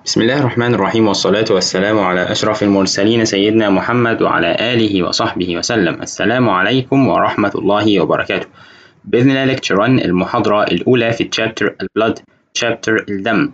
بسم الله الرحمن الرحيم والصلاة والسلام على أشرف المرسلين سيدنا محمد وعلى آله وصحبه وسلم السلام عليكم ورحمة الله وبركاته بإذن الله لكتشر 1 المحاضرة الأولى في تشابتر البلد تشابتر الدم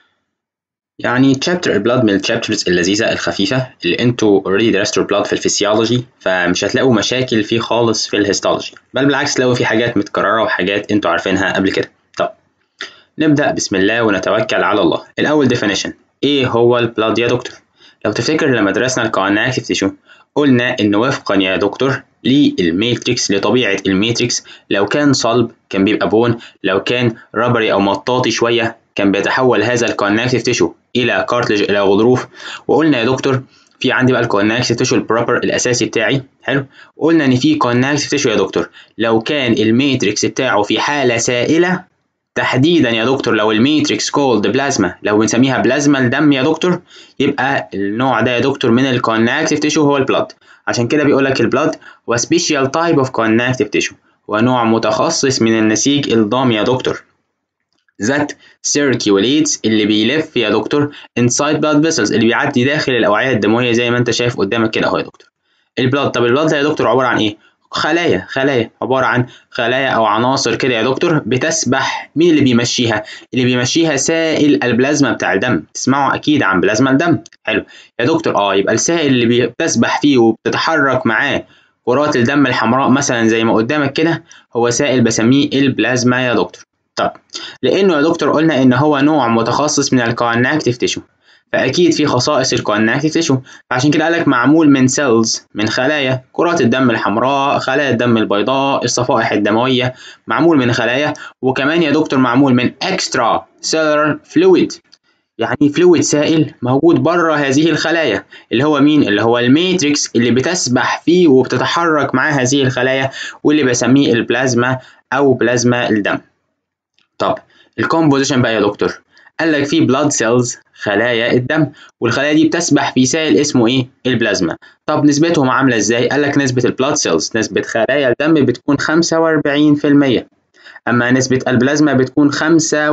يعني تشابتر البلد من التشابترز اللذيذة الخفيفة اللي انتوا اوريدي درستوا البلد في الفسيولوجي فمش هتلاقوا مشاكل فيه خالص في الهيستولوجي بل بالعكس تلاقوا فيه حاجات متكررة وحاجات انتوا عارفينها قبل كده طب نبدأ بسم الله ونتوكل على الله الأول definition إيه هو البلاد يا دكتور؟ لو تفتكر لما درسنا الكونكتيف تيشو قلنا إن وفقا يا دكتور للماتريكس لطبيعة الماتريكس لو كان صلب كان بيبقى بون لو كان ربري أو مطاطي شوية كان بيتحول هذا الكونكتيف تيشو إلى كارتلج إلى غضروف وقلنا يا دكتور في عندي بقى الكونكتيف تيشو البروبر الاساسي بتاعي حلو قلنا ان في كونكتيف تيشو يا دكتور لو كان الماتريكس بتاعه في حاله سائله تحديدا يا دكتور لو الميتريكس كولد بلازما لو بنسميها بلازما الدم يا دكتور يبقى النوع ده يا دكتور من الكونكتيف تيشو هو البلاد عشان كده بيقول لك البلاد هو سبيشال تايب اوف كونكتيف تيشو هو نوع متخصص من النسيج الضام يا دكتور that circulates اللي بيلف يا دكتور inside blood vessels اللي بيعدي داخل الاوعيه الدمويه زي ما انت شايف قدامك كده اهو يا دكتور البلاد طب البلاد ده يا دكتور عباره عن ايه خلايا خلايا عبارة عن خلايا أو عناصر كده يا دكتور بتسبح مين اللي بيمشيها؟ اللي بيمشيها سائل البلازما بتاع الدم تسمعوا أكيد عن بلازما الدم حلو يا دكتور اه يبقى السائل اللي بتسبح فيه وبتتحرك معاه كرات الدم الحمراء مثلا زي ما قدامك كده هو سائل بسميه البلازما يا دكتور طب لأنه يا دكتور قلنا إن هو نوع متخصص من الكونكتيف تيشو فاكيد في خصائص الكونكتيف تيشو فعشان كده قالك معمول من سيلز من خلايا كرات الدم الحمراء خلايا الدم البيضاء الصفائح الدمويه معمول من خلايا وكمان يا دكتور معمول من اكسترا سيلر فلويد يعني فلويد سائل موجود بره هذه الخلايا اللي هو مين اللي هو الماتريكس اللي بتسبح فيه وبتتحرك مع هذه الخلايا واللي بسميه البلازما او بلازما الدم طب الكومبوزيشن بقى يا دكتور قال لك في بلاد سيلز خلايا الدم والخلايا دي بتسبح في سائل اسمه ايه البلازما طب نسبتهم عامله ازاي قال لك نسبه البلاد سيلز نسبه خلايا الدم بتكون 45% اما نسبه البلازما بتكون 55%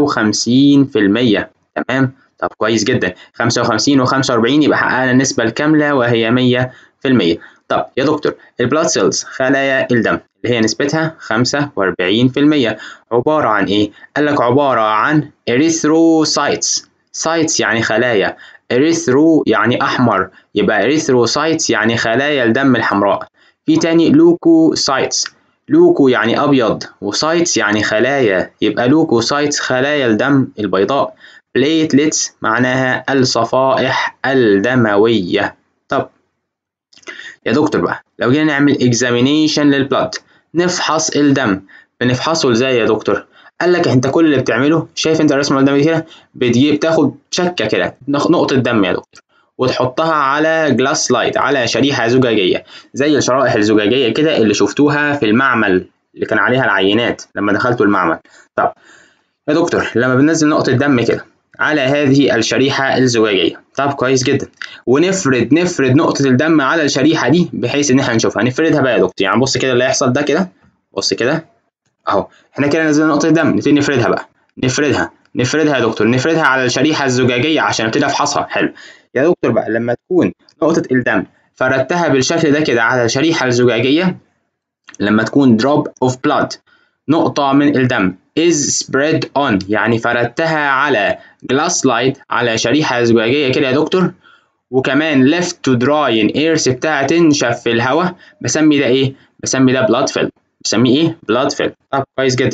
تمام طب كويس جدا 55 و45 يبقى حققنا النسبه الكامله وهي 100% طب يا دكتور البلاد سيلز خلايا الدم اللي هي نسبتها 45% عبارة عن إيه؟ قال لك عبارة عن إريثروسايتس سايتس يعني خلايا إريثرو يعني أحمر يبقى إريثروسايتس يعني خلايا الدم الحمراء في تاني لوكوسايتس لوكو يعني أبيض وسايتس يعني خلايا يبقى لوكوسايتس خلايا الدم البيضاء بليتلتس معناها الصفائح الدموية طب يا دكتور بقى لو جينا نعمل examination للبلاد نفحص الدم بنفحصه ازاي يا دكتور قال لك انت كل اللي بتعمله شايف انت الرسمه قدامك كده بتجيب تاخد شكه كده نقطه دم يا دكتور وتحطها على جلاس سلايد على شريحه زجاجيه زي الشرائح الزجاجيه كده اللي شفتوها في المعمل اللي كان عليها العينات لما دخلتوا المعمل طب يا دكتور لما بننزل نقطه دم كده على هذه الشريحة الزجاجية طب كويس جدا ونفرد نفرد نقطة الدم على الشريحة دي بحيث إن احنا نشوفها نفردها بقى يا دكتور يعني بص كده اللي هيحصل ده كده بص كده أهو احنا كده نزلنا نقطة الدم نبتدي نفردها بقى نفردها نفردها يا دكتور نفردها على الشريحة الزجاجية عشان ابتدي أفحصها حلو يا دكتور بقى لما تكون نقطة الدم فردتها بالشكل ده كده على الشريحة الزجاجية لما تكون drop of blood نقطة من الدم is spread on يعني فردتها على glass slide على شريحة زجاجية كده يا دكتور وكمان left to dry in air سبتها تنشف في الهواء بسمي ده ايه؟ بسمي ده blood film بسميه ايه؟ blood film طب كويس جدا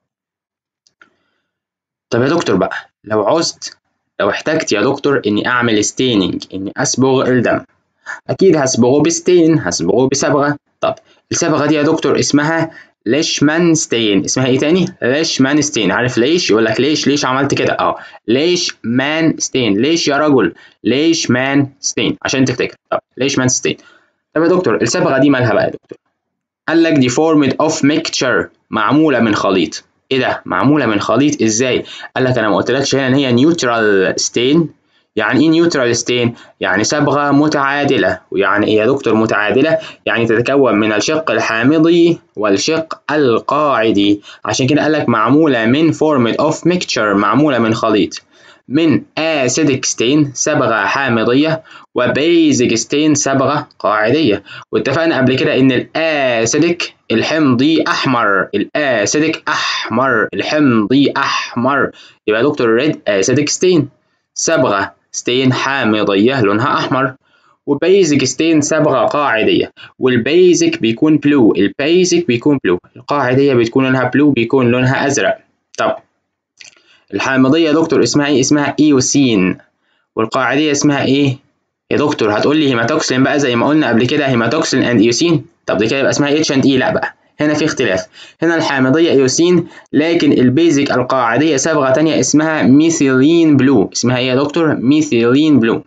طب يا دكتور بقى لو عوزت لو احتجت يا دكتور اني اعمل ستيننج اني اصبغ الدم اكيد هصبغه بستين هصبغه بصبغة طب الصبغة دي يا دكتور اسمها ليشمان ستين اسمها ايه تاني ليشمان ستين عارف ليش يقول لك ليش ليش عملت كده اه ليش مان ستين ليش يا رجل ليش مان ستين عشان تفتكر طب ليش مان ستين طب يا دكتور الصبغه دي مالها بقى يا دكتور قال لك دي فورمد اوف ميكتشر معموله من خليط ايه ده معموله من خليط ازاي قال لك انا ما قلتلكش هنا ان هي نيوترال ستين يعني ايه نيوترال ستين؟ يعني صبغة متعادلة، ويعني ايه يا دكتور متعادلة؟ يعني تتكون من الشق الحامضي والشق القاعدي، عشان كده قالك معمولة من فورمد اوف ميكتشر معمولة من خليط. من acidic stain صبغة حامضية وبيزك ستين صبغة قاعدية واتفقنا قبل كده إن الأسيدك الحمضي أحمر الأسيدك أحمر الحمضي أحمر يبقى دكتور ريد أسيدك ستين صبغة ستين حامضية لونها أحمر وبيزك ستين صبغة قاعدية والبيزك بيكون بلو البيزك بيكون بلو القاعدية بتكون لونها بلو بيكون لونها أزرق طب الحامضية يا دكتور اسمها ايه اسمها ايوسين والقاعدية اسمها ايه يا دكتور هتقول لي هيماتوكسلين بقى زي ما قلنا قبل كده هيماتوكسلين اند ايوسين طب دي كده يبقى اسمها اتش اند اي لا بقى هنا في اختلاف هنا الحامضية ايوسين لكن البيزك القاعدية صبغة تانية اسمها ميثيلين بلو اسمها ايه يا دكتور ميثيلين بلو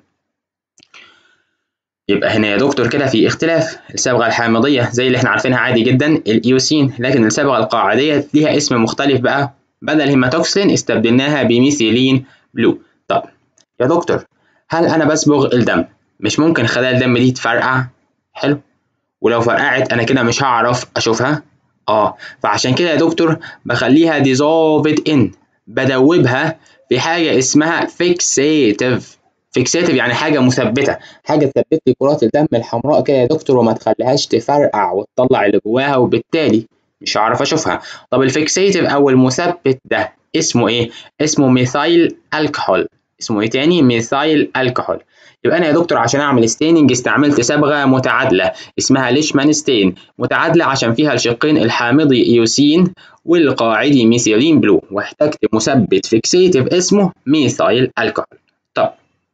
يبقى هنا يا دكتور كده في اختلاف الصبغة الحامضية زي اللي احنا عارفينها عادي جدا الايوسين لكن الصبغة القاعدية ليها اسم مختلف بقى بدل هيماتوكسين استبدلناها بميثيلين بلو طب يا دكتور هل انا بصبغ الدم مش ممكن خلايا الدم دي تفرقع حلو ولو فرقعت انا كده مش هعرف اشوفها اه فعشان كده يا دكتور بخليها dissolved in بدوبها في حاجة اسمها fixative فيكسيتيف يعني حاجه مثبته حاجه تثبت لي كرات الدم الحمراء كده يا دكتور وما تخليهاش تفرقع وتطلع اللي جواها وبالتالي مش هعرف اشوفها طب الفيكسيتيف او المثبت ده اسمه ايه اسمه ميثايل الكحول اسمه ايه تاني ميثايل الكحول يبقى انا يا دكتور عشان اعمل ستيننج استعملت صبغه متعادله اسمها ليشمان ستين متعادله عشان فيها الشقين الحامضي ايوسين والقاعدي ميثيلين بلو واحتجت مثبت فيكسيتيف اسمه ميثايل الكحول طب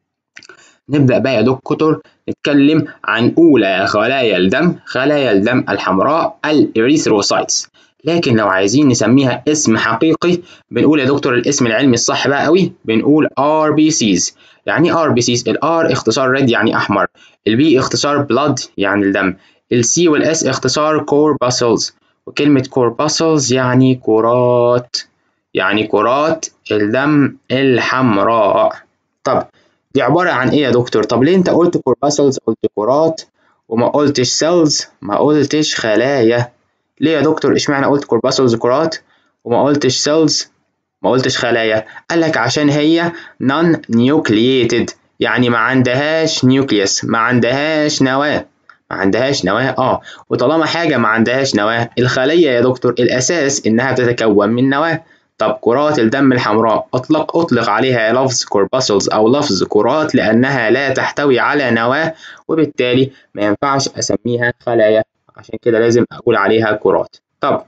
نبدأ بقى يا دكتور نتكلم عن أولى خلايا الدم خلايا الدم الحمراء الإريثروسايتس لكن لو عايزين نسميها اسم حقيقي بنقول يا دكتور الاسم العلمي الصح بقى قوي بنقول RBCs يعني ايه RBCs الR اختصار ريد يعني أحمر البي اختصار blood يعني الدم السي والاس اختصار corpuscles وكلمة corpuscles يعني كرات يعني كرات الدم الحمراء طب دي عبارة عن إيه يا دكتور؟ طب ليه أنت قلت كورباسلز قلت كرات وما قلتش سيلز ما قلتش خلايا ليه يا دكتور اشمعنى قلت كورباسلز كرات وما قلتش سيلز ما قلتش خلايا قال لك عشان هي نون نيوكلييتد يعني ما عندهاش نيوكليوس ما عندهاش نواة ما عندهاش نواة اه وطالما حاجة ما عندهاش نواة الخلية يا دكتور الأساس إنها بتتكون من نواة طب كرات الدم الحمراء أطلق أطلق عليها لفظ كورباسلز أو لفظ كرات لأنها لا تحتوي على نواة وبالتالي ما ينفعش أسميها خلايا عشان كده لازم أقول عليها كرات طب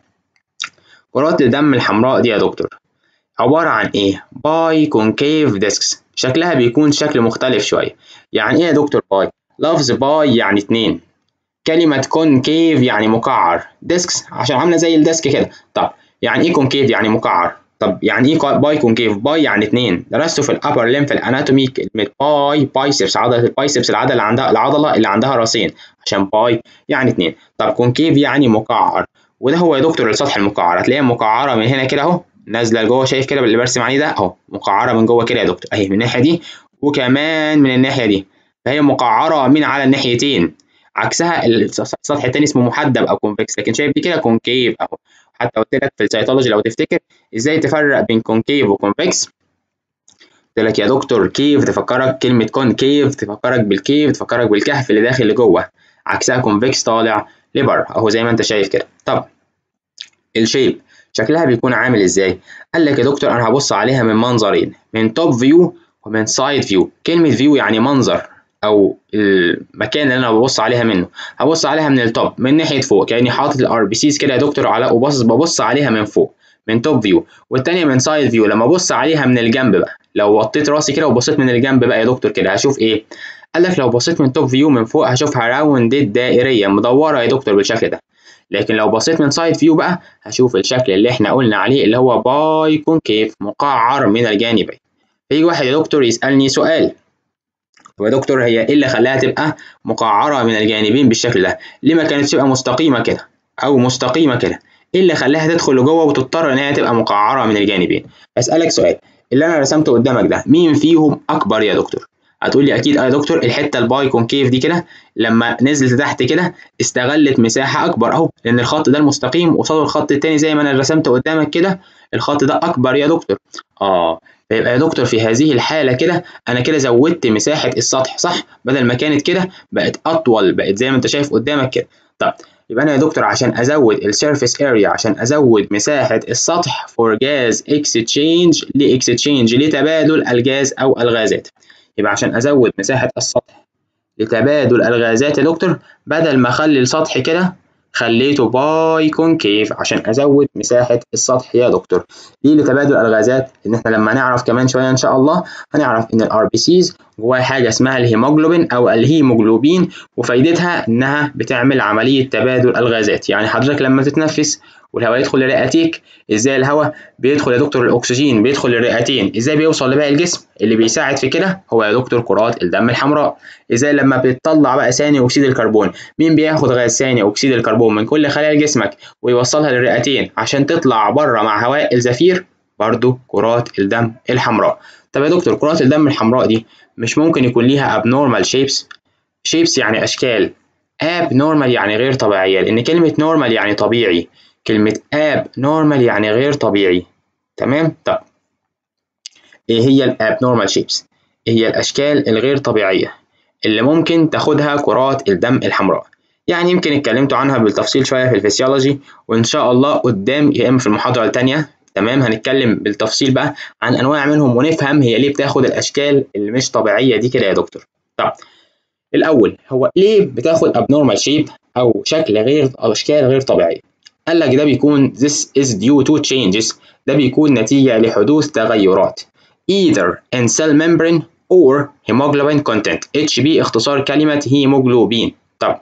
كرات الدم الحمراء دي يا دكتور عبارة عن إيه؟ باي كونكيف ديسكس شكلها بيكون شكل مختلف شوية يعني إيه يا دكتور باي؟ لفظ باي يعني اتنين كلمة كونكيف يعني مكعر ديسكس عشان عاملة زي الديسك كده طب يعني إيه كونكيف يعني مكعر؟ طب يعني ايه باي كونكيف باي يعني اتنين درسته في الابر ليمف الاناتومي كلمه باي بايسبس عضله البايسبس العضله اللي عندها العضله اللي عندها راسين عشان باي يعني اتنين طب كونكيف يعني مكعر وده هو يا دكتور السطح المكعر هتلاقيها مكعره من هنا كده اهو نازله لجوه شايف كده اللي برسم عليه ده اهو مكعره من جوه كده يا دكتور اهي من الناحيه دي وكمان من الناحيه دي فهي مكعره من على الناحيتين عكسها السطح التاني اسمه محدب او كونفكس لكن شايف دي كده كونكيف اهو حتى قلت لك في السيتولوجي لو تفتكر ازاي تفرق بين كونكيف وكونفكس قلت لك يا دكتور كيف تفكرك كلمة كونكيف تفكرك بالكيف تفكرك بالكهف اللي داخل لجوه عكسها كونفكس طالع لبره اهو زي ما انت شايف كده طب الشيب شكلها بيكون عامل ازاي قال لك يا دكتور انا هبص عليها من منظرين من توب فيو ومن سايد فيو كلمة فيو يعني منظر او المكان اللي انا ببص عليها منه هبص عليها من التوب من ناحيه فوق كاني حاطط الار بي سيز كده يا دكتور على وبص ببص عليها من فوق من توب فيو والتانية من سايد فيو لما ابص عليها من الجنب بقى لو وطيت راسي كده وبصيت من الجنب بقى يا دكتور كده هشوف ايه قال لك لو بصيت من توب فيو من فوق هشوفها راوندد دائريه مدوره يا دكتور بالشكل ده لكن لو بصيت من سايد فيو بقى هشوف الشكل اللي احنا قلنا عليه اللي هو باي كونكيف مقعر من الجانبين فيجي واحد يا دكتور يسالني سؤال يا دكتور هي ايه اللي خلاها تبقى مقعره من الجانبين بالشكل ده ليه ما كانتش تبقى مستقيمه كده او مستقيمه كده ايه اللي خلاها تدخل لجوه وتضطر ان هي تبقى مقعره من الجانبين اسالك سؤال اللي انا رسمته قدامك ده مين فيهم اكبر يا دكتور هتقول لي اكيد يا دكتور الحته الباي كونكيف دي كده لما نزلت تحت كده استغلت مساحه اكبر اهو لان الخط ده المستقيم قصاد الخط التاني زي ما انا رسمته قدامك كده الخط ده اكبر يا دكتور اه فيبقى يا دكتور في هذه الحالة كده أنا كده زودت مساحة السطح صح؟ بدل ما كانت كده بقت أطول بقت زي ما أنت شايف قدامك كده طب يبقى أنا يا دكتور عشان أزود السيرفيس اريا عشان أزود مساحة السطح فور جاز اكستشينج لاكستشينج لتبادل الجاز أو الغازات يبقى عشان أزود مساحة السطح لتبادل الغازات يا دكتور بدل ما أخلي السطح كده خليته باي كونكيف عشان ازود مساحه السطح يا دكتور ليه لتبادل الغازات ان احنا لما نعرف كمان شويه ان شاء الله هنعرف ان الار بي سيز جواها حاجه اسمها الهيموجلوبين او الهيموجلوبين وفايدتها انها بتعمل عمليه تبادل الغازات يعني حضرتك لما تتنفس والهواء يدخل لرئتيك ازاي الهواء بيدخل يا دكتور الاكسجين بيدخل للرئتين ازاي بيوصل لباقي الجسم اللي بيساعد في كده هو يا دكتور كرات الدم الحمراء ازاي لما بتطلع بقى ثاني اكسيد الكربون مين بياخد غاز ثاني اكسيد الكربون من كل خلايا جسمك ويوصلها للرئتين عشان تطلع بره مع هواء الزفير برضو كرات الدم الحمراء طب يا دكتور كرات الدم الحمراء دي مش ممكن يكون ليها abnormal shapes shapes يعني اشكال abnormal يعني غير طبيعيه لان كلمه normal يعني طبيعي كلمة abnormal يعني غير طبيعي تمام طب ايه هي ال abnormal shapes ايه هي الاشكال الغير طبيعية اللي ممكن تاخدها كرات الدم الحمراء يعني يمكن اتكلمت عنها بالتفصيل شوية في الفسيولوجي وان شاء الله قدام يا اما في المحاضرة التانية تمام هنتكلم بالتفصيل بقى عن انواع منهم ونفهم هي ليه بتاخد الاشكال اللي مش طبيعية دي كده يا دكتور طب الاول هو ليه بتاخد abnormal shape او شكل غير او اشكال غير طبيعيه قال لك ده بيكون this is due to changes ده بيكون نتيجة لحدوث تغيرات either in cell membrane or hemoglobin content HB اختصار كلمة هيموجلوبين طب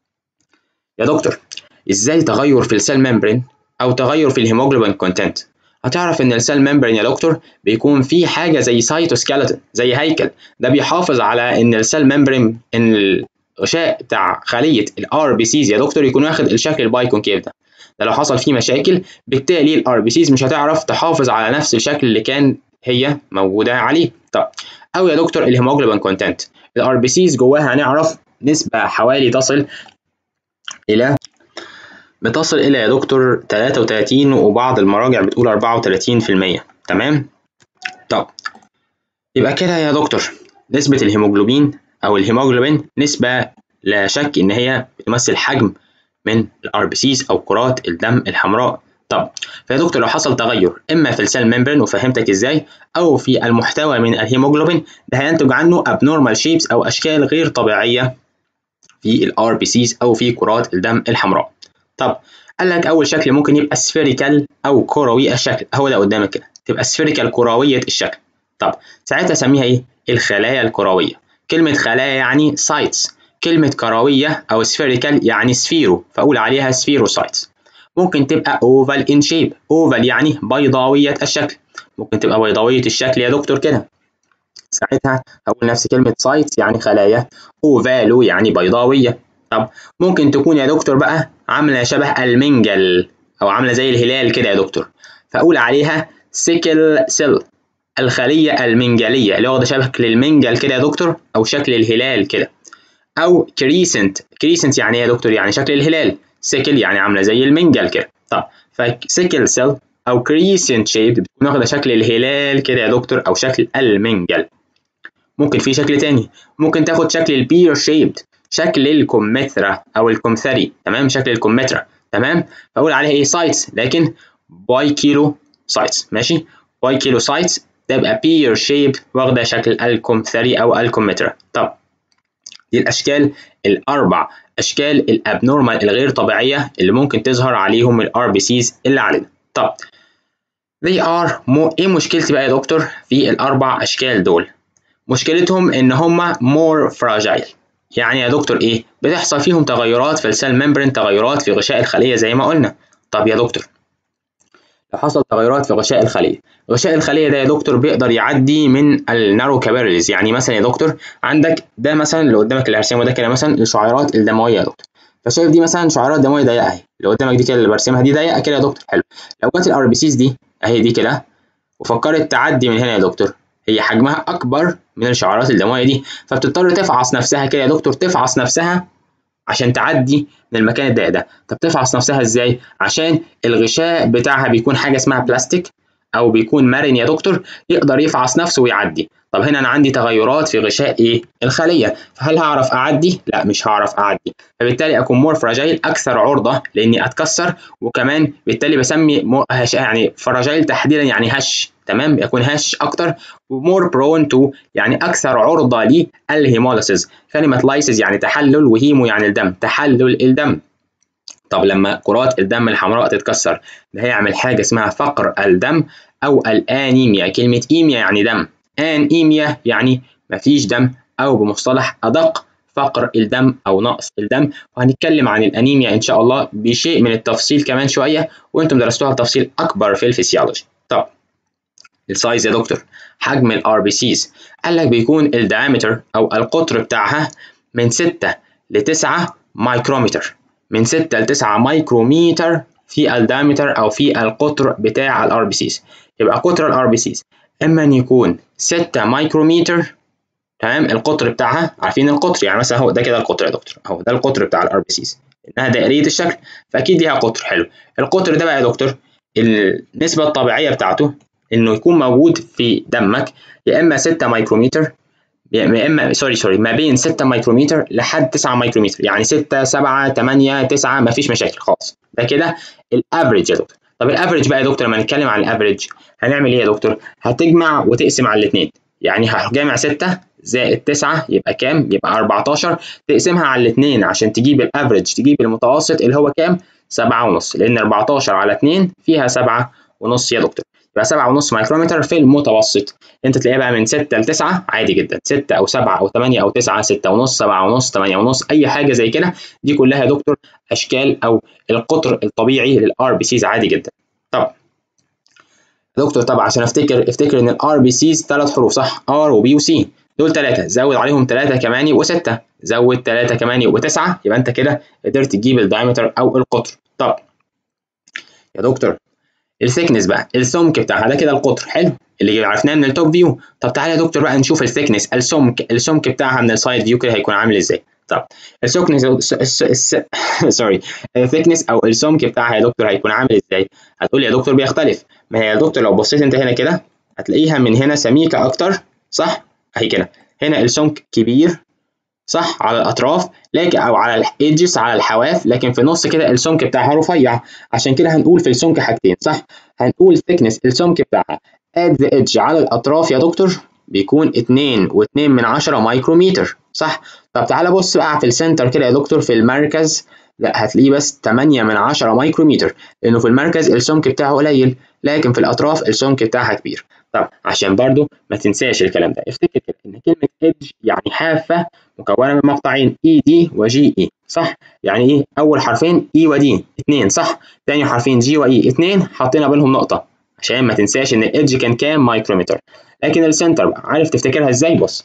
يا دكتور ازاي تغير في السيل ممبرين او تغير في الهيموجلوبين كونتنت هتعرف ان السيل ممبرين يا دكتور بيكون فيه حاجه زي سايتوسكيلتون زي هيكل ده بيحافظ على ان السيل ممبرين ان الغشاء بتاع خليه الار بي سيز يا دكتور يكون واخد الشكل البايكونكيف ده ده لو حصل فيه مشاكل بالتالي الار بي سيز مش هتعرف تحافظ على نفس الشكل اللي كان هي موجوده عليه طب او يا دكتور الهيموجلوبين كونتنت الار بي سيز جواها هنعرف نسبه حوالي تصل الى بتصل الى يا دكتور 33 وبعض المراجع بتقول 34% تمام طب يبقى كده يا دكتور نسبه الهيموجلوبين او الهيموجلوبين نسبه لا شك ان هي بتمثل حجم من الار بي سيز او كرات الدم الحمراء طب فيا دكتور لو حصل تغير اما في السيل ممبرين وفهمتك ازاي او في المحتوى من الهيموجلوبين ده هينتج عنه abnormal shapes او اشكال غير طبيعيه في الار بي سيز او في كرات الدم الحمراء طب قال لك اول شكل ممكن يبقى سفيريكال او كروي الشكل هو ده قدامك كده تبقى سفيريكال كرويه الشكل طب ساعتها اسميها ايه الخلايا الكرويه كلمه خلايا يعني سايتس كلمة كروية أو سفيريكال يعني سفيرو فأقول عليها سفيروسايتس ممكن تبقى اوفال ان شيب اوفال يعني بيضاوية الشكل ممكن تبقى بيضاوية الشكل يا دكتور كده ساعتها هقول نفس كلمة سايتس يعني خلايا اوفالو يعني بيضاوية طب ممكن تكون يا دكتور بقى عاملة شبه المنجل أو عاملة زي الهلال كده يا دكتور فأقول عليها سيكل سيل الخلية المنجلية اللي واخدة شكل المنجل كده يا دكتور أو شكل الهلال كده او كريسنت كريسنت يعني ايه يا دكتور يعني شكل الهلال سيكل يعني عامله زي المنجل كده طب فسيكل سيل او كريسنت شيب بتكون واخده شكل الهلال كده يا دكتور او شكل المنجل ممكن في شكل تاني ممكن تاخد شكل البير شيبد شكل الكمثرى او الكمثري تمام شكل الكمثرى تمام فاقول عليها ايه سايتس لكن باي كيلو سايتس ماشي باي كيلو سايتس تبقى بير شيب واخده شكل الكمثري او الكمثرى طب دي الاشكال الاربع اشكال الابنورمال الغير طبيعيه اللي ممكن تظهر عليهم الار بي سيز اللي علينا طب they are more ايه مشكلتي بقى يا دكتور في الاربع اشكال دول مشكلتهم ان هم more fragile يعني يا دكتور ايه بتحصل فيهم تغيرات في السيل ممبرين تغيرات في غشاء الخليه زي ما قلنا طب يا دكتور لو حصل تغيرات في غشاء الخليه غشاء الخليه ده يا دكتور بيقدر يعدي من النارو كابيلاريز يعني مثلا يا دكتور عندك ده مثلا اللي قدامك اللي هرسمه ده كده مثلا الشعيرات الدمويه يا دكتور فشايف دي مثلا شعيرات دمويه ضيقه اهي اللي قدامك دي كده اللي برسمها دي ضيقه كده يا دكتور حلو لو جت الار بي سيز دي اهي دي كده وفكرت تعدي من هنا يا دكتور هي حجمها اكبر من الشعيرات الدمويه دي فبتضطر تفعص نفسها كده يا دكتور تفعص نفسها عشان تعدي من المكان الضيق ده طب تفعص نفسها ازاي عشان الغشاء بتاعها بيكون حاجه اسمها بلاستيك او بيكون مرن يا دكتور يقدر يفعص نفسه ويعدي طب هنا انا عندي تغيرات في غشاء ايه الخليه فهل هعرف اعدي لا مش هعرف اعدي فبالتالي اكون مور فراجايل اكثر عرضه لاني اتكسر وكمان بالتالي بسمي يعني فراجايل تحديدا يعني هش تمام يكون هش اكتر ومور برون تو يعني اكثر عرضه للهيموليسيس كلمه لايسيس يعني تحلل وهيمو يعني الدم تحلل الدم طب لما كرات الدم الحمراء تتكسر ده هيعمل حاجه اسمها فقر الدم او الانيميا كلمه ايميا يعني دم انيميا يعني مفيش دم او بمصطلح ادق فقر الدم او نقص الدم وهنتكلم عن الانيميا ان شاء الله بشيء من التفصيل كمان شويه وانتم درستوها بتفصيل اكبر في الفسيولوجي طب السايز يا دكتور حجم الار بي سيز قال لك بيكون الدايمتر او القطر بتاعها من 6 ل 9 مايكرومتر من 6 ل 9 مايكرومتر في الدايمتر او في القطر بتاع الار بي سيز يبقى قطر الار بي سيز اما ان يكون 6 مايكرومتر تمام القطر بتاعها عارفين القطر يعني مثلا هو ده كده القطر يا دكتور اهو ده القطر بتاع الار بي سيز انها دائريه الشكل فاكيد ليها قطر حلو القطر ده بقى يا دكتور النسبه الطبيعيه بتاعته انه يكون موجود في دمك يا اما 6 مايكرومتر يا اما سوري سوري ما بين 6 مايكرومتر لحد 9 مايكرومتر يعني 6 7 8 9 ما فيش مشاكل خالص ده كده الافريج يا دكتور طب الافريج بقى يا دكتور لما نتكلم عن الافريج هنعمل ايه يا دكتور هتجمع وتقسم على الاثنين يعني هجمع 6 زائد 9 يبقى كام يبقى 14 تقسمها على الاثنين عشان تجيب الافريج تجيب المتوسط اللي هو كام 7 ونص لان 14 على 2 فيها 7 ونص يا دكتور يبقى 7 ونص مايكرومتر في المتوسط انت تلاقيها بقى من 6 ل 9 عادي جدا 6 او 7 او 8 او 9 6 ونص 7 ونص 8 ونص اي حاجه زي كده دي كلها يا دكتور اشكال او القطر الطبيعي للار بي سيز عادي جدا طب دكتور طبعا عشان افتكر افتكر ان الار بي سيز ثلاث حروف صح ار وبي وسي دول ثلاثة زود عليهم ثلاثة كمان يبقوا ستة زود ثلاثة كمان يبقوا تسعة يبقى انت كده قدرت تجيب الدايمتر او القطر طب يا دكتور الثيكنس بقى السمك بتاعها ده كده القطر حلو اللي عرفناه من التوب فيو طب تعالى يا دكتور بقى نشوف الثيكنس السمك السمك بتاعها من السايد فيو كده هيكون عامل ازاي طب السمكنس سوري الثيكنس او السمك بتاعها يا دكتور هيكون عامل ازاي هتقول يا دكتور بيختلف ما هي يا دكتور لو بصيت انت هنا كده هتلاقيها من هنا سميكه اكتر صح اهي كده هنا السمك كبير صح على الاطراف لكن او على الايدجز على الحواف لكن في النص كده السمك بتاعها رفيع عشان كده هنقول في السمك حاجتين صح هنقول thickness السمك بتاعها at the edge على الاطراف يا دكتور بيكون 2 و2 من 10 مايكرومتر صح طب تعالى بص بقى في السنتر كده يا دكتور في المركز لا هتلاقيه بس 8 من 10 مايكرومتر لانه في المركز السمك بتاعه قليل لكن في الاطراف السمك بتاعها كبير طب عشان برضو ما تنساش الكلام ده افتكر كده ان كلمه ايدج يعني حافه مكونه من مقطعين اي دي وجي اي صح يعني ايه اول حرفين اي ودي اثنين صح ثاني حرفين جي واي اثنين حطينا بينهم نقطه عشان ما تنساش ان الايدج كان كام مايكرومتر لكن السنتر بقى عارف تفتكرها ازاي بص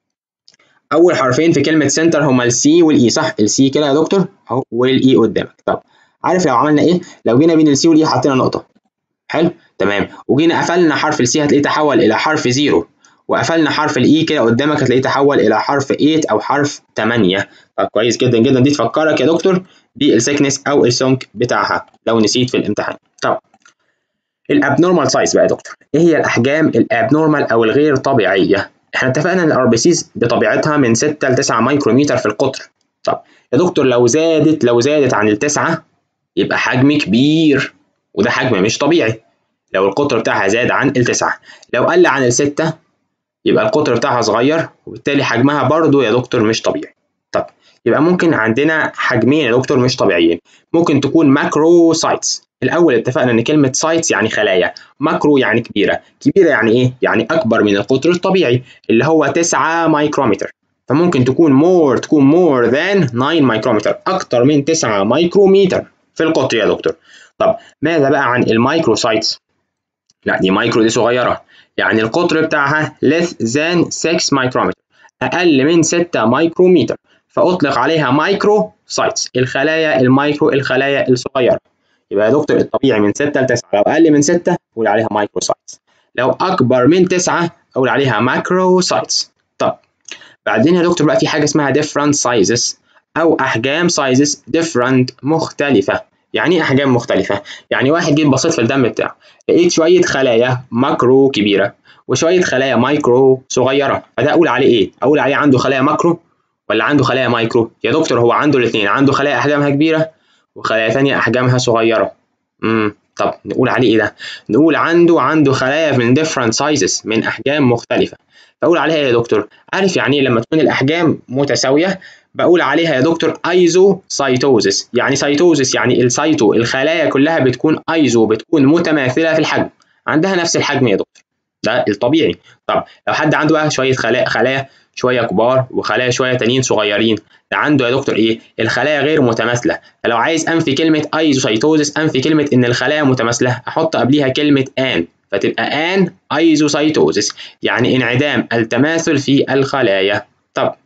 اول حرفين في كلمه سنتر هما السي والاي صح السي كده يا دكتور اهو والاي قدامك طب عارف لو عملنا ايه لو جينا بين السي والاي حطينا نقطه حلو تمام وجينا قفلنا حرف السي هتلاقيه تحول الى حرف زيرو وقفلنا حرف الاي كده قدامك هتلاقيه تحول الى حرف 8 او حرف 8 طب كويس جدا جدا دي تفكرك يا دكتور بالسكنس او السمك بتاعها لو نسيت في الامتحان طب الابنورمال سايز بقى يا دكتور ايه هي الاحجام الابنورمال او الغير طبيعيه احنا اتفقنا ان الار بي سيز بطبيعتها من 6 ل 9 مايكرومتر في القطر طب يا دكتور لو زادت لو زادت عن التسعة يبقى حجم كبير وده حجم مش طبيعي لو القطر بتاعها زاد عن التسعة لو قل عن الستة يبقى القطر بتاعها صغير وبالتالي حجمها برضو يا دكتور مش طبيعي طب يبقى ممكن عندنا حجمين يا دكتور مش طبيعيين ممكن تكون ماكرو سايتس الاول اتفقنا ان كلمه سايتس يعني خلايا ماكرو يعني كبيره كبيره يعني ايه يعني اكبر من القطر الطبيعي اللي هو 9 مايكرومتر فممكن تكون مور تكون مور ذان 9 مايكرومتر اكتر من 9 مايكرومتر في القطر يا دكتور طب ماذا بقى عن المايكرو سايتس لا دي مايكرو دي صغيره يعني القطر بتاعها less than 6 مايكرومتر اقل من 6 مايكرومتر فاطلق عليها مايكرو سايتس الخلايا المايكرو الخلايا الصغيره يبقى يا دكتور الطبيعي من 6 ل 9 لو اقل من 6 اقول عليها مايكرو سايتس لو اكبر من 9 اقول عليها ماكرو سايتس طب بعدين يا دكتور بقى في حاجه اسمها different sizes او احجام sizes different مختلفه يعني ايه احجام مختلفه يعني واحد جيت بصيت في الدم بتاعه لقيت شويه خلايا ماكرو كبيره وشويه خلايا مايكرو صغيره فده اقول عليه ايه اقول عليه عنده خلايا ماكرو ولا عنده خلايا مايكرو يا دكتور هو عنده الاثنين عنده خلايا احجامها كبيره وخلايا ثانيه احجامها صغيره امم طب نقول عليه ايه ده نقول عنده عنده خلايا من different sizes من احجام مختلفه فاقول عليها إيه يا دكتور عارف يعني ايه لما تكون الاحجام متساويه بقول عليها يا دكتور ايزو سايتوزس يعني سايتوزس يعني السايتو الخلايا كلها بتكون ايزو بتكون متماثله في الحجم عندها نفس الحجم يا دكتور ده الطبيعي طب لو حد عنده بقى شويه خلايا خلايا شويه كبار وخلايا شويه تانيين صغيرين ده عنده يا دكتور ايه الخلايا غير متماثله فلو عايز انفي كلمه ايزوسايتوزس انفي كلمه ان الخلايا متماثله احط قبليها كلمه ان فتبقى ان ايزوسايتوزس يعني انعدام التماثل في الخلايا طب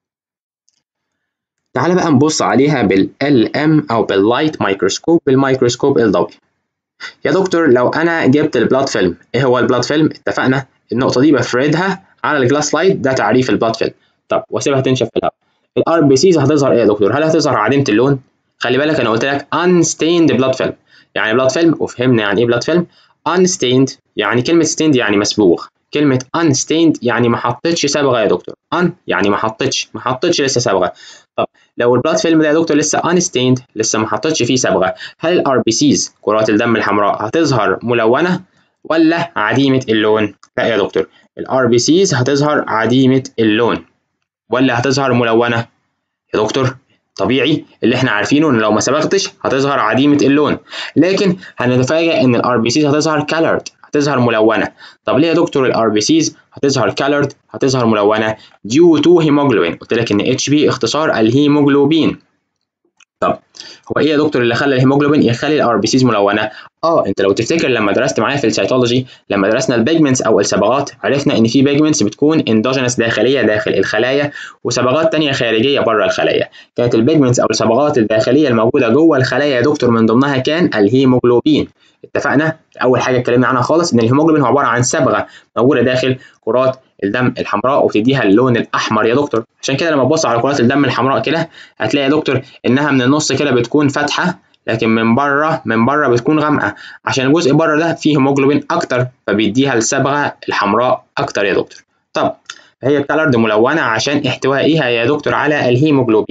تعال بقى نبص عليها بال LM أو باللايت مايكروسكوب بالميكروسكوب الضوئي يا دكتور لو أنا جبت البلاد فيلم إيه هو البلاد فيلم؟ اتفقنا النقطة دي بفردها على الجلاس لايت ده تعريف البلاد فيلم طب واسيبها تنشف في الهواء الار بي سيز هتظهر ايه يا دكتور؟ هل هتظهر عديمة اللون؟ خلي بالك أنا قلت لك unstained blood film يعني بلاد فيلم وفهمنا يعني إيه بلاد فيلم unstained يعني كلمة stained يعني مسبوغ كلمة unstained يعني ما حطيتش صبغة يا دكتور un يعني ما حطيتش ما حطيتش لسه صبغة طب لو البلاد فيلم ده يا دكتور لسه unstained لسه ما حطيتش فيه صبغة هل الار بي سيز كرات الدم الحمراء هتظهر ملونة ولا عديمة اللون؟ لا يا دكتور الار بي سيز هتظهر عديمة اللون ولا هتظهر ملونة؟ يا دكتور طبيعي اللي احنا عارفينه ان لو ما صبغتش هتظهر عديمة اللون لكن هنتفاجئ ان الار بي سيز هتظهر colored هتظهر ملونه طب ليه يا دكتور الار بي سيز هتظهر كالرد هتظهر ملونه ديو تو هيموجلوبين قلت لك ان اتش بي اختصار الهيموجلوبين طب هو ايه يا دكتور اللي خلى الهيموجلوبين يخلي الار بي سيز ملونه اه انت لو تفتكر لما درست معايا في السيتولوجي لما درسنا البيجمنتس او الصبغات عرفنا ان في بيجمنتس بتكون اندوجينس داخليه داخل الخلايا وصبغات تانية خارجيه بره الخلايا كانت البيجمنتس او الصبغات الداخليه الموجوده جوه الخلايا يا دكتور من ضمنها كان الهيموجلوبين اتفقنا اول حاجه اتكلمنا عنها خالص ان الهيموجلوبين هو عباره عن صبغه موجوده داخل كرات الدم الحمراء وبتديها اللون الاحمر يا دكتور عشان كده لما تبص على كرات الدم الحمراء كده هتلاقي يا دكتور انها من النص كده بتكون فاتحه لكن من بره من بره بتكون غامقه عشان الجزء بره ده فيه هيموجلوبين اكتر فبيديها الصبغه الحمراء اكتر يا دكتور طب هي الكالرد ملونه عشان احتوائها يا دكتور على الهيموجلوبين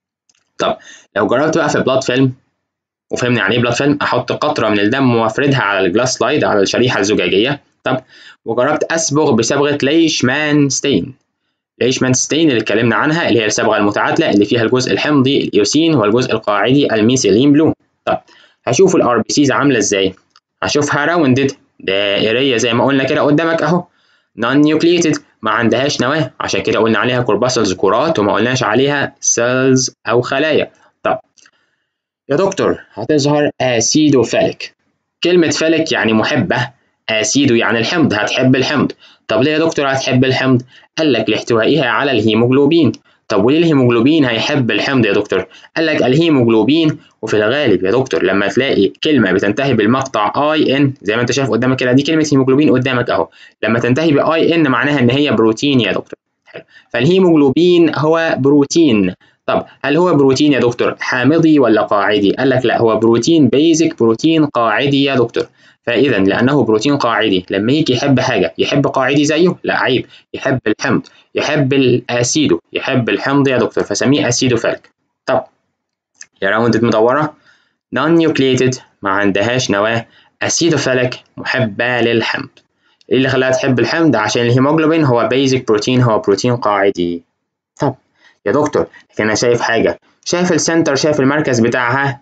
طب لو جربت بقى في بلاد فيلم وفهمنا يعني ايه بلاد فيلم احط قطره من الدم وافردها على الجلاس سلايد على الشريحه الزجاجيه طب وجربت اصبغ بصبغه ليشمان ستين ليشمان ستين اللي اتكلمنا عنها اللي هي الصبغه المتعادله اللي فيها الجزء الحمضي الايوسين والجزء القاعدي الميثيلين بلو طب هشوف الار بي سيز عامله ازاي هشوفها راوندد دائريه زي ما قلنا كده قدامك اهو نون نيوكليتد ما عندهاش نواه عشان كده قلنا عليها كورباسلز كرات وما قلناش عليها سيلز او خلايا طب يا دكتور هتظهر اسيدو فالك كلمة فالك يعني محبة اسيدو يعني الحمض هتحب الحمض طب ليه يا دكتور هتحب الحمض قال لك لاحتوائها على الهيموجلوبين طب وليه الهيموجلوبين هيحب الحمض يا دكتور قال لك الهيموجلوبين وفي الغالب يا دكتور لما تلاقي كلمة بتنتهي بالمقطع اي ان زي ما انت شايف قدامك كده دي كلمة هيموجلوبين قدامك اهو لما تنتهي باي ان معناها ان هي بروتين يا دكتور حلو فالهيموجلوبين هو بروتين طب هل هو بروتين يا دكتور حامضي ولا قاعدي؟ قال لك لا هو بروتين بيزك بروتين قاعدي يا دكتور فإذا لأنه بروتين قاعدي لما يجي يحب حاجة يحب قاعدي زيه؟ لا عيب يحب الحمض يحب الأسيدو يحب الحمض يا دكتور فسميه أسيدو فالك طب يا راوندد مدورة نون نيوكليتد ما عندهاش نواة أسيدوفالك محبة للحمض إيه اللي خلاها تحب الحمض عشان الهيموجلوبين هو بيزك بروتين هو بروتين قاعدي طب يا دكتور لكن انا شايف حاجه شايف السنتر شايف المركز بتاعها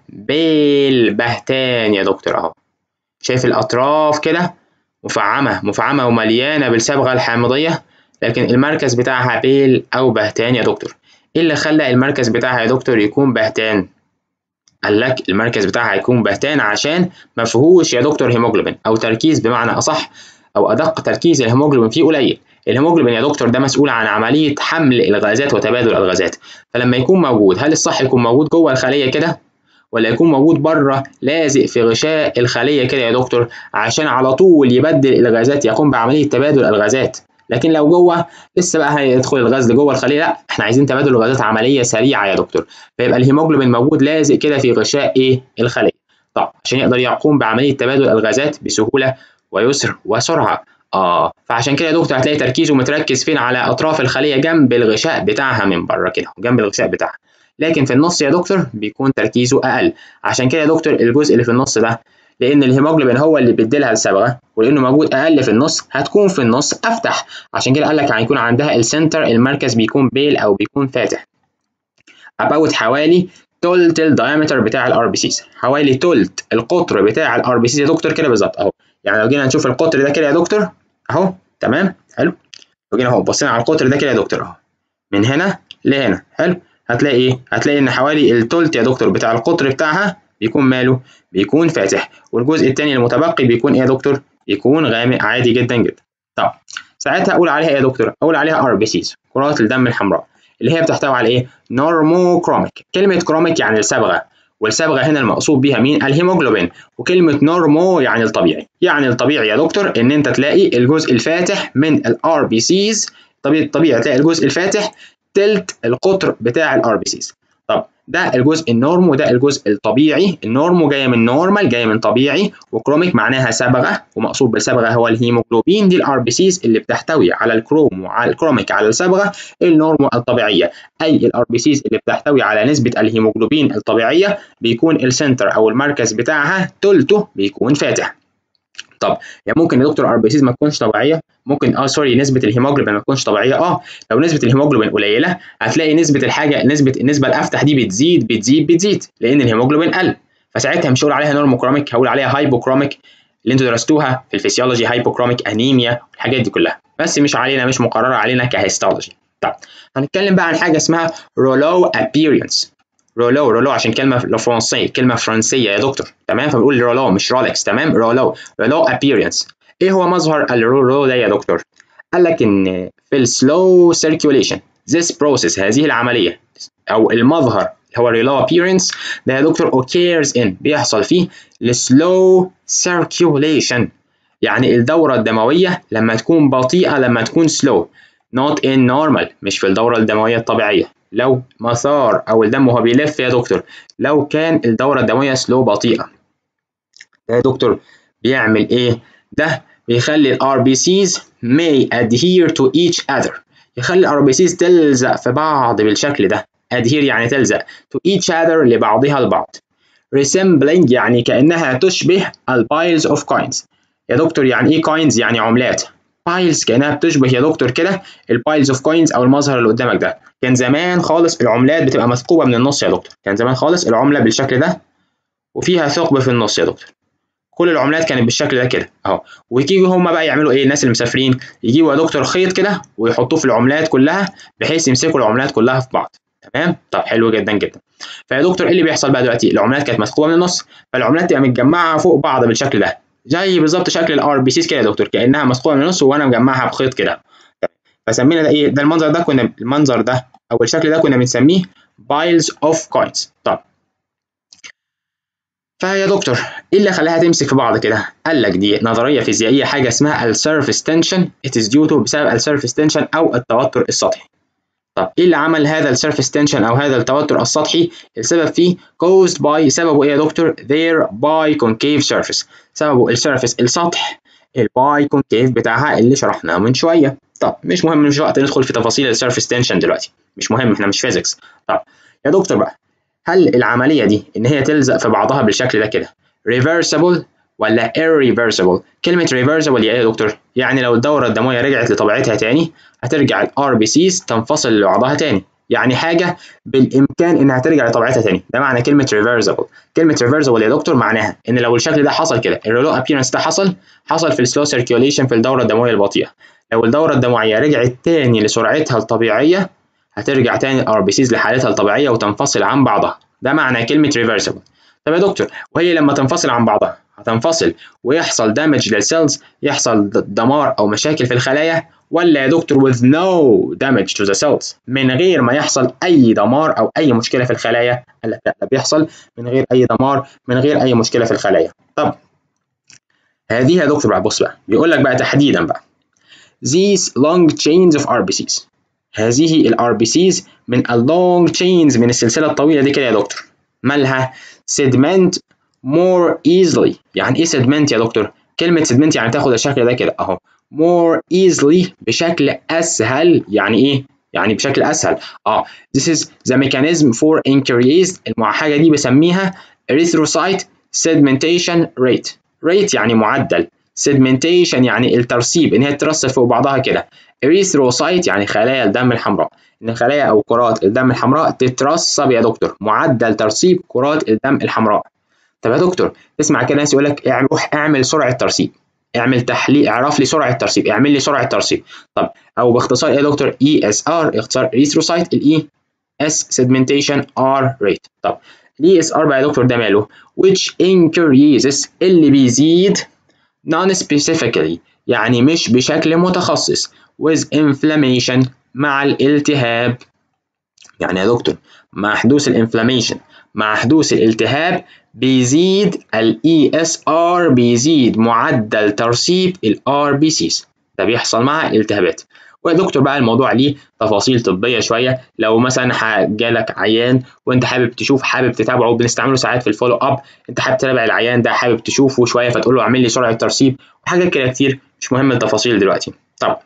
بالبهتان يا دكتور اهو شايف الاطراف كده مفعمه مفعمه ومليانه بالصبغه الحامضيه لكن المركز بتاعها بيل او بهتان يا دكتور ايه اللي خلى المركز بتاعها يا دكتور يكون بهتان قال لك المركز بتاعها هيكون بهتان عشان ما فيهوش يا دكتور هيموجلوبين او تركيز بمعنى اصح او ادق تركيز الهيموجلوبين فيه قليل الهيموجلوبين يا دكتور ده مسؤول عن عملية حمل الغازات وتبادل الغازات فلما يكون موجود هل الصح يكون موجود جوه الخلية كده ولا يكون موجود بره لازق في غشاء الخلية كده يا دكتور عشان على طول يبدل الغازات يقوم بعملية تبادل الغازات لكن لو جوه لسه بقى هيدخل الغاز لجوه الخليه لا احنا عايزين تبادل الغازات عمليه سريعه يا دكتور فيبقى الهيموجلوبين موجود لازق كده في غشاء ايه الخليه طب عشان يقدر يقوم بعمليه تبادل الغازات بسهوله ويسر وسرعه اه فعشان كده يا دكتور هتلاقي تركيزه متركز فين على اطراف الخليه جنب الغشاء بتاعها من بره كده جنب الغشاء بتاعها لكن في النص يا دكتور بيكون تركيزه اقل عشان كده يا دكتور الجزء اللي في النص ده لان الهيموجلوبين هو اللي بيديلها الصبغه ولانه موجود اقل في النص هتكون في النص افتح عشان كده قال لك هيكون عندها السنتر المركز بيكون بيل او بيكون فاتح about حوالي تلت الدايمتر بتاع الار بي سيز حوالي تلت القطر بتاع الار بي سيز يا دكتور كده بالظبط اهو يعني لو جينا نشوف القطر ده كده يا دكتور اهو تمام حلو لو جينا اهو بصينا على القطر ده كده يا دكتور اهو من هنا لهنا حلو هتلاقي ايه هتلاقي ان حوالي التلت يا دكتور بتاع القطر بتاعها بيكون ماله بيكون فاتح والجزء الثاني المتبقي بيكون ايه يا دكتور بيكون غامق عادي جدا جدا طب ساعتها اقول عليها ايه يا دكتور اقول عليها ار بي سيز كرات الدم الحمراء اللي هي بتحتوي على ايه نورموكروميك كلمه كروميك يعني الصبغه والصبغه هنا المقصود بيها مين الهيموجلوبين وكلمه نورمو يعني الطبيعي يعني الطبيعي يا دكتور ان انت تلاقي الجزء الفاتح من الار بي سيز طبيعي طبيعي تلاقي الجزء الفاتح تلت القطر بتاع الار بي سيز طب ده الجزء النورم وده الجزء الطبيعي النورم جايه من نورمال جايه من طبيعي وكروميك معناها صبغه ومقصود بالصبغه هو الهيموجلوبين دي الار بي سيز اللي بتحتوي على الكروم وعلى الكروميك على الصبغه النورم الطبيعيه اي الار بي سيز اللي بتحتوي على نسبه الهيموجلوبين الطبيعيه بيكون السنتر او المركز بتاعها تلته بيكون فاتح طب يعني ممكن يا دكتور ار بي سيز ما تكونش طبيعيه ممكن اه سوري نسبه الهيموجلوبين ما تكونش طبيعيه اه لو نسبه الهيموجلوبين قليله هتلاقي نسبه الحاجه نسبه النسبه الافتح دي بتزيد بتزيد بتزيد لان الهيموجلوبين قل فساعتها مش هقول عليها نورموكروميك هقول عليها هايبوكروميك اللي انتوا درستوها في الفسيولوجي هايبوكروميك انيميا الحاجات دي كلها بس مش علينا مش مقرره علينا كهيستولوجي طب هنتكلم بقى عن حاجه اسمها رولو ابيرنس رولو رولو عشان كلمه فرنسيه كلمه فرنسيه يا دكتور تمام فبنقول رولو مش رولكس تمام رولو رولو ابيرنس ايه هو مظهر الرولو ده يا دكتور قال لك ان في السلو سيركيوليشن this process هذه العمليه او المظهر هو ريلو appearance ده يا دكتور occurs in بيحصل فيه السلو circulation يعني الدورة الدموية لما تكون بطيئة لما تكون slow not in normal مش في الدورة الدموية الطبيعية لو مسار او الدم وهو بيلف يا دكتور لو كان الدوره الدمويه سلو بطيئه ده يا دكتور بيعمل ايه ده بيخلي الار بي سيز may adhere to each other يخلي الار بي سيز تلزق في بعض بالشكل ده adhere يعني تلزق to each other لبعضها البعض resembling يعني كانها تشبه البايلز اوف coins يا دكتور يعني ايه coins يعني عملات بايلز كانها بتشبه يا دكتور كده البايلز اوف كوينز او المظهر اللي قدامك ده كان زمان خالص العملات بتبقى مثقوبه من النص يا دكتور كان زمان خالص العمله بالشكل ده وفيها ثقب في النص يا دكتور كل العملات كانت بالشكل ده كده اهو ويجوا هم بقى يعملوا ايه الناس اللي مسافرين يجيبوا يا دكتور خيط كده ويحطوه في العملات كلها بحيث يمسكوا العملات كلها في بعض تمام طب حلو جدا جدا فيا دكتور ايه اللي بيحصل بقى دلوقتي العملات كانت مثقوبه من النص فالعملات تبقى متجمعه فوق بعض بالشكل ده زي بالظبط شكل الار بي سيز كده يا دكتور كانها مسقوطه من النص وانا مجمعها بخيط كده فسمينا ده ايه ده المنظر ده كنا المنظر ده او الشكل ده كنا بنسميه بايلز اوف كوينز طب فيا دكتور ايه اللي خلاها تمسك في بعض كده قال لك دي نظريه فيزيائيه حاجه اسمها السيرفيس تنشن ات از ديو تو بسبب السيرفيس تنشن او التوتر السطحي طب ايه اللي عمل هذا السيرفيس تنشن او هذا التوتر السطحي السبب فيه caused by سببه ايه يا دكتور there by concave surface سببه السيرفيس السطح الباي كونكيف بتاعها اللي شرحناه من شويه طب مش مهم مش وقت ندخل في تفاصيل السيرفيس تنشن دلوقتي مش مهم احنا مش فيزيكس طب يا دكتور بقى هل العمليه دي ان هي تلزق في بعضها بالشكل ده كده reversible ولا irreversible كلمة reversible يعني ايه يا دكتور؟ يعني لو الدورة الدموية رجعت لطبيعتها تاني هترجع ال RBCs تنفصل لبعضها تاني يعني حاجة بالإمكان إنها ترجع لطبيعتها تاني ده معنى كلمة reversible كلمة reversible يا دكتور معناها إن لو الشكل ده حصل كده الريلو appearance ده حصل حصل في السلو circulation في الدورة الدموية البطيئة لو الدورة الدموية رجعت تاني لسرعتها الطبيعية هترجع تاني ال RBCs لحالتها الطبيعية وتنفصل عن بعضها ده معنى كلمة reversible طب يا دكتور وهي لما تنفصل عن بعضها هتنفصل ويحصل دامج للسيلز يحصل دمار او مشاكل في الخلايا ولا يا دكتور with no damage to the cells من غير ما يحصل اي دمار او اي مشكله في الخلايا قال لك لا ده بيحصل من غير اي دمار من غير اي مشكله في الخلايا طب هذه يا دكتور بقى بص بقى بيقول لك بقى تحديدا بقى these long chains of RBCs هذه ال RBCs من ال long chains من السلسله الطويله دي كده يا دكتور مالها sediment more easily يعني ايه sediment يا دكتور كلمة sediment يعني تاخد الشكل ده كده اهو more easily بشكل اسهل يعني ايه يعني بشكل اسهل اه this is the mechanism for increased الحاجة دي بسميها erythrocyte sedimentation rate rate يعني معدل sedimentation يعني الترسيب ان هي ترسب فوق بعضها كده erythrocyte يعني خلايا الدم الحمراء ان خلايا او كرات الدم الحمراء تترسب يا دكتور معدل ترسيب كرات الدم الحمراء طب يا دكتور تسمع كده ناس يقول لك روح اعمل سرعه ترسيب اعمل تحليل اعرف لي سرعه ترسيب اعمل لي سرعه ترسيب طب او باختصار ايه يا دكتور اي اس ار اختصار erythrocyte الاي اس sedimentation ار ريت طب الاي اس ار بقى يا دكتور ده ماله which increases اللي بيزيد non-specifically يعني مش بشكل متخصص with inflammation مع الالتهاب يعني يا دكتور مع حدوث الانفلاميشن مع حدوث الالتهاب بيزيد ال ESR بيزيد معدل ترسيب ال RBCs ده بيحصل مع الالتهابات ويا دكتور بقى الموضوع ليه تفاصيل طبيه شويه لو مثلا جالك عيان وانت حابب تشوف حابب تتابعه بنستعمله ساعات في الفولو اب انت حابب تتابع العيان ده حابب تشوفه شويه فتقول له اعمل لي سرعه ترسيب وحاجات كده كتير مش مهم التفاصيل دلوقتي طب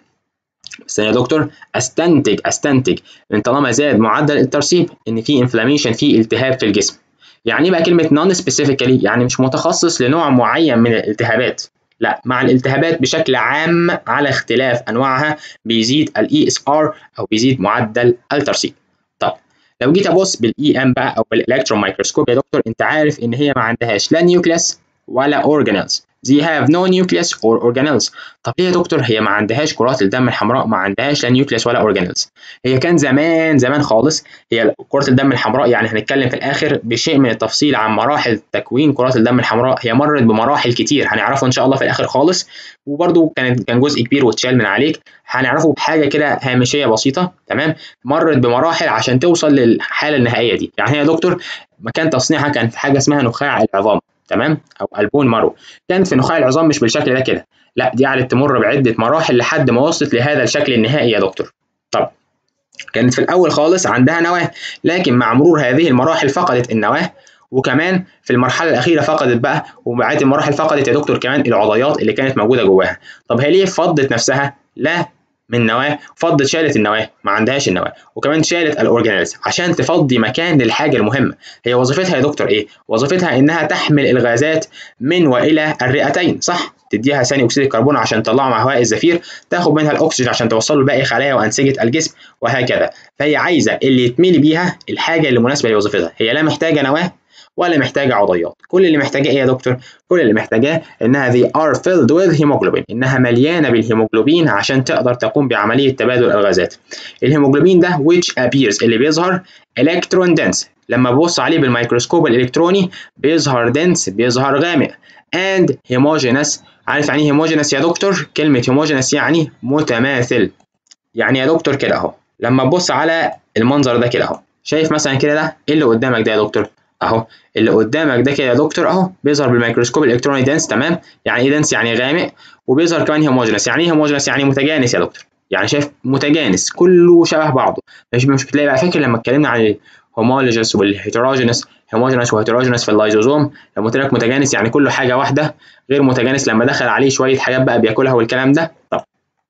بس يا دكتور استنتج استنتج ان طالما زاد معدل الترسيب ان في انفلاميشن في التهاب في الجسم يعني ايه بقى كلمه نون سبيسيفيكالي يعني مش متخصص لنوع معين من الالتهابات لا مع الالتهابات بشكل عام على اختلاف انواعها بيزيد الاي اس ار او بيزيد معدل الترسيب طب لو جيت ابص بالاي ام بقى او بالالكترون مايكروسكوب يا دكتور انت عارف ان هي ما عندهاش لا نيوكليس ولا اورجانيلز they have no nucleus or organelles طب ليه يا دكتور هي ما عندهاش كرات الدم الحمراء ما عندهاش لا نيوكليس ولا organelles هي كان زمان زمان خالص هي كرات الدم الحمراء يعني هنتكلم في الاخر بشيء من التفصيل عن مراحل تكوين كرات الدم الحمراء هي مرت بمراحل كتير هنعرفه ان شاء الله في الاخر خالص وبرده كان كان جزء كبير واتشال من عليك هنعرفه بحاجه كده هامشيه بسيطه تمام مرت بمراحل عشان توصل للحاله النهائيه دي يعني هي يا دكتور مكان تصنيعها كان في حاجه اسمها نخاع العظام تمام او البون مارو كانت في نخاع العظام مش بالشكل ده كده لا دي قعدت تمر بعده مراحل لحد ما وصلت لهذا الشكل النهائي يا دكتور طب كانت في الاول خالص عندها نواه لكن مع مرور هذه المراحل فقدت النواه وكمان في المرحله الاخيره فقدت بقى وبعد المراحل فقدت يا دكتور كمان العضيات اللي كانت موجوده جواها طب هي ليه فضت نفسها لا من نواه فضت شالت النواه ما عندهاش النواه وكمان شالت الاورجانيلز عشان تفضي مكان للحاجه المهمه هي وظيفتها يا دكتور ايه وظيفتها انها تحمل الغازات من والى الرئتين صح تديها ثاني اكسيد الكربون عشان تطلعه مع هواء الزفير تاخد منها الاكسجين عشان توصله لباقي خلايا وانسجه الجسم وهكذا فهي عايزه اللي يتملي بيها الحاجه اللي مناسبه لوظيفتها هي لا محتاجه نواه ولا محتاجة عضيات كل اللي محتاجاه ايه يا دكتور كل اللي محتاجاه انها they are filled with hemoglobin انها مليانة بالهيموجلوبين عشان تقدر تقوم بعملية تبادل الغازات الهيموجلوبين ده which appears اللي بيظهر electron dense لما ببص عليه بالميكروسكوب الالكتروني بيظهر dense بيظهر غامق and homogeneous عارف يعني ايه homogeneous يا دكتور كلمة homogeneous يعني متماثل يعني يا دكتور كده اهو لما تبص على المنظر ده كده اهو شايف مثلا كده ده ايه اللي قدامك ده يا دكتور اهو اللي قدامك ده كده يا دكتور اهو بيظهر بالميكروسكوب الالكتروني دنس تمام يعني ايه دنس يعني غامق وبيظهر كمان هيموجينس يعني ايه هيموجينس يعني متجانس يا دكتور يعني شايف متجانس كله شبه بعضه مش مش بتلاقي بقى فاكر لما اتكلمنا عن الهومولوجيس والهيتروجينس هوموجينس وهيتروجينس في اللايزوزوم لما قلت لك متجانس يعني كله حاجه واحده غير متجانس لما دخل عليه شويه حاجات بقى بياكلها والكلام ده طب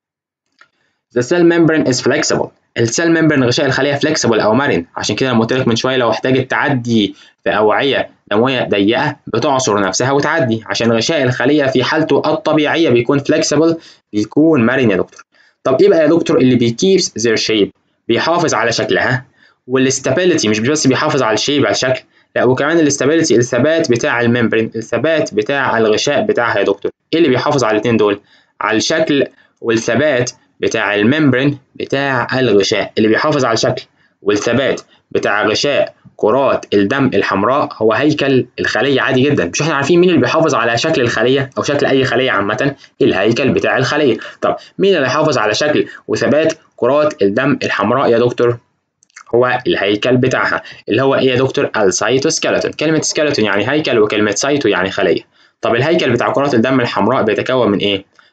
The cell membrane is flexible السيل ممبرين غشاء الخليه فليكسبل او مرن عشان كده لما قلت لك من شويه لو احتاجت تعدي في اوعيه دمويه ضيقه بتعصر نفسها وتعدي عشان غشاء الخليه في حالته الطبيعيه بيكون فليكسبل بيكون مرن يا دكتور طب ايه بقى يا دكتور اللي بيكيبس زير شيب بيحافظ على شكلها والاستابيليتي مش بس بيحافظ على الشيب على الشكل لا وكمان الاستابيليتي الثبات بتاع الممبرين الثبات بتاع الغشاء بتاعها يا دكتور ايه اللي بيحافظ على الاثنين دول على الشكل والثبات بتاع الممبرين بتاع الغشاء اللي بيحافظ على الشكل والثبات بتاع غشاء كرات الدم الحمراء هو هيكل الخلية عادي جدا مش احنا عارفين مين اللي بيحافظ على شكل الخلية او شكل اي خلية عامة الهيكل بتاع الخلية طب مين اللي يحافظ على شكل وثبات كرات الدم الحمراء يا دكتور هو الهيكل بتاعها اللي هو ايه يا دكتور السيتوسكيلتون كلمة سكيلتون يعني هيكل وكلمة سايتو يعني خلية طب الهيكل بتاع كرات الدم الحمراء بيتكون من ايه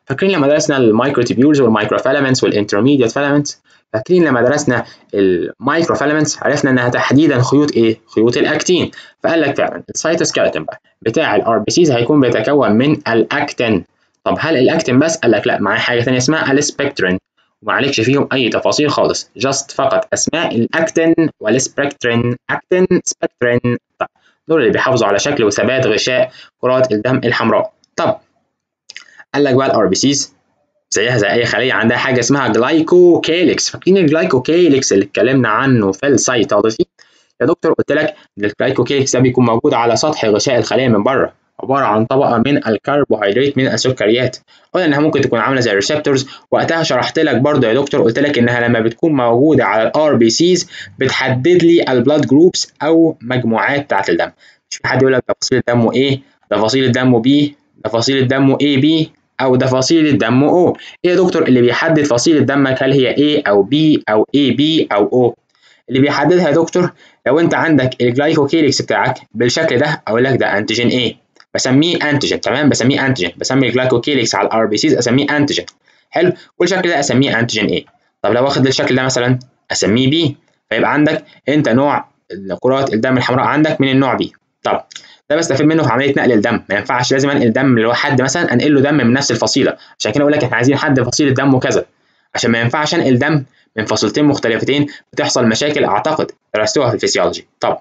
فاكرين لما درسنا المايكروتيبيولز والمايكروفيلامنتس والانترميديت فيلامنتس فاكرين لما درسنا المايكروفيلامنتس عرفنا انها تحديدا خيوط ايه؟ خيوط الاكتين فقال لك فعلا السيتوسكيلتون بقى بتاع الار بي سيز هيكون بيتكون من الاكتين طب هل الاكتين بس؟ قال لك لا معاه حاجه ثانيه اسمها السبكترين وما عليكش فيهم اي تفاصيل خالص جاست فقط اسماء الاكتين والسبكترين اكتين سبكترين طب دول اللي بيحافظوا على شكل وثبات غشاء كرات الدم الحمراء طب قال لك بقى الار بي سيز زيها زي اي خليه عندها حاجه اسمها جلايكوكيليكس فاكرين الجلايكوكيليكس اللي اتكلمنا عنه في السيتولوجي يا دكتور قلت لك ان الجلايكوكيليكس ده بيكون موجود على سطح غشاء الخليه من بره عباره عن طبقه من الكربوهيدرات من السكريات قلنا انها ممكن تكون عامله زي الريسبتورز وقتها شرحت لك برضه يا دكتور قلت لك انها لما بتكون موجوده على الار بي سيز بتحدد لي البلاد جروبس او مجموعات بتاعت الدم مش في حد يقول لك ده فصيله دمه ايه ده فصيله دمه بي ده فصيله دمه اي بي او ده فصيله دمه او ايه يا دكتور اللي بيحدد فصيله دمك هل هي A او B او AB او O اللي بيحددها يا دكتور لو انت عندك الجلايكوكيليكس بتاعك بالشكل ده اقول لك ده انتيجين A بسميه انتيجين تمام بسميه انتيجين بسمي الجلايكوكيليكس على الار بي سيز اسميه انتيجين حلو كل شكل ده اسميه انتيجين A طب لو واخد الشكل ده مثلا اسميه B فيبقى عندك انت نوع كرات الدم الحمراء عندك من النوع B طب ده بستفيد منه في عمليه نقل الدم ما ينفعش لازم انقل دم لحد مثلا انقل له دم من نفس الفصيله عشان كده اقول لك احنا عايزين حد فصيله دمه كذا عشان ما ينفعش انقل دم من فصيلتين مختلفتين بتحصل مشاكل اعتقد درستوها في الفسيولوجي طب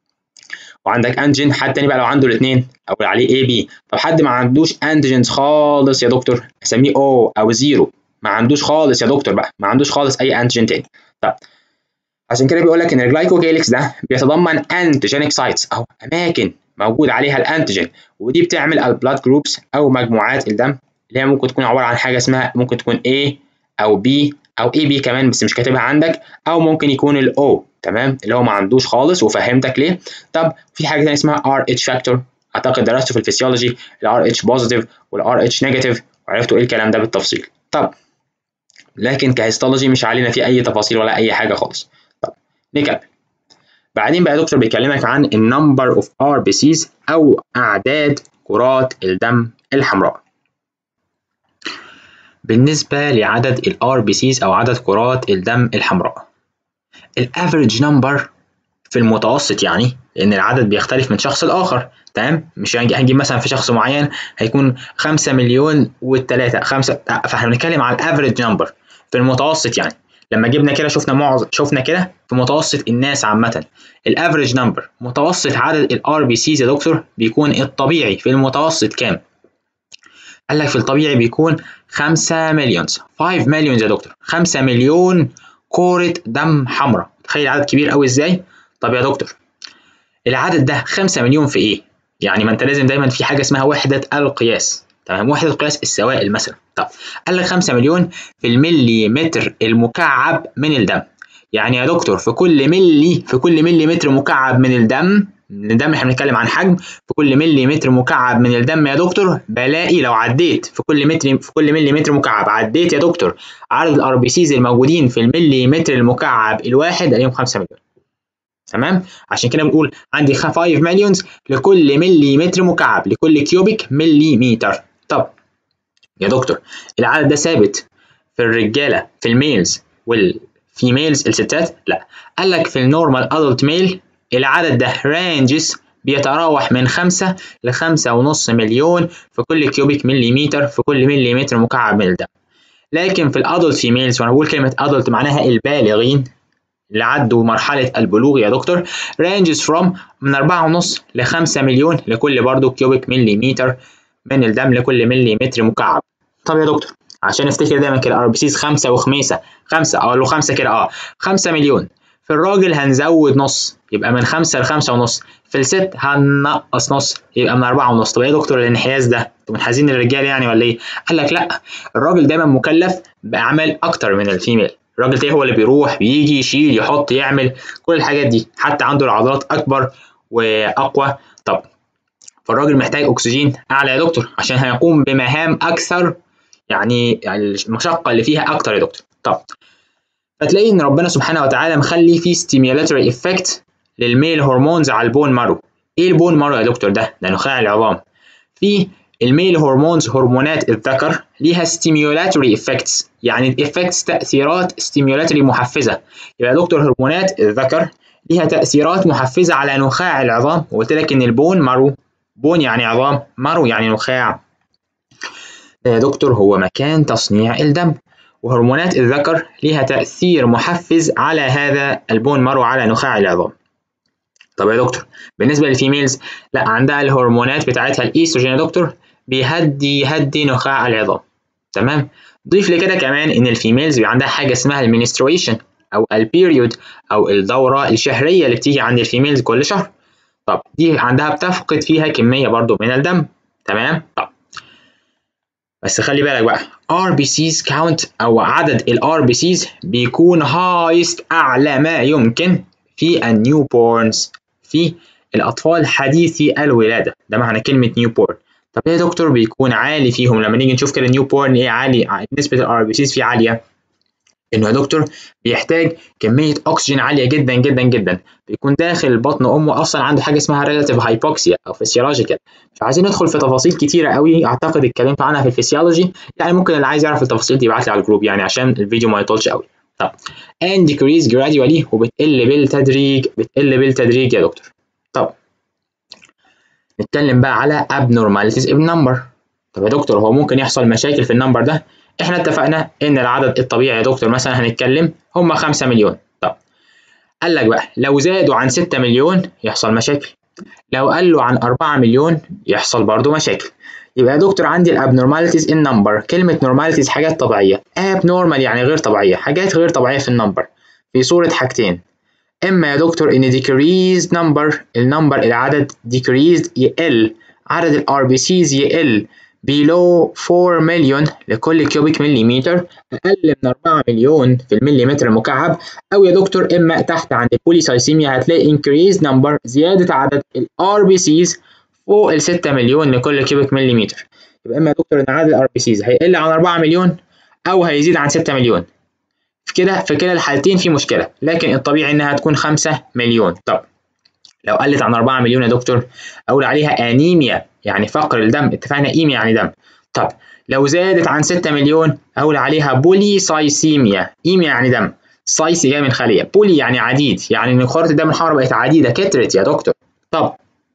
وعندك انتيجين حد تاني بقى لو عنده الاثنين اقول عليه اي بي طب حد ما عندوش انتيجينز خالص يا دكتور اسميه او او زيرو ما عندوش خالص يا دكتور بقى ما عندوش خالص اي انتيجين تاني طب عشان كده بيقول لك ان الجلايكوكيليكس ده بيتضمن انتيجينيك سايتس او اماكن موجود عليها الانتيجين ودي بتعمل البلاد جروبس او مجموعات الدم اللي هي ممكن تكون عباره عن حاجه اسمها ممكن تكون A او B او اي بي كمان بس مش كاتبها عندك او ممكن يكون الاو تمام اللي هو ما عندوش خالص وفهمتك ليه طب في حاجه ثانيه اسمها ار اتش فاكتور اعتقد درسته في الفسيولوجي الار اتش بوزيتيف والار اتش نيجاتيف وعرفتوا ايه الكلام ده بالتفصيل طب لكن كهيستولوجي مش علينا فيه اي تفاصيل ولا اي حاجه خالص طب نكمل بعدين بقى يا دكتور بيكلمك عن النمبر اوف ار بي سيز او اعداد كرات الدم الحمراء بالنسبة لعدد ال RBCs أو عدد كرات الدم الحمراء الافريج نمبر في المتوسط يعني لأن العدد بيختلف من شخص لآخر تمام مش هنجيب مثلا في شخص معين هيكون 5 مليون والتلاتة خمسة فاحنا بنتكلم على الافريج نمبر في المتوسط يعني لما جبنا كده شفنا معظم شفنا كده في متوسط الناس عامة الافريج نمبر متوسط عدد الار بي سيز يا دكتور بيكون الطبيعي في المتوسط كام؟ قال لك في الطبيعي بيكون 5 مليون 5 مليون يا دكتور 5 مليون كورة دم حمراء تخيل عدد كبير قوي ازاي؟ طب يا دكتور العدد ده 5 مليون في ايه؟ يعني ما انت لازم دايما في حاجة اسمها وحدة القياس تمام وحدة قياس السوائل مثلا طب قال لك 5 مليون في الملي متر المكعب من الدم يعني يا دكتور في كل ملي في كل ملي متر مكعب من الدم من الدم احنا بنتكلم عن حجم في كل ملي متر مكعب من الدم يا دكتور بلاقي لو عديت في كل متر في كل ملي متر مكعب عديت يا دكتور عدد الار بي سيز الموجودين في الملي متر المكعب الواحد الاقيهم 5 مليون تمام عشان كده بنقول عندي 5 مليونز لكل ملي متر مكعب لكل كيوبيك ملي متر طب يا دكتور العدد ده ثابت في الرجاله في الميلز والفيميلز الستات لا قال لك في النورمال ادلت ميل العدد ده رانجز بيتراوح من خمسة لخمسة ونص مليون في كل كيوبيك مليمتر في كل مليمتر مكعب من الدم لكن في الادلت فيميلز وانا بقول كلمة ادلت معناها البالغين اللي عدوا مرحلة البلوغ يا دكتور ranges from من أربعة ونص لخمسة مليون لكل برضو كيوبيك مليمتر من الدم لكل مليمتر مكعب طب يا دكتور عشان افتكر دايما كده ار بي سيز خمسة وخميسة خمسة او لو خمسة كده اه خمسة مليون في الراجل هنزود نص يبقى من خمسة لخمسة ونص في الست هننقص نص يبقى من أربعة ونص طب يا دكتور الانحياز ده انتوا منحازين للرجال يعني ولا ايه؟ قال لك لا الراجل دايما مكلف بأعمال أكتر من الفيميل الراجل ده هو اللي بيروح بيجي يشيل يحط يعمل كل الحاجات دي حتى عنده العضلات أكبر وأقوى طب فالراجل محتاج أكسجين أعلى يا دكتور عشان هيقوم بمهام أكثر يعني يعني المشقة اللي فيها أكتر يا دكتور طب فتلاقي ان ربنا سبحانه وتعالى مخلي في ستيميولاتوري افكت للميل هرمونز على البون مارو ايه البون مارو يا دكتور ده ده نخاع العظام في الميل هرمونز هرمونات الذكر ليها stimulatory effects يعني effects تأثيرات stimulatory محفزة يبقى يا دكتور هرمونات الذكر ليها تأثيرات محفزة على نخاع العظام وقلت لك إن البون مرو بون يعني عظام مرو يعني نخاع يا دكتور هو مكان تصنيع الدم وهرمونات الذكر ليها تأثير محفز على هذا البون مرو على نخاع العظام طب يا دكتور بالنسبة للفيميلز لا عندها الهرمونات بتاعتها الإيستروجين يا دكتور بيهدي يهدي نخاع العظام تمام ضيف لكده كمان ان الفيميلز بيبقى عندها حاجه اسمها المينسترويشن او البيريود او الدوره الشهريه اللي بتيجي عند الفيميلز كل شهر طب دي عندها بتفقد فيها كميه برضو من الدم تمام طب بس خلي بالك بقى RBCs count او عدد ال RBCs بيكون highest اعلى ما يمكن في النيوبورنز في الاطفال حديثي الولاده ده معنى كلمه نيوبورن طب ايه يا دكتور بيكون عالي فيهم لما نيجي نشوف كده نيو بورن ايه عالي نسبه الار بي سيز فيه عاليه انه يا دكتور بيحتاج كميه اكسجين عاليه جدا جدا جدا بيكون داخل بطن امه اصلا عنده حاجه اسمها ريلاتيف هايبوكسيا او فيسيولوجيكال مش عايزين ندخل في تفاصيل كتيره قوي اعتقد اتكلمت عنها في الفسيولوجي يعني ممكن اللي عايز يعرف التفاصيل دي يبعت لي على الجروب يعني عشان الفيديو ما يطولش قوي طب and decrease gradually وبتقل بالتدريج بتقل بالتدريج يا دكتور طب نتكلم بقى على abnormalities in number طب يا دكتور هو ممكن يحصل مشاكل في النمبر ده احنا اتفقنا ان العدد الطبيعي يا دكتور مثلا هنتكلم هم 5 مليون طب قال لك بقى لو زادوا عن 6 مليون يحصل مشاكل لو قلوا عن 4 مليون يحصل برضو مشاكل يبقى يا دكتور عندي الابنورماليتيز ان نمبر كلمه نورماليتيز حاجات طبيعيه abnormal يعني غير طبيعيه حاجات غير طبيعيه في النمبر في صوره حاجتين اما يا دكتور ان decreased number النمبر العدد decreased يقل عدد الار بي سيز يقل below 4 مليون لكل كيوبيك مليمتر اقل من 4 مليون في المليمتر المكعب او يا دكتور اما تحت عند البوليسايسيميا هتلاقي increased number زياده عدد الار بي سيز فوق ال 6 مليون لكل كيوبيك مليمتر يبقى اما يا دكتور ان عدد الار بي سيز هيقل عن 4 مليون او هيزيد عن 6 مليون في كده في كلا الحالتين في مشكله لكن الطبيعي انها تكون 5 مليون طب لو قلت عن 4 مليون يا دكتور اقول عليها انيميا يعني فقر الدم اتفقنا ايميا يعني دم طب لو زادت عن 6 مليون اقول عليها بوليسايسيميا ايميا يعني دم سايسي جاي من خليه بولي يعني عديد يعني ان كرات الدم الحمراء بقت عديده كترت يا دكتور طب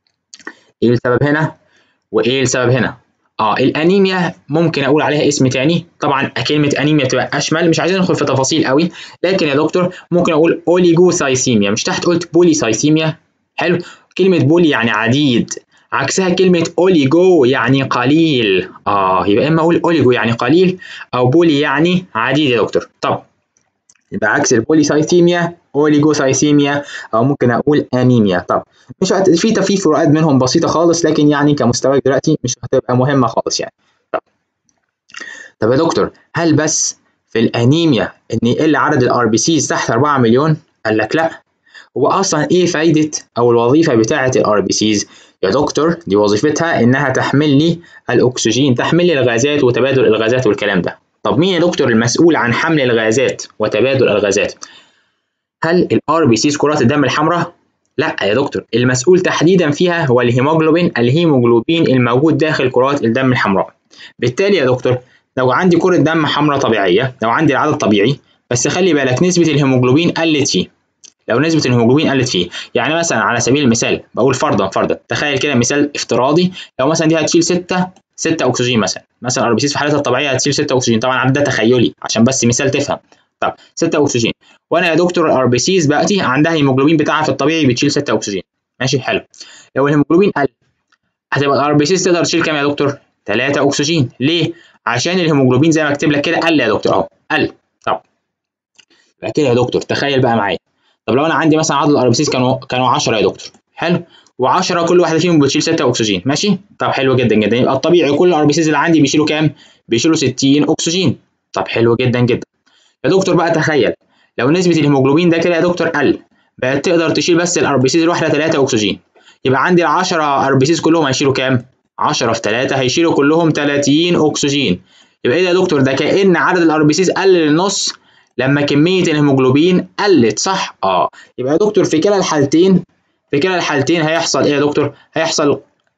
ايه السبب هنا وايه السبب هنا اه الانيميا ممكن اقول عليها اسم تاني طبعا كلمه انيميا تبقى اشمل مش عايزين ندخل في تفاصيل قوي لكن يا دكتور ممكن اقول اوليجوسايسيميا مش تحت قلت بوليسايسيميا حلو كلمه بولي يعني عديد عكسها كلمة أوليجو يعني قليل آه يبقى إما أقول أوليجو يعني قليل أو بولي يعني عديد يا دكتور طب يبقى عكس البوليسايثيميا أوليجوسايثيميا أو ممكن أقول أنيميا طب مش هت... في في فروقات منهم بسيطة خالص لكن يعني كمستوى دلوقتي مش هتبقى مهمة خالص يعني طب طب يا دكتور هل بس في الأنيميا إن يقل عدد الار بي سيز تحت 4 مليون؟ قال لك لأ هو اصلا ايه فايده او الوظيفه بتاعه الار بي سيز يا دكتور دي وظيفتها انها تحمل لي الاكسجين تحمل لي الغازات وتبادل الغازات والكلام ده طب مين يا دكتور المسؤول عن حمل الغازات وتبادل الغازات هل الار بي سيز كرات الدم الحمراء لا يا دكتور المسؤول تحديدا فيها هو الهيموجلوبين الهيموجلوبين الموجود داخل كرات الدم الحمراء بالتالي يا دكتور لو عندي كرة دم حمراء طبيعية لو عندي العدد طبيعي بس خلي بالك نسبة الهيموجلوبين قلت فيه لو نسبة الهيموجلوبين قلت فيه يعني مثلا على سبيل المثال بقول فرضا فرضا تخيل كده مثال افتراضي لو مثلا دي هتشيل 6 6 اكسجين مثلا مثلا ار بي في حالتها الطبيعيه هتشيل 6 اكسجين طبعا عدد ده تخيلي عشان بس مثال تفهم طب 6 اكسجين وانا يا دكتور الار بي سيز بقتي عندها هيموجلوبين بتاعها في الطبيعي بتشيل 6 اكسجين ماشي حلو لو الهيموجلوبين قل هتبقى الار بي سيز تقدر تشيل كام يا دكتور 3 اكسجين ليه عشان الهيموجلوبين زي ما اكتب لك كده قل يا دكتور اهو قل طب يبقى كده يا دكتور تخيل بقى معايا طب لو انا عندي مثلا عدد الار بي سيز كانوا كانوا 10 يا دكتور حلو و10 كل واحده فيهم بتشيل 6 اكسجين ماشي طب حلو جدا جدا يبقى الطبيعي كل الار بي سيز اللي عندي بيشيلوا كام بيشيلوا 60 اكسجين طب حلو جدا جدا يا دكتور بقى تخيل لو نسبه الهيموجلوبين ده كده يا دكتور قل بقت تقدر تشيل بس الار بي سيز الواحده 3 اكسجين يبقى عندي ال 10 ار بي سيز كلهم هيشيلوا كام 10 في 3 هيشيلوا كلهم 30 اكسجين يبقى ايه ده يا دكتور ده كأن عدد الار بي سيز قل للنص لما كمية الهيموجلوبين قلت صح؟ اه يبقى يا دكتور في كلا الحالتين في كلا الحالتين هيحصل ايه يا دكتور؟ هيحصل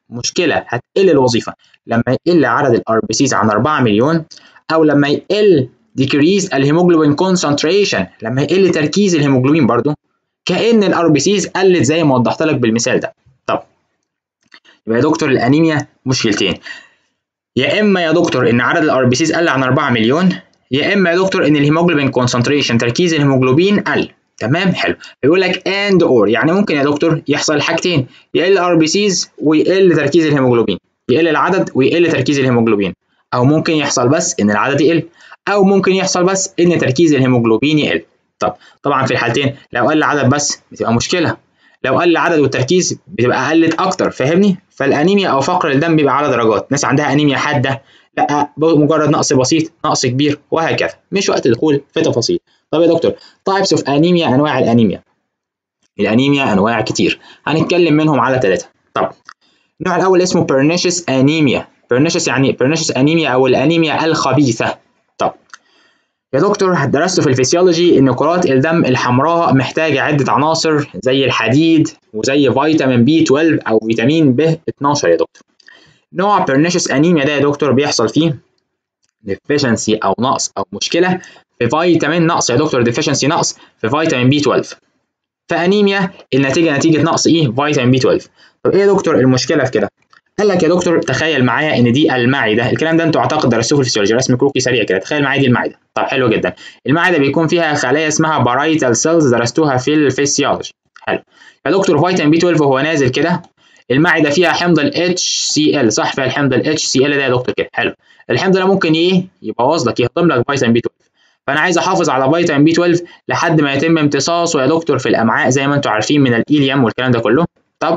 مشكله هتقل الوظيفه لما يقل عدد الار بي سيز عن 4 مليون او لما يقل decrease الهيموجلوبين concentration لما يقل تركيز الهيموجلوبين برضو كأن الار بي سيز قلت زي ما وضحت لك بالمثال ده طب يبقى يا دكتور الانيميا مشكلتين يا اما يا دكتور ان عدد الار بي سيز قل عن 4 مليون يا اما يا دكتور ان الهيموجلوبين concentration تركيز الهيموجلوبين قل تمام حلو بيقول لك اند اور يعني ممكن يا دكتور يحصل حاجتين يقل ار بي سيز ويقل تركيز الهيموجلوبين يقل العدد ويقل تركيز الهيموجلوبين او ممكن يحصل بس ان العدد يقل او ممكن يحصل بس ان تركيز الهيموجلوبين يقل طب طبعا في الحالتين لو قل العدد بس بتبقى مشكله لو قل العدد والتركيز بتبقى قلت اكتر فاهمني فالانيميا او فقر الدم بيبقى على درجات ناس عندها انيميا حاده لا مجرد نقص بسيط نقص كبير وهكذا مش وقت الدخول في تفاصيل طب يا دكتور تايبس اوف انيميا انواع الانيميا الانيميا انواع كتير هنتكلم منهم على ثلاثه طب النوع الاول اسمه بيرنيشس انيميا بيرنيشس يعني بيرنيشس انيميا او الانيميا الخبيثه طب يا دكتور درست في الفسيولوجي ان كرات الدم الحمراء محتاجه عده عناصر زي الحديد وزي فيتامين بي 12 او فيتامين ب 12 يا دكتور نوع بيرنيشس انيميا ده يا دكتور بيحصل فيه deficiency او نقص او مشكله في فيتامين نقص يا دكتور deficiency نقص في فيتامين بي 12 فانيميا النتيجه نتيجه نقص ايه فيتامين بي 12 طب ايه يا دكتور المشكله في كده قال لك يا دكتور تخيل معايا ان دي المعده الكلام ده انتوا اعتقد درستوه في الفسيولوجي رسم كروكي سريع كده تخيل معايا دي المعده طب حلو جدا المعده بيكون فيها خلايا اسمها بارايتال سيلز درستوها في الفسيولوجي حلو يا دكتور فيتامين بي 12 وهو نازل كده المعده فيها حمض ال HCl صح فيها الحمض ال HCl ده يا دكتور كده حلو الحمض ده ممكن ايه يبوظ لك يهضم لك فيتامين بي 12 فانا عايز احافظ على فيتامين بي 12 لحد ما يتم امتصاصه يا دكتور في الامعاء زي ما انتم عارفين من الايليوم والكلام ده كله طب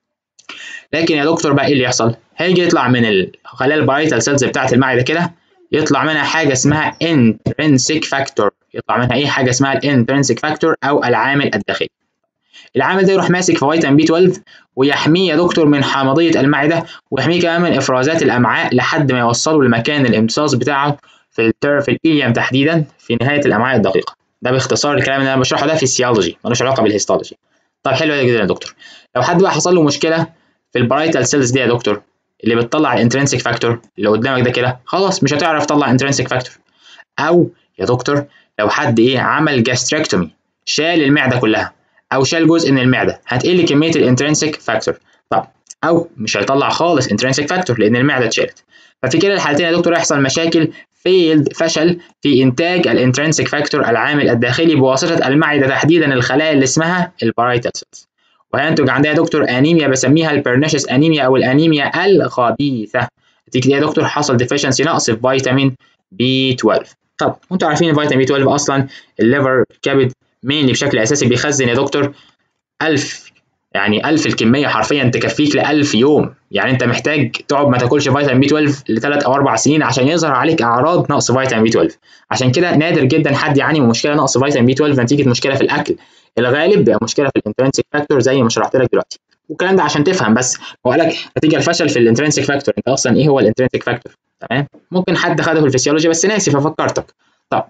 لكن يا دكتور بقى ايه اللي يحصل هيجي يطلع من الخلايا البايتال سيلز بتاعه المعده كده يطلع منها حاجه اسمها intrinsic factor يطلع منها ايه حاجه اسمها الانترنسيك فاكتور او العامل الداخلي العامل ده يروح ماسك في فيتامين بي 12 ويحميه يا دكتور من حامضيه المعده ويحميه كمان من افرازات الامعاء لحد ما يوصله لمكان الامتصاص بتاعه في التر في الايليوم تحديدا في نهايه الامعاء الدقيقه ده باختصار الكلام اللي انا بشرحه ده فيسيولوجي ملوش علاقه بالهيستولوجي طب حلو جدا يا دكتور لو حد بقى حصل له مشكله في البرايتال سيلز دي يا دكتور اللي بتطلع الانترنسيك فاكتور اللي قدامك ده كده خلاص مش هتعرف تطلع انترنسيك فاكتور او يا دكتور لو حد ايه عمل جاستريكتومي شال المعده كلها او شال جزء من المعده هتقل كميه الانترنسيك فاكتور طب او مش هيطلع خالص انترنسيك فاكتور لان المعده اتشالت ففي كلا الحالتين يا دكتور يحصل مشاكل فيلد فشل في انتاج الانترنسيك فاكتور العامل الداخلي بواسطه المعده تحديدا الخلايا اللي اسمها البارايتال سيلز وهينتج عندها يا دكتور انيميا بسميها البرنيشس انيميا او الانيميا الخبيثه نتيجه يا دكتور حصل ديفيشنسي نقص في فيتامين بي 12 طب وانتوا عارفين فيتامين بي 12 اصلا الليفر كبد مينلي بشكل اساسي بيخزن يا دكتور 1000 يعني 1000 الكميه حرفيا تكفيك ل 1000 يوم يعني انت محتاج تقعد ما تاكلش فيتامين بي 12 لثلاث او اربع سنين عشان يظهر عليك اعراض نقص فيتامين بي 12 عشان كده نادر جدا حد يعاني من مشكله نقص فيتامين بي 12 نتيجه مشكله في الاكل الغالب بيبقى مشكله في الانترنسيك فاكتور زي ما شرحت لك دلوقتي والكلام ده عشان تفهم بس هو قال لك نتيجه الفشل في الانترنسيك فاكتور انت اصلا ايه هو الانترنسيك فاكتور تمام ممكن حد خده في الفسيولوجي بس ناسي ففكرتك طب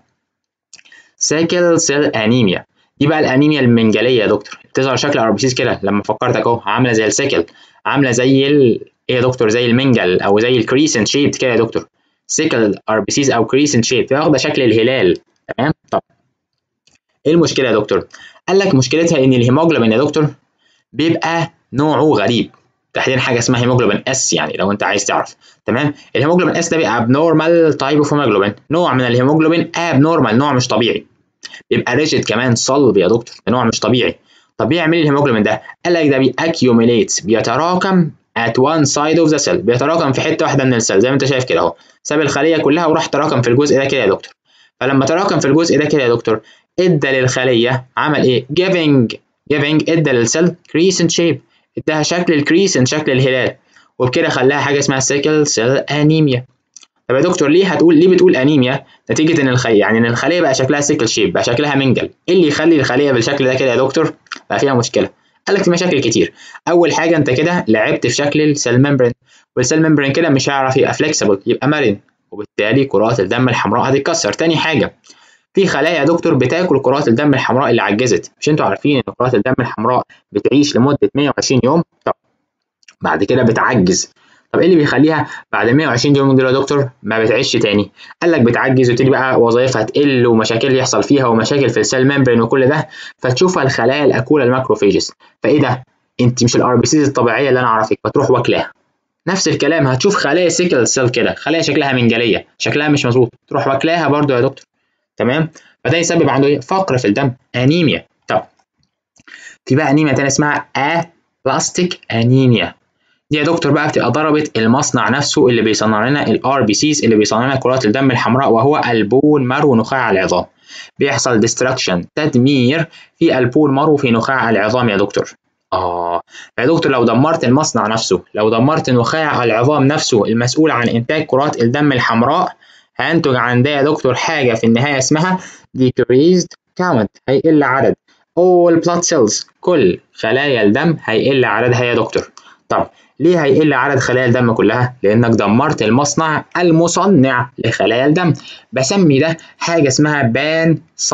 سيكل سيل انيميا دي بقى الانيميا المنجليه يا دكتور بتظهر شكل ار بي سيز كده لما فكرتك اهو عامله زي السيكل عامله زي ال... ايه يا دكتور زي المنجل او زي الكريسنت شيب كده يا دكتور سيكل ار بي سيز او كريسنت شيب واخده شكل الهلال تمام طب ايه المشكله يا دكتور قال لك مشكلتها ان الهيموجلوبين يا دكتور بيبقى نوعه غريب تحديدا حاجه اسمها هيموجلوبين اس يعني لو انت عايز تعرف تمام الهيموجلوبين اس ده بيبقى ابنورمال تايب اوف هيموجلوبين نوع من الهيموجلوبين ابنورمال نوع مش طبيعي بيبقى ريجيد كمان صلب يا دكتور ده نوع مش طبيعي طب بيعمل ايه الهيموجلوبين ده قال لك ده بيأكيوميليت بيتراكم at one side of the cell بيتراكم في حته واحده من السيل زي ما انت شايف كده اهو ساب الخليه كلها وراح تراكم في الجزء ده كده يا دكتور فلما تراكم في الجزء ده كده يا دكتور ادى للخليه عمل ايه giving giving ادى للسيل crescent shape اداها شكل الكريسنت شكل الهلال وبكده خلاها حاجه اسمها سيكل سيل انيميا طب يا دكتور ليه هتقول ليه بتقول انيميا نتيجه ان الخليه يعني ان الخليه بقى شكلها سيكل شيب بقى شكلها منجل ايه اللي يخلي الخليه بالشكل ده كده يا دكتور بقى فيها مشكله قال لك في مشاكل كتير اول حاجه انت كده لعبت في شكل السيل ممبرين والسيل ممبرين كده مش هيعرف يبقى فليكسبل يبقى مرن وبالتالي كرات الدم الحمراء هتتكسر تاني حاجه في خلايا يا دكتور بتاكل كرات الدم الحمراء اللي عجزت مش انتوا عارفين ان كرات الدم الحمراء بتعيش لمده 120 يوم طب بعد كده بتعجز طب ايه اللي بيخليها بعد 120 يوم دول يا دكتور ما بتعيش تاني قال لك بتعجز وتبتدي بقى وظائفها تقل ومشاكل يحصل فيها ومشاكل في السيل ممبرين وكل ده فتشوفها الخلايا الاكوله الماكروفيجز فايه ده انت مش الار بي سيز الطبيعيه اللي انا اعرفك فتروح واكلاها نفس الكلام هتشوف خلايا سيكل سيل كده خلايا شكلها منجليه شكلها مش مظبوط تروح واكلاها برضو يا دكتور تمام فده يسبب عنده ايه فقر في الدم انيميا طب في بقى انيميا تانية اسمها بلاستيك انيميا دي يا دكتور بقى بتبقى ضربت المصنع نفسه اللي بيصنع لنا الار بي سيز اللي بيصنع لنا كرات الدم الحمراء وهو البون مارو نخاع العظام بيحصل ديستراكشن تدمير في البون مارو في نخاع العظام يا دكتور آه يا دكتور لو دمرت المصنع نفسه لو دمرت نخاع العظام نفسه المسؤول عن إنتاج كرات الدم الحمراء هينتج عن ده يا دكتور حاجة في النهاية اسمها decreased count هيقل عدد all blood cells كل خلايا الدم هيقل عددها يا دكتور طب ليه هيقل عدد خلايا الدم كلها؟ لأنك دمرت المصنع المصنع لخلايا الدم بسمي ده حاجة اسمها بان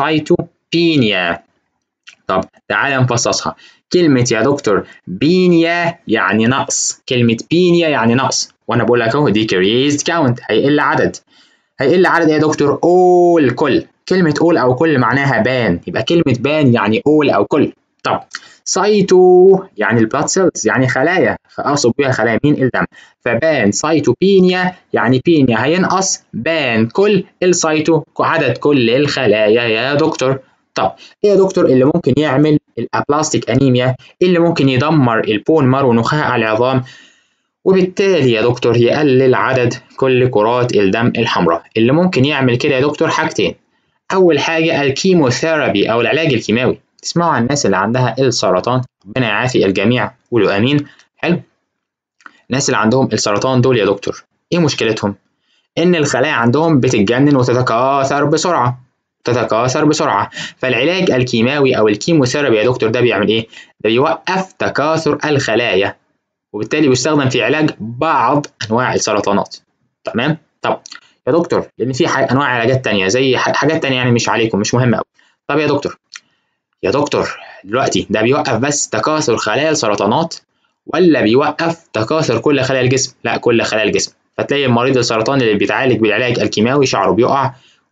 سايتوبينيا طب تعالى نفصصها كلمة يا دكتور بينيا يعني نقص كلمة بينيا يعني نقص وأنا بقول لك أهو decreased count هيقل عدد هيقل عدد يا دكتور all كل كلمة all أو كل معناها بان يبقى كلمة بان يعني all أو كل طب سايتو يعني البلاد سيلز يعني خلايا اقصد بيها خلايا مين الدم فبان سايتوبينيا يعني بينيا هينقص بان كل السايتو عدد كل الخلايا يا دكتور طب ايه يا دكتور اللي ممكن يعمل الابلاستيك انيميا اللي ممكن يدمر البون مارو نخاع العظام وبالتالي يا دكتور يقلل عدد كل كرات الدم الحمراء اللي ممكن يعمل كده يا دكتور حاجتين اول حاجه الكيموثيرابي او العلاج الكيماوي تسمعوا عن الناس اللي عندها السرطان ربنا يعافي الجميع قولوا امين حلو الناس اللي عندهم السرطان دول يا دكتور ايه مشكلتهم ان الخلايا عندهم بتتجنن وتتكاثر بسرعه تتكاثر بسرعه فالعلاج الكيماوي او الكيموثيرابي يا دكتور ده بيعمل ايه ده بيوقف تكاثر الخلايا وبالتالي بيستخدم في علاج بعض انواع السرطانات تمام طب يا دكتور لان في انواع علاجات تانية زي حاجات تانية يعني مش عليكم مش مهمه قوي طب يا دكتور يا دكتور دلوقتي ده بيوقف بس تكاثر خلايا السرطانات ولا بيوقف تكاثر كل خلايا الجسم لا كل خلايا الجسم فتلاقي مريض السرطان اللي بيتعالج بالعلاج الكيماوي شعره بيقع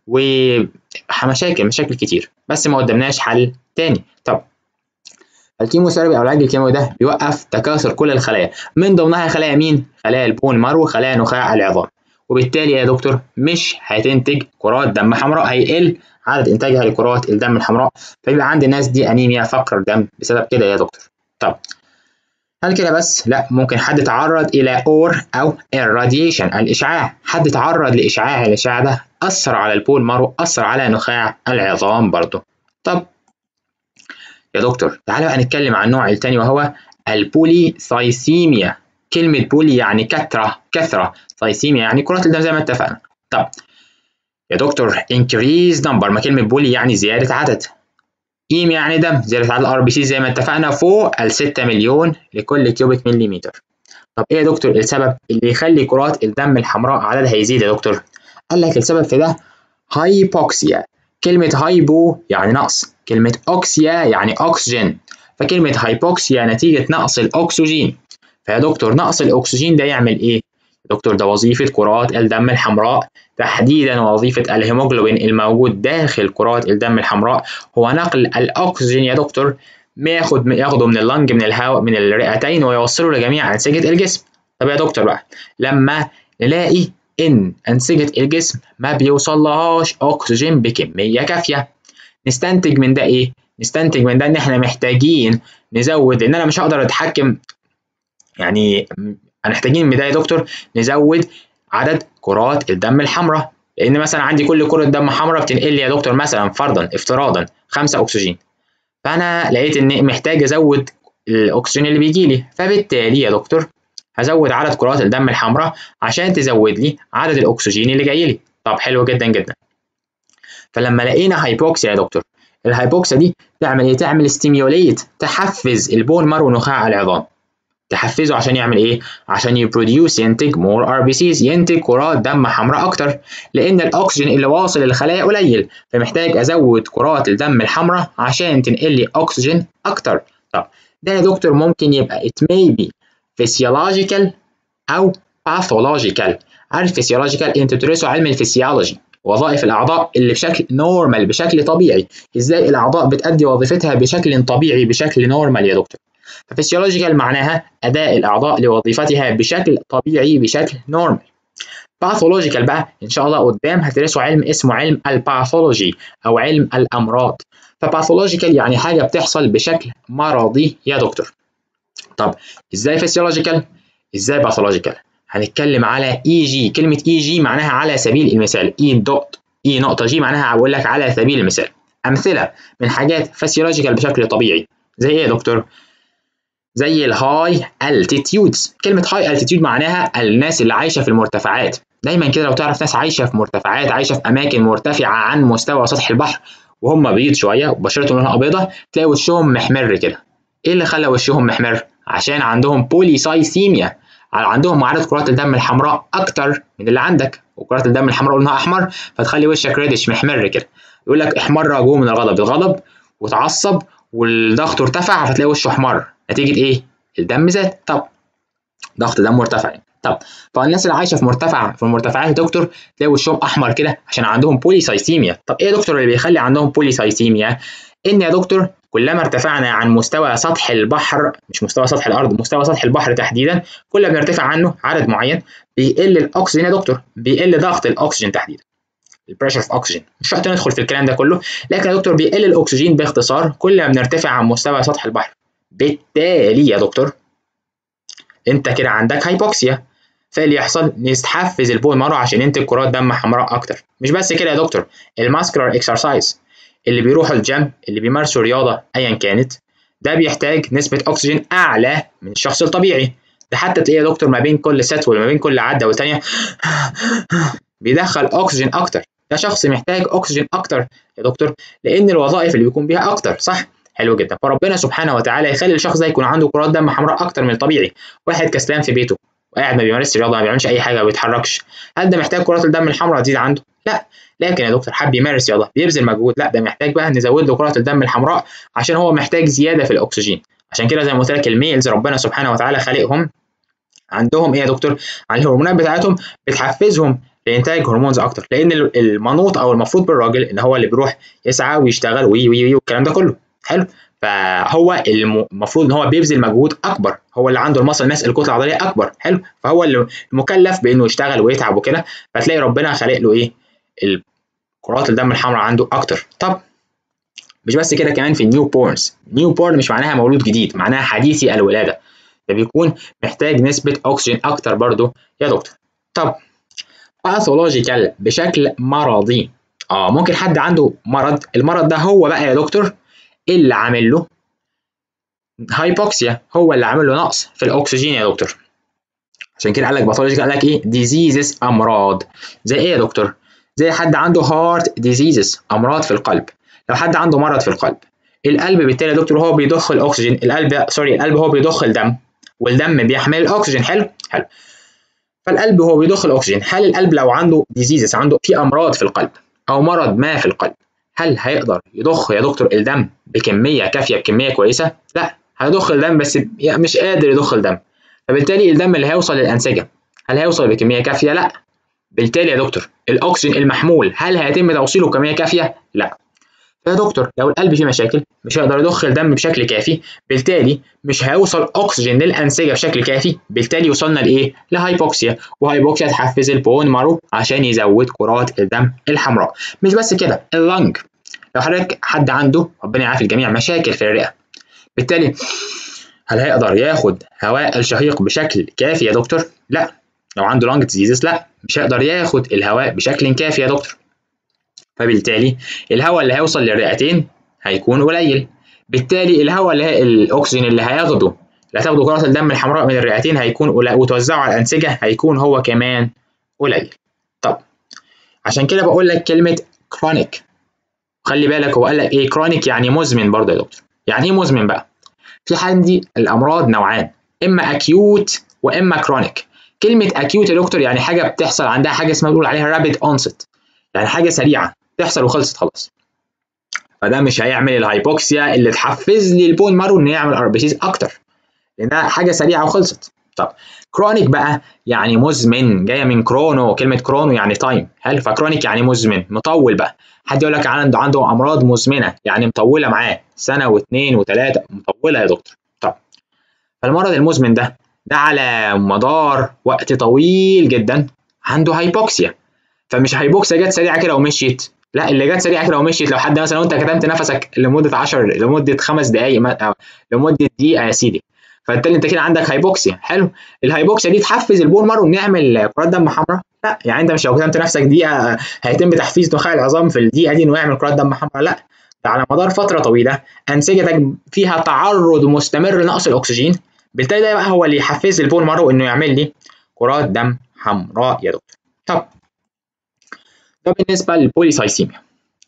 ومشاكل مشاكل كتير بس ما قدمناش حل تاني طب الكيموثيرابي او العلاج الكيماوي ده بيوقف تكاثر كل الخلايا من ضمنها خلايا مين خلايا البون مارو وخلايا نخاع العظام وبالتالي يا دكتور مش هتنتج كرات دم حمراء هيقل عدد انتاجها لكرات الدم الحمراء فيبقى عند الناس دي انيميا فقر دم بسبب كده يا دكتور طب هل كده بس؟ لا ممكن حد تعرض إلى اور أو irradiation الإشعاع حد تعرض لإشعاع الإشعاع ده أثر على البول مارو أثر على نخاع العظام برضه طب يا دكتور تعالى بقى نتكلم عن النوع الثاني وهو البوليثايسيميا كلمة بولي يعني كثرة كثرة ثايسيميا يعني كرات الدم زي ما اتفقنا طب يا دكتور increase number ما كلمة بولي يعني زيادة عدد إيم يعني دم زيادة عدد الار بي سي زي ما اتفقنا فوق ال 6 مليون لكل كيوبيك مليمتر طب ايه يا دكتور السبب اللي يخلي كرات الدم الحمراء عددها يزيد يا دكتور قال لك السبب في ده هايبوكسيا كلمة هايبو يعني نقص كلمة أوكسيا يعني أكسجين فكلمة هايبوكسيا نتيجة نقص الأكسجين فيا دكتور نقص الأكسجين ده يعمل إيه؟ دكتور ده وظيفة كرات الدم الحمراء تحديدا وظيفة الهيموجلوبين الموجود داخل كرات الدم الحمراء هو نقل الأكسجين يا دكتور ياخد ياخده من اللنج من الهواء من الرئتين ويوصله لجميع أنسجة الجسم طب يا دكتور بقى لما نلاقي إن أنسجة الجسم ما بيوصلهاش أكسجين بكمية كافية نستنتج من ده إيه؟ نستنتج من ده إن إحنا محتاجين نزود إن أنا مش هقدر أتحكم يعني محتاجين من ده يا دكتور نزود عدد كرات الدم الحمراء لان مثلا عندي كل كره دم حمراء بتنقل لي يا دكتور مثلا فرضا افتراضا 5 اكسجين فانا لقيت ان محتاج ازود الاكسجين اللي بيجي لي فبالتالي يا دكتور هزود عدد كرات الدم الحمراء عشان تزود لي عدد الاكسجين اللي جاي لي طب حلو جدا جدا فلما لقينا هايبوكسيا يا دكتور الهايبوكسيا دي تعمل ايه تعمل ستيميوليت تحفز البون مارو نخاع العظام تحفزه عشان يعمل ايه؟ عشان يبروديوس ينتج مور ار بي سيز ينتج كرات دم حمراء اكتر لان الاكسجين اللي واصل للخلايا قليل فمحتاج ازود كرات الدم الحمراء عشان تنقل لي اكسجين اكتر طب ده يا دكتور ممكن يبقى it may be فيسيولوجيكال او باثولوجيكال عارف فيسيولوجيكال انتوا بتدرسوا علم الفسيولوجي وظائف الاعضاء اللي بشكل نورمال بشكل طبيعي ازاي الاعضاء بتأدي وظيفتها بشكل طبيعي بشكل نورمال يا دكتور ففسيولوجيكال معناها اداء الاعضاء لوظيفتها بشكل طبيعي بشكل نورمال باثولوجيكال بقى ان شاء الله قدام هتدرسوا علم اسمه علم الباثولوجي او علم الامراض فباثولوجيكال يعني حاجه بتحصل بشكل مرضي يا دكتور طب ازاي فيسيولوجيكال ازاي باثولوجيكال هنتكلم على اي جي كلمه اي جي معناها على سبيل المثال اي دوت اي نقطه جي معناها بقول لك على سبيل المثال امثله من حاجات فسيولوجيكال بشكل طبيعي زي ايه يا دكتور زي الهاي التيتيودز كلمه هاي التيتيود معناها الناس اللي عايشه في المرتفعات دايما كده لو تعرف ناس عايشه في مرتفعات عايشه في اماكن مرتفعه عن مستوى سطح البحر وهم بيض شويه وبشرتهم لونها ابيضه تلاقي وشهم محمر كده ايه اللي خلى وشهم محمر عشان عندهم بوليسايسيميا عندهم معادله كرات الدم الحمراء اكتر من اللي عندك وكرات الدم الحمراء لونها احمر فتخلي وشك ريدش محمر كده يقول لك احمر جوه من الغضب الغضب وتعصب والضغط ارتفع فتلاقي وشه احمر نتيجه ايه الدم زاد طب ضغط دم مرتفع طب فالناس اللي عايشه في مرتفع في المرتفعات يا دكتور تلاقي وشهم احمر كده عشان عندهم بوليسايسيميا طب ايه يا دكتور اللي بيخلي عندهم بوليسايسيميا ان يا دكتور كلما ارتفعنا عن مستوى سطح البحر مش مستوى سطح الارض مستوى سطح البحر تحديدا كل ما بنرتفع عنه عدد معين بيقل الاكسجين يا دكتور بيقل ضغط الاكسجين تحديدا البريشر في اوكسجين مش شرط ندخل في الكلام ده كله لكن يا دكتور بيقل الاكسجين باختصار كل ما بنرتفع عن مستوى سطح البحر بالتالي يا دكتور انت كده عندك هايبوكسيا فاللي يحصل نستحفز البون مارو عشان ينتج كرات دم حمراء اكتر مش بس كده يا دكتور الماسكولار اكسرسايز اللي بيروحوا الجيم اللي بيمارسوا رياضه ايا كانت ده بيحتاج نسبه اكسجين اعلى من الشخص الطبيعي ده حتى تلاقيه يا دكتور ما بين كل ست وما بين كل عده والتانيه بيدخل اكسجين اكتر ده شخص محتاج اكسجين اكتر يا دكتور لان الوظائف اللي بيكون بيها اكتر صح حلو جدا فربنا سبحانه وتعالى يخلي الشخص ده يكون عنده كرات دم حمراء اكتر من الطبيعي واحد كسلان في بيته وقاعد ما بيمارسش رياضه ما بيعملش اي حاجه ما بيتحركش هل ده محتاج كرات الدم الحمراء تزيد عنده لا لكن يا دكتور حب يمارس رياضه بيبذل مجهود لا ده محتاج بقى نزود له كرات الدم الحمراء عشان هو محتاج زياده في الاكسجين عشان كده زي ما قلت لك الميلز ربنا سبحانه وتعالى خالقهم عندهم ايه يا دكتور على الهرمونات بتاعتهم بتحفزهم لانتاج هرمونز اكتر لان المنوط او المفروض بالراجل ان هو اللي بيروح يسعى ويشتغل وي وي وي والكلام ده كله حلو فهو المفروض ان هو بيبذل مجهود اكبر هو اللي عنده المصل ماس الكتله العضليه اكبر حلو فهو اللي مكلف بانه يشتغل ويتعب وكده فتلاقي ربنا خالق له ايه كرات الدم الحمراء عنده اكتر طب مش بس كده كمان في النيو بورنز نيو بورن مش معناها مولود جديد معناها حديثي الولاده فبيكون محتاج نسبه اكسجين اكتر برضو يا دكتور طب باثولوجيكال بشكل مرضي اه ممكن حد عنده مرض المرض ده هو بقى يا دكتور اللي عامل له هايبوكسيا هو اللي عامل له نقص في الاكسجين يا دكتور عشان كده قال لك باثولوجيكال قال لك ايه ديزيزز امراض زي ايه يا دكتور زي حد عنده هارت ديزيزز امراض في القلب لو حد عنده مرض في القلب القلب بالتالي يا دكتور هو بيضخ الاكسجين القلب سوري القلب هو بيضخ الدم والدم بيحمل الاكسجين حلو حلو فالقلب هو بيضخ الاكسجين هل القلب لو عنده ديزيزز عنده في امراض في القلب او مرض ما في القلب هل هيقدر يضخ يا دكتور الدم بكميه كافيه بكميه كويسه لا هيضخ الدم بس مش قادر يضخ الدم فبالتالي الدم اللي هيوصل للانسجه هل هيوصل بكميه كافيه لا بالتالي يا دكتور الاكسجين المحمول هل هيتم توصيله بكميه كافيه لا فيا دكتور لو القلب فيه مشاكل مش هيقدر يضخ الدم بشكل كافي بالتالي مش هيوصل اكسجين للانسجه بشكل كافي بالتالي وصلنا لايه لهايبوكسيا وهايبوكسيا تحفز البون مارو عشان يزود كرات الدم الحمراء مش بس كده اللنج لو حضرتك حد عنده ربنا يعافي الجميع مشاكل في الرئه بالتالي هل هيقدر ياخد هواء الشهيق بشكل كافي يا دكتور لا لو عنده لانج ديزيز لا مش هيقدر ياخد الهواء بشكل كافي يا دكتور فبالتالي الهواء اللي هيوصل للرئتين هيكون قليل بالتالي الهواء اللي هي الاكسجين اللي هياخده اللي هتاخده كرات الدم الحمراء من الرئتين هيكون قليل وتوزعه على الانسجه هيكون هو كمان قليل طب عشان كده بقول لك كلمه كرونيك خلي بالك هو قال لك ايه كرونيك يعني مزمن برضه يا دكتور يعني ايه مزمن بقى في عندي الامراض نوعان اما اكيوت واما كرونيك كلمه اكيوت يا دكتور يعني حاجه بتحصل عندها حاجه اسمها بنقول عليها رابيد اونست يعني حاجه سريعه تحصل وخلصت خلاص فده مش هيعمل الهايبوكسيا اللي تحفز لي البون مارو انه يعمل ار بي سيز اكتر لانها حاجه سريعه وخلصت طب كرونيك بقى يعني مزمن جايه من كرونو كلمه كرونو يعني تايم حلو فكرونيك يعني مزمن مطول بقى حد يقول لك عنده عنده امراض مزمنه يعني مطوله معاه سنه واثنين وثلاثه مطوله يا دكتور طب فالمرض المزمن ده ده على مدار وقت طويل جدا عنده هايبوكسيا فمش هايبوكسيا جت سريعه كده ومشيت لا اللي جت سريعه كده ومشيت لو حد مثلا وانت كتمت نفسك لمده 10 لمده خمس دقائق لمده دقيقه يا سيدي فبالتالي انت كده عندك هايبوكسيا حلو الهايبوكسيا دي تحفز البون مارو انه يعمل كرات دم حمراء لا يعني انت مش لو كتمت نفسك دقيقه هيتم تحفيز نخاع العظام في الدقيقه دي انه يعمل كرات دم حمراء لا ده على مدار فتره طويله انسجتك فيها تعرض مستمر لنقص الاكسجين بالتالي ده بقى هو اللي يحفز البون مارو انه يعمل لي كرات دم حمراء يا دكتور طب ده بالنسبه للبوليسايسيميا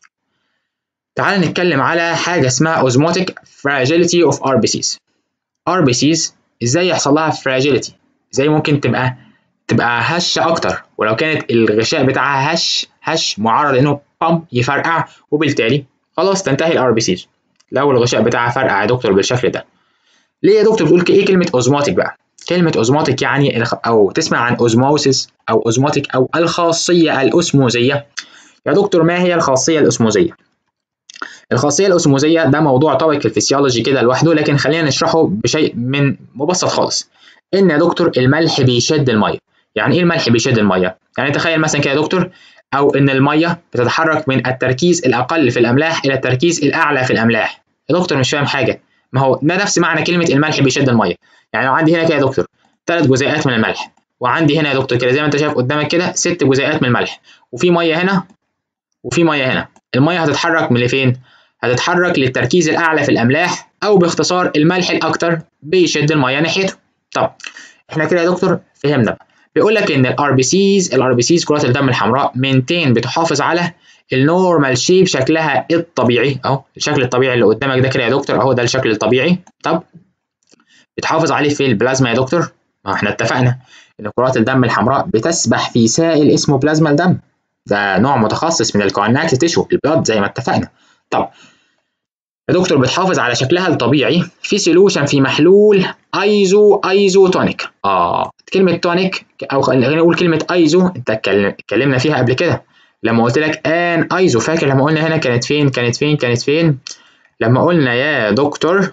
تعال نتكلم على حاجه اسمها اوزموتيك فراجيليتي اوف ار بي سيز ار بي سيز ازاي يحصل لها فراجيليتي ازاي ممكن تبقى تبقى هشه اكتر ولو كانت الغشاء بتاعها هش هش معرض انه بام يفرقع وبالتالي خلاص تنتهي الار بي سيز لو الغشاء بتاعها فرقع يا دكتور بالشكل ده ليه يا دكتور بتقول ايه كلمه اوزموتيك بقى كلمه اوزموتيك يعني او تسمع عن اوزموسيس او اوزموتيك او الخاصيه الاسموزيه يا دكتور ما هي الخاصيه الاسموزيه الخاصيه الاسموزيه ده موضوع توبيك الفسيولوجي كده لوحده لكن خلينا نشرحه بشيء من مبسط خالص ان يا دكتور الملح بيشد الميه يعني ايه الملح بيشد الميه يعني تخيل مثلا كده يا دكتور او ان الميه بتتحرك من التركيز الاقل في الاملاح الى التركيز الاعلى في الاملاح يا دكتور مش فاهم حاجه ما هو ده نفس معنى كلمه الملح بيشد الميه يعني لو عندي هنا كده يا دكتور ثلاث جزيئات من الملح وعندي هنا يا دكتور كده زي ما انت شايف قدامك كده ست جزيئات من الملح وفي ميه هنا وفي ميه هنا الميه هتتحرك من لفين هتتحرك للتركيز الاعلى في الاملاح او باختصار الملح الاكتر بيشد الميه ناحيته طب احنا كده يا دكتور فهمنا بقى بيقول لك ان الار بي سيز الار بي سيز كرات الدم الحمراء مينتين بتحافظ على النورمال شيب شكلها الطبيعي اهو الشكل الطبيعي اللي قدامك ده كده يا دكتور اهو ده الشكل الطبيعي طب بتحافظ عليه في البلازما يا دكتور ما احنا اتفقنا ان كرات الدم الحمراء بتسبح في سائل اسمه بلازما الدم ده نوع متخصص من الكونات تيشو البلاد زي ما اتفقنا طب يا دكتور بتحافظ على شكلها الطبيعي في سولوشن في محلول ايزو ايزوتونيك اه كلمه تونيك او خلينا نقول كلمه ايزو انت اتكلمنا فيها قبل كده لما قلت لك ان ايزو فاكر لما قلنا هنا كانت فين كانت فين كانت فين لما قلنا يا دكتور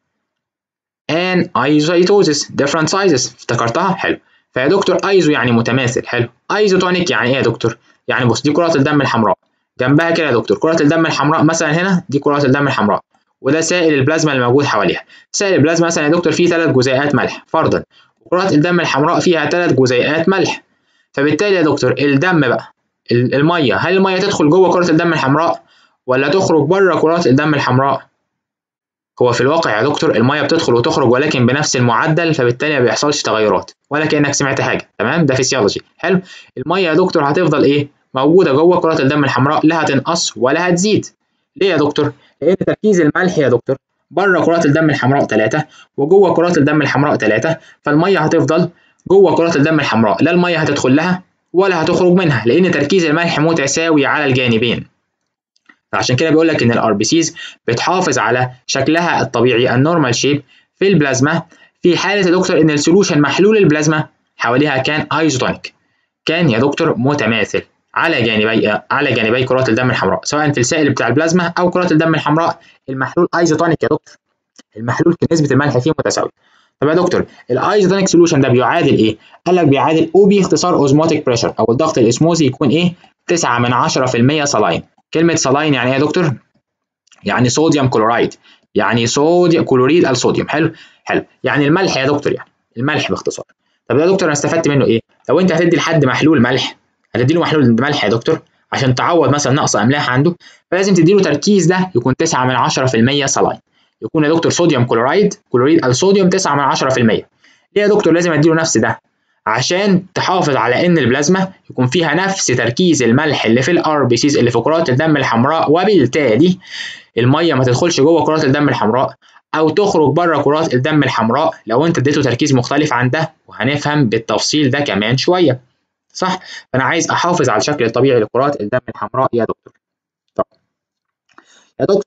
ان ايزويتوزيس different sizes افتكرتها حلو فيا دكتور ايزو يعني متماثل حلو ايزوتونيك يعني ايه يا دكتور يعني بص دي كرات الدم الحمراء جنبها كده يا دكتور كرات الدم الحمراء مثلا هنا دي كرات الدم الحمراء وده سائل البلازما اللي موجود حواليها سائل البلازما مثلا يا دكتور فيه ثلاث جزيئات ملح فرضا وكرات الدم الحمراء فيها ثلاث جزيئات ملح فبالتالي يا دكتور الدم بقى الميه هل الميه تدخل جوه كرة الدم الحمراء ولا تخرج بره كرات الدم الحمراء هو في الواقع يا دكتور الميه بتدخل وتخرج ولكن بنفس المعدل فبالتالي ما بيحصلش تغيرات ولا كانك سمعت حاجه تمام ده فيسيولوجي حلو الميه يا دكتور هتفضل ايه موجوده جوه كرات الدم الحمراء لا هتنقص ولا هتزيد ليه يا دكتور لان تركيز الملح يا دكتور بره كرات الدم الحمراء 3 وجوه كرات الدم الحمراء 3 فالميه هتفضل جوه كرات الدم الحمراء لا الميه هتدخل لها ولا هتخرج منها لان تركيز الملح متساوي على الجانبين فعشان كده بيقول لك ان الار بي سيز بتحافظ على شكلها الطبيعي النورمال شيب في البلازما في حاله يا دكتور ان السولوشن محلول البلازما حواليها كان ايزوتونيك كان يا دكتور متماثل على جانبي على جانبي كرات الدم الحمراء سواء في السائل بتاع البلازما او كرات الدم الحمراء المحلول ايزوتونيك يا دكتور المحلول نسبه الملح فيه متساويه طب يا دكتور الايزوتونيك سوليوشن ده بيعادل ايه؟ قال لك بيعادل او بي اختصار اوزموتيك بريشر او الضغط الاسموزي يكون ايه؟ 9 من 10% صلاين كلمه صلاين يعني ايه يا دكتور؟ يعني صوديوم كلورايد يعني صوديوم كلوريد الصوديوم حلو حلو يعني الملح يا دكتور يعني الملح باختصار طب يا دكتور انا استفدت منه ايه؟ لو انت هتدي لحد محلول ملح هتدي له محلول ملح يا دكتور عشان تعوض مثلا نقص املاح عنده فلازم تدي له تركيز ده يكون 9 من 10% صلاين يكون يا دكتور صوديوم كلورايد كلوريد الصوديوم 9 من 10% ليه يا دكتور لازم اديله نفس ده عشان تحافظ على ان البلازما يكون فيها نفس تركيز الملح اللي في الار بي سيز اللي في كرات الدم الحمراء وبالتالي الميه ما تدخلش جوه كرات الدم الحمراء او تخرج بره كرات الدم الحمراء لو انت اديته تركيز مختلف عن ده وهنفهم بالتفصيل ده كمان شويه صح فانا عايز احافظ على الشكل الطبيعي لكرات الدم الحمراء يا دكتور طب يا دكتور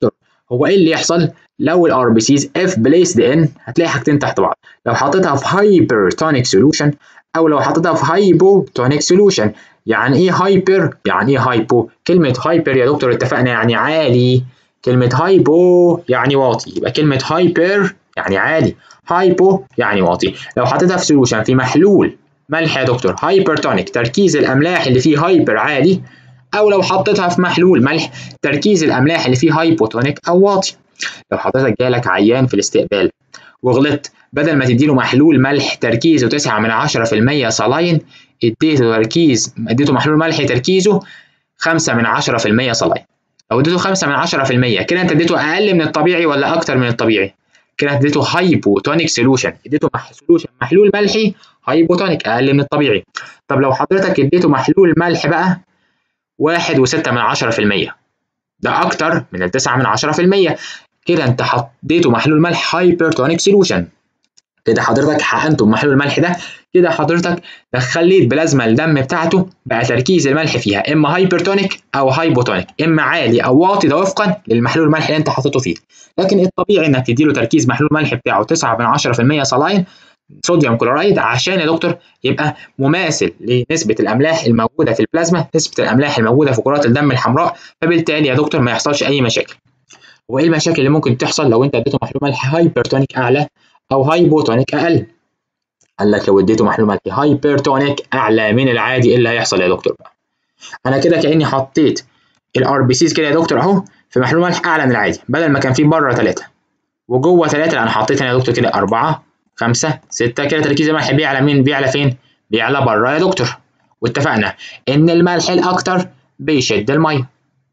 هو ايه اللي يحصل لو الار بي سيز اف بليسد ان هتلاقي حاجتين تحت بعض لو حطيتها في هايبرتونيك سوليوشن او لو حطيتها في هايبوتونيك سوليوشن يعني ايه هايبر يعني ايه هايبو كلمه هايبر يا دكتور اتفقنا يعني عالي كلمه هايبو يعني واطي يبقى كلمه هايبر يعني عالي هايبو يعني واطي لو حطيتها في سوليوشن في محلول ملح يا دكتور هايبرتونيك تركيز الاملاح اللي فيه هايبر عالي او لو حطيتها في محلول ملح تركيز الاملاح اللي فيه هايبوتونيك او واطي لو حضرتك جالك عيان في الاستقبال وغلطت بدل ما تديله محلول ملح تركيزه 9 من 10% صلاين اديته تركيز اديته محلول ملح تركيزه 5 من 10% صلاين لو اديته 5 من 10% كده انت اديته اقل من الطبيعي ولا اكتر من الطبيعي كده اديته هايبوتونيك سولوشن اديته سولوشن محلول ملحي هايبوتونيك اقل من الطبيعي طب لو حضرتك اديته محلول ملح بقى واحد وستة من عشرة في المية ده أكتر من التسعة من عشرة في المية كده أنت حطيته محلول ملح هايبرتونيك سولوشن كده حضرتك حقنته بمحلول الملح ده كده حضرتك خليت بلازما الدم بتاعته بقى تركيز الملح فيها اما هايبرتونيك او هايبوتونيك اما عالي او واطي ده وفقا للمحلول الملح اللي انت حطيته فيه لكن الطبيعي انك تديله تركيز محلول الملح بتاعه 9 من 10% صلاين صوديوم كلورايد عشان يا دكتور يبقى مماثل لنسبة الأملاح الموجودة في البلازما نسبة الأملاح الموجودة في كرات الدم الحمراء فبالتالي يا دكتور ما يحصلش أي مشاكل وإيه المشاكل اللي ممكن تحصل لو أنت اديته محلول ملح هايبرتونيك أعلى أو هايبوتونيك أقل قال لك لو اديته محلول ملح هايبرتونيك أعلى من العادي إيه اللي هيحصل يا دكتور بقى أنا كده كأني حطيت الار بي سيز كده يا دكتور أهو في محلول ملح أعلى من العادي بدل ما كان فيه بره ثلاثة وجوه ثلاثة أنا حطيت هنا يا دكتور كده أربعة خمسة ستة كده تركيز الملح بيعلى مين بيعلى فين بيعلى بره يا دكتور واتفقنا ان الملح الاكتر بيشد الميه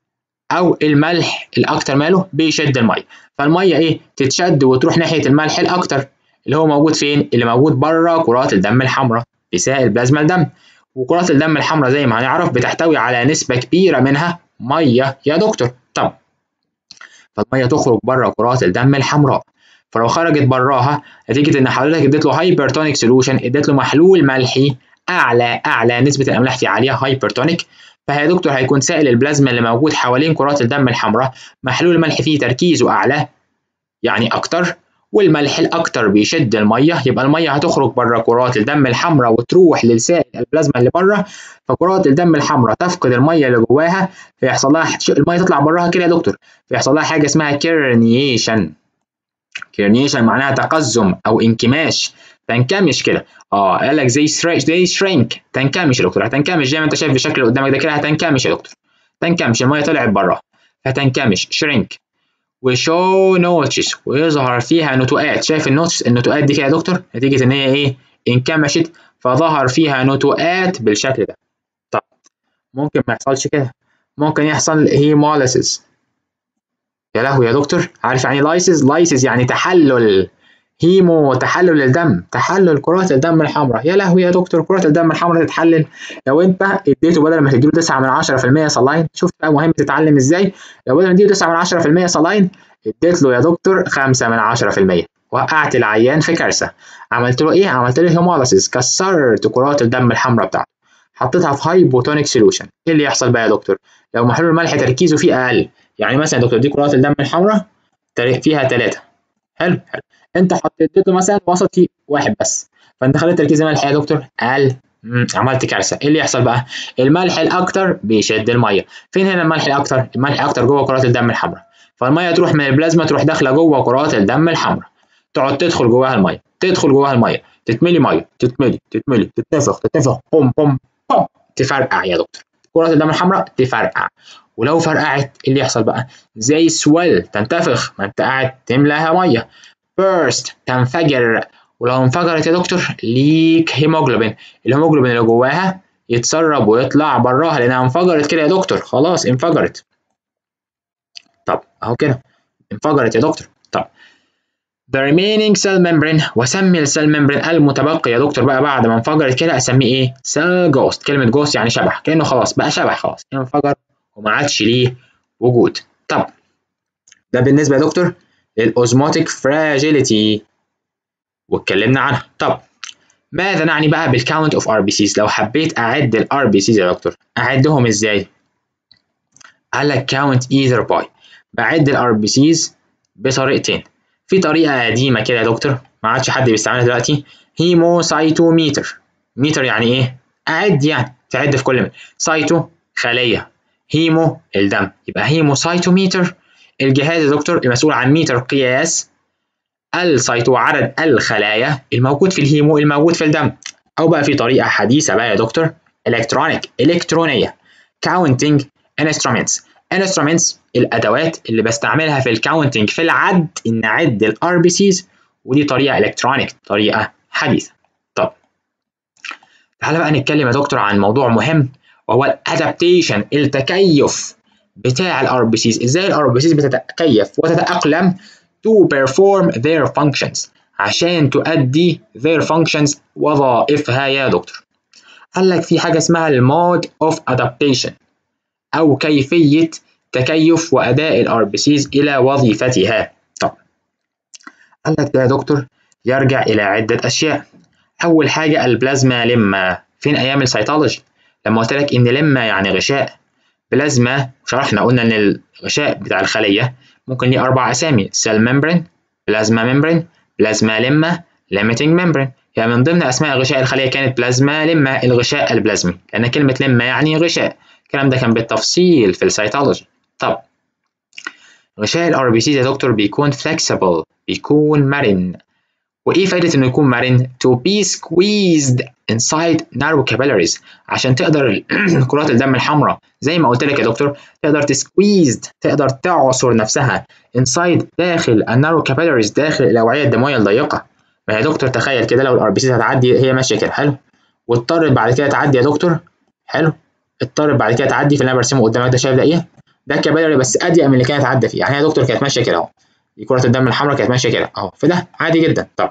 او الملح الاكتر ماله بيشد الميه فالميه ايه تتشد وتروح ناحيه الملح الاكتر اللي هو موجود فين اللي موجود بره كرات الدم الحمراء بسائل بلازما الدم وكرات الدم الحمراء زي ما هنعرف بتحتوي على نسبه كبيره منها ميه يا دكتور طب فالميه تخرج بره كرات الدم الحمراء فلو خرجت براها نتيجه ان حضرتك اديت له هايبرتونيك سولوشن اديت له محلول ملحي اعلى اعلى نسبه الاملاح فيه عاليه هايبرتونيك فيا دكتور هيكون سائل البلازما اللي موجود حوالين كرات الدم الحمراء محلول الملح فيه تركيزه اعلى يعني اكتر والملح الاكتر بيشد الميه يبقى الميه هتخرج بره كرات الدم الحمراء وتروح للسائل البلازما اللي بره فكرات الدم الحمراء تفقد الميه اللي جواها فيحصل لها الميه تطلع براها كده يا دكتور فيحصل لها حاجه اسمها كيرنيشن كيرنيشن معناها تقزم او انكماش تنكمش كده اه قال لك زي سترينك زي شرينك تنكمش يا دكتور هتنكمش زي ما انت شايف الشكل اللي قدامك ده كده هتنكمش يا دكتور تنكمش الميه طلعت بره هتنكمش شرينك وشو نوتشز ويظهر فيها نتوءات شايف النوتش النتوءات دي كده يا دكتور نتيجه ان هي ايه انكمشت فظهر فيها نتوءات بالشكل ده طب ممكن ما يحصلش كده ممكن يحصل هيموليسيس يا لهوي يا دكتور عارف يعني لايسيس لايسيس يعني تحلل هيمو تحلل الدم تحلل كرات الدم الحمراء يا لهوي يا دكتور كرات الدم الحمراء تتحلل لو انت اديته بدل ما تديله 9 من 10% صلاين شفت بقى مهم تتعلم ازاي لو بدل ما تديله 9 من 10% صلاين اديت له يا دكتور 5 من 10% وقعت العيان في كارثه عملت له ايه عملت له هيموليسيس كسرت كرات الدم الحمراء بتاعته حطيتها في هايبوتونيك سوليوشن ايه اللي يحصل بقى يا دكتور لو محلول الملح تركيزه فيه اقل يعني مثلا يا دكتور دي كرات الدم الحمراء فيها ثلاثة حلو حلو انت حطيت له مثلا وسط فيه واحد بس فانت خليت تركيز الملح يا دكتور اقل عملت كارثه ايه اللي يحصل بقى الملح الاكتر بيشد الميه فين هنا الملح الاكتر الملح الاكتر جوه كرات الدم الحمراء فالميه تروح من البلازما تروح داخله جوه كرات الدم الحمراء تقعد تدخل جواها الميه تدخل جواها الميه تتملي ميه تتملي تتملي تتنفخ تتنفخ بوم بوم بوم تفرقع يا دكتور كرات الدم الحمراء تفرقع ولو فرقعت ايه اللي يحصل بقى زي سويل تنتفخ ما انت قاعد تملاها ميه بيرست تنفجر ولو انفجرت يا دكتور ليك هيموجلوبين الهيموجلوبين اللي جواها يتسرب ويطلع براها لانها انفجرت كده يا دكتور خلاص انفجرت طب اهو كده انفجرت يا دكتور طب the remaining cell membrane واسمي السيل ممبرين المتبقي يا دكتور بقى بعد ما انفجرت كده اسميه ايه cell ghost كلمه جوست يعني شبح كانه خلاص بقى شبح خلاص انفجر وما عادش ليه وجود طب ده بالنسبه يا دكتور للاوزموتيك فراجيليتي واتكلمنا عنها طب ماذا نعني بقى بالكاونت اوف ار بي سيز لو حبيت اعد الار بي سيز يا دكتور اعدهم ازاي قال لك count either by بعد الار بي سيز بطريقتين في طريقه قديمه كده يا دكتور ما عادش حد بيستعملها دلوقتي هيموسايتوميتر ميتر يعني ايه اعد يعني تعد في كل سايتو خليه هيمو الدم يبقى هيموسايتوميتر الجهاز يا دكتور المسؤول عن ميتر قياس السايتو عدد الخلايا الموجود في الهيمو الموجود في الدم او بقى في طريقه حديثه بقى يا دكتور الكترونيك الكترونيه counting instruments instruments الادوات اللي بستعملها في الكاونتنج في العد ان اعد الار بي سيز ودي طريقه الكترونيك طريقه حديثه طب تعالى بقى نتكلم يا دكتور عن موضوع مهم وهو الادابتيشن التكيف بتاع الار بي سيز ازاي الار بي سيز بتتكيف وتتاقلم to perform their functions عشان تؤدي their functions وظائفها يا دكتور قال لك في حاجه اسمها المود اوف adaptation او كيفيه تكيف واداء الار بي سيز الى وظيفتها طب قال لك ده يا دكتور يرجع الى عده اشياء اول حاجه البلازما لما فين ايام السيتولوجي لما قلت لك ان لما يعني غشاء بلازما شرحنا قلنا ان الغشاء بتاع الخليه ممكن ليه اربع اسامي سيل ممبرين بلازما ممبرين بلازما لما ليميتنج ممبرين يعني من ضمن اسماء غشاء الخليه كانت بلازما لما الغشاء البلازمي لان كلمه لما يعني غشاء الكلام ده كان بالتفصيل في السيتولوجي طب غشاء الار بي سي يا دكتور بيكون flexible بيكون مرن وايه فايده انه يكون مرن to be squeezed inside narrow capillaries عشان تقدر كرات الدم الحمراء زي ما قلت لك يا دكتور تقدر تسكويزد تقدر تعصر نفسها inside داخل النارو capillaries داخل الاوعيه الدمويه الضيقه ما يا دكتور تخيل كده لو الار بي سي هتعدي هي ماشيه كده حلو واضطرت بعد كده تعدي يا دكتور حلو اضطرت بعد كده تعدي في اللي انا برسمه قدامك ده شايف ده ايه ده كابيلاري بس اضيق من اللي كانت عدى فيه يعني هي يا دكتور كانت ماشيه كده اهو دي كره الدم الحمراء كانت ماشيه كده اهو في ده عادي جدا طب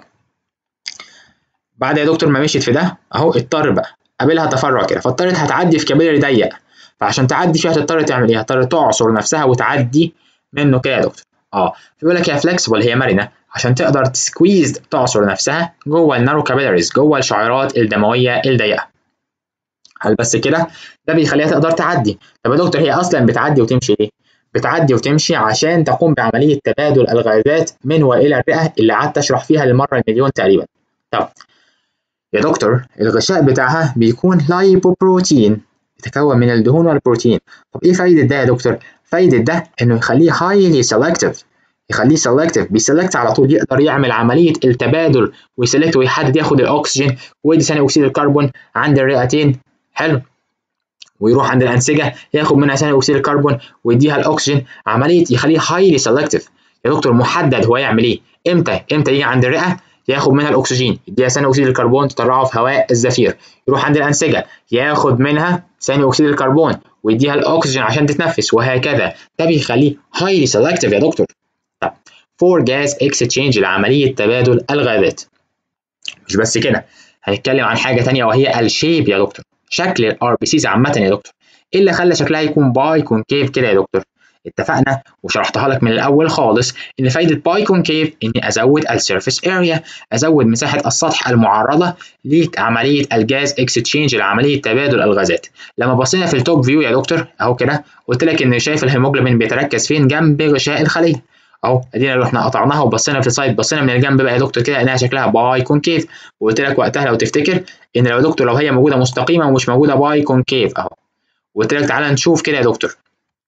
بعد يا دكتور ما مشيت في ده اهو اضطر بقى قابلها تفرع كده فاضطرت هتعدي في كابيلاري ضيق فعشان تعدي فيها هتضطر تعمل ايه؟ هتضطر تعصر نفسها وتعدي منه كده يا دكتور اه بيقول لك هي فلكسبل هي مرنه عشان تقدر تسكويز تعصر نفسها جوه النارو كابيلاريز جوه الشعيرات الدمويه الضيقه هل بس كده ده بيخليها تقدر تعدي طب يا دكتور هي اصلا بتعدي وتمشي ليه بتعدي وتمشي عشان تقوم بعمليه تبادل الغازات من والى الرئه اللي قعدت اشرح فيها للمره المليون تقريبا طب يا دكتور الغشاء بتاعها بيكون لايبوبروتين يتكون من الدهون والبروتين طب ايه فايده ده يا دكتور فايده ده انه يخليه هايلي سيلكتيف يخليه سيلكتيف بيسلكت على طول يقدر يعمل عمليه التبادل ويسلكت ويحدد ياخد الاكسجين ويدي ثاني اكسيد الكربون عند الرئتين حلو ويروح عند الانسجه ياخد منها ثاني اكسيد الكربون ويديها الاكسجين عمليه يخليه هايلي سيلكتيف يا دكتور محدد هو يعمل ايه امتى امتى يجي عند الرئه ياخد منها الاكسجين يديها ثاني اكسيد الكربون تطلعه في هواء الزفير يروح عند الانسجه ياخد منها ثاني اكسيد الكربون ويديها الاكسجين عشان تتنفس وهكذا ده بيخليه هايلي سيلكتيف يا دكتور طب فور جاز اكستشينج لعمليه تبادل الغازات مش بس كده هنتكلم عن حاجه ثانيه وهي الشيب يا دكتور شكل الار بي سيز عامه يا دكتور ايه اللي خلى شكلها يكون باي كونكيف كده يا دكتور اتفقنا وشرحتها لك من الاول خالص ان فايده باي كونكيف اني ازود السيرفيس اريا ازود مساحه السطح المعرضه لعمليه الجاز اكستشينج لعمليه تبادل الغازات لما بصينا في التوب فيو يا دكتور اهو كده قلت لك ان شايف الهيموجلوبين بيتركز فين جنب غشاء الخليه اهو ادينا رحنا قطعناها وبصينا في السايد بصينا من الجنب بقى يا دكتور كده انها شكلها باي كونكيف وقلت لك وقتها لو تفتكر ان لو دكتور لو هي موجوده مستقيمه ومش موجوده باي كونكيف اهو قلت لك تعالى نشوف كده يا دكتور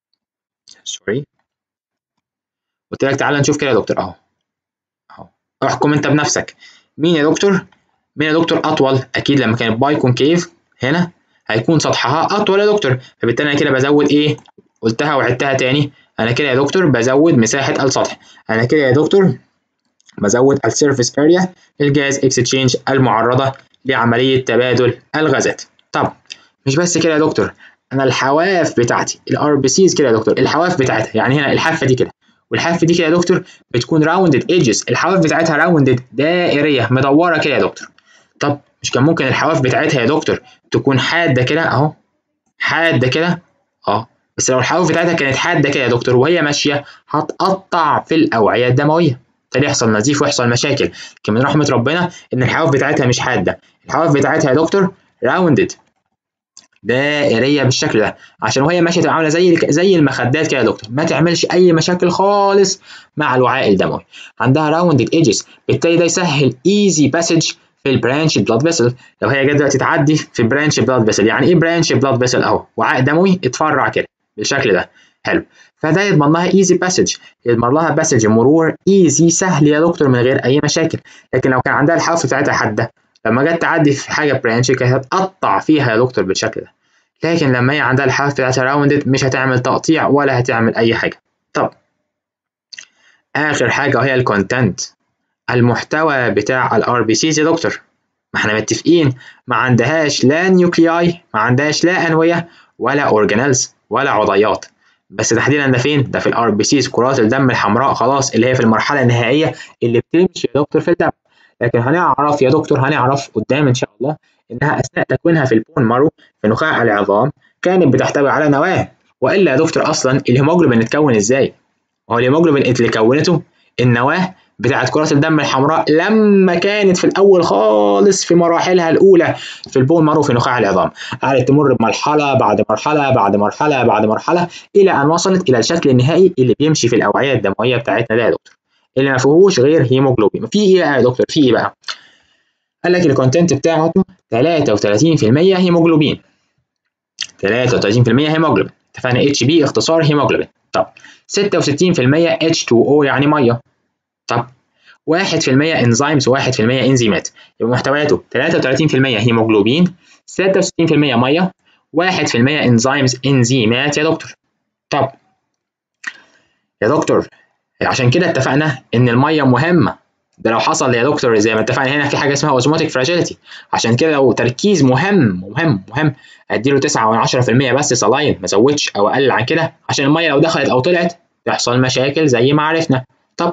سوري قلت لك تعالى نشوف كده يا دكتور اهو اهو احكم انت بنفسك مين يا دكتور مين يا دكتور اطول اكيد لما كانت باي كونكيف هنا هيكون سطحها اطول يا دكتور فبالتالي انا كده بزود ايه قلتها وعدتها تاني انا كده يا دكتور بزود مساحه السطح انا كده يا دكتور بزود السيرفيس اريا للجاز اكستشينج المعرضه لعمليه تبادل الغازات طب مش بس كده يا دكتور انا الحواف بتاعتي الار بي سيز كده يا دكتور الحواف بتاعتها يعني هنا الحافه دي كده والحافه دي كده يا دكتور بتكون راوندد ايدجز الحواف بتاعتها راوندد دائريه مدوره كده يا دكتور طب مش كان ممكن الحواف بتاعتها يا دكتور تكون حاده كده اهو حاده كده اه بس لو الحواف بتاعتها كانت حاده كده يا دكتور وهي ماشيه هتقطع في الاوعيه الدمويه بالتالي يحصل نزيف ويحصل مشاكل لكن من رحمه ربنا ان الحواف بتاعتها مش حاده الحواف بتاعتها يا دكتور راوندد دائريه بالشكل ده عشان وهي ماشيه تبقى عامله زي زي المخدات كده يا دكتور ما تعملش اي مشاكل خالص مع الوعاء الدموي عندها راوندد ايدجز بالتالي ده يسهل ايزي باسج في البرانش بلاد فيسل لو هي جت دلوقتي تعدي في برانش بلاد فيسل يعني ايه برانش بلاد فيسل اهو وعاء دموي اتفرع كده بالشكل ده حلو فده يضمن لها ايزي باسج يضمن لها باسج مرور ايزي سهل يا دكتور من غير اي مشاكل لكن لو كان عندها الحافه بتاعتها حاده لما جت تعدي في حاجه برانش كانت هتقطع فيها يا دكتور بالشكل ده لكن لما هي عندها الحافه بتاعتها راوندد مش هتعمل تقطيع ولا هتعمل اي حاجه طب اخر حاجه وهي الكونتنت المحتوى بتاع الار بي سيز يا دكتور ما احنا متفقين ما عندهاش لا نيوكلياي ما عندهاش لا انويه ولا اورجانيلز ولا عضيات بس تحديدا ده فين؟ ده في الار بي سيز كرات الدم الحمراء خلاص اللي هي في المرحله النهائيه اللي بتمشي يا دكتور في الدم لكن هنعرف يا دكتور هنعرف قدام ان شاء الله انها اثناء تكوينها في البون مارو في نخاع العظام كانت بتحتوي على نواه والا يا دكتور اصلا الهيموجلوبين اتكون ازاي؟ هو الهيموجلوبين اللي كونته النواه بتاعت كرات الدم الحمراء لما كانت في الاول خالص في مراحلها الاولى في البون مارو في نخاع العظام قعدت تمر بمرحله بعد مرحله بعد مرحله بعد مرحله الى ان وصلت الى الشكل النهائي اللي بيمشي في الاوعيه الدمويه بتاعتنا ده يا دكتور اللي ما فيهوش غير هيموجلوبين في ايه بقى يا دكتور في ايه بقى قال لك الكونتنت بتاعته 33% هيموجلوبين 33% هيموجلوبين اتفقنا اتش بي اختصار هيموجلوبين طب 66% H2O يعني ميه طب 1% انزيمز و1% انزيمات يبقى محتوياته 33% هيموجلوبين 66% ميه 1% انزيمز انزيمات يا دكتور طب يا دكتور عشان كده اتفقنا ان الميه مهمه ده لو حصل يا دكتور زي ما اتفقنا هنا في حاجه اسمها اوزموتيك فراجيليتي عشان كده لو تركيز مهم مهم مهم اديله 9 و10% بس صلاين ما ازودش او اقل عن كده عشان الميه لو دخلت او طلعت تحصل مشاكل زي ما عرفنا طب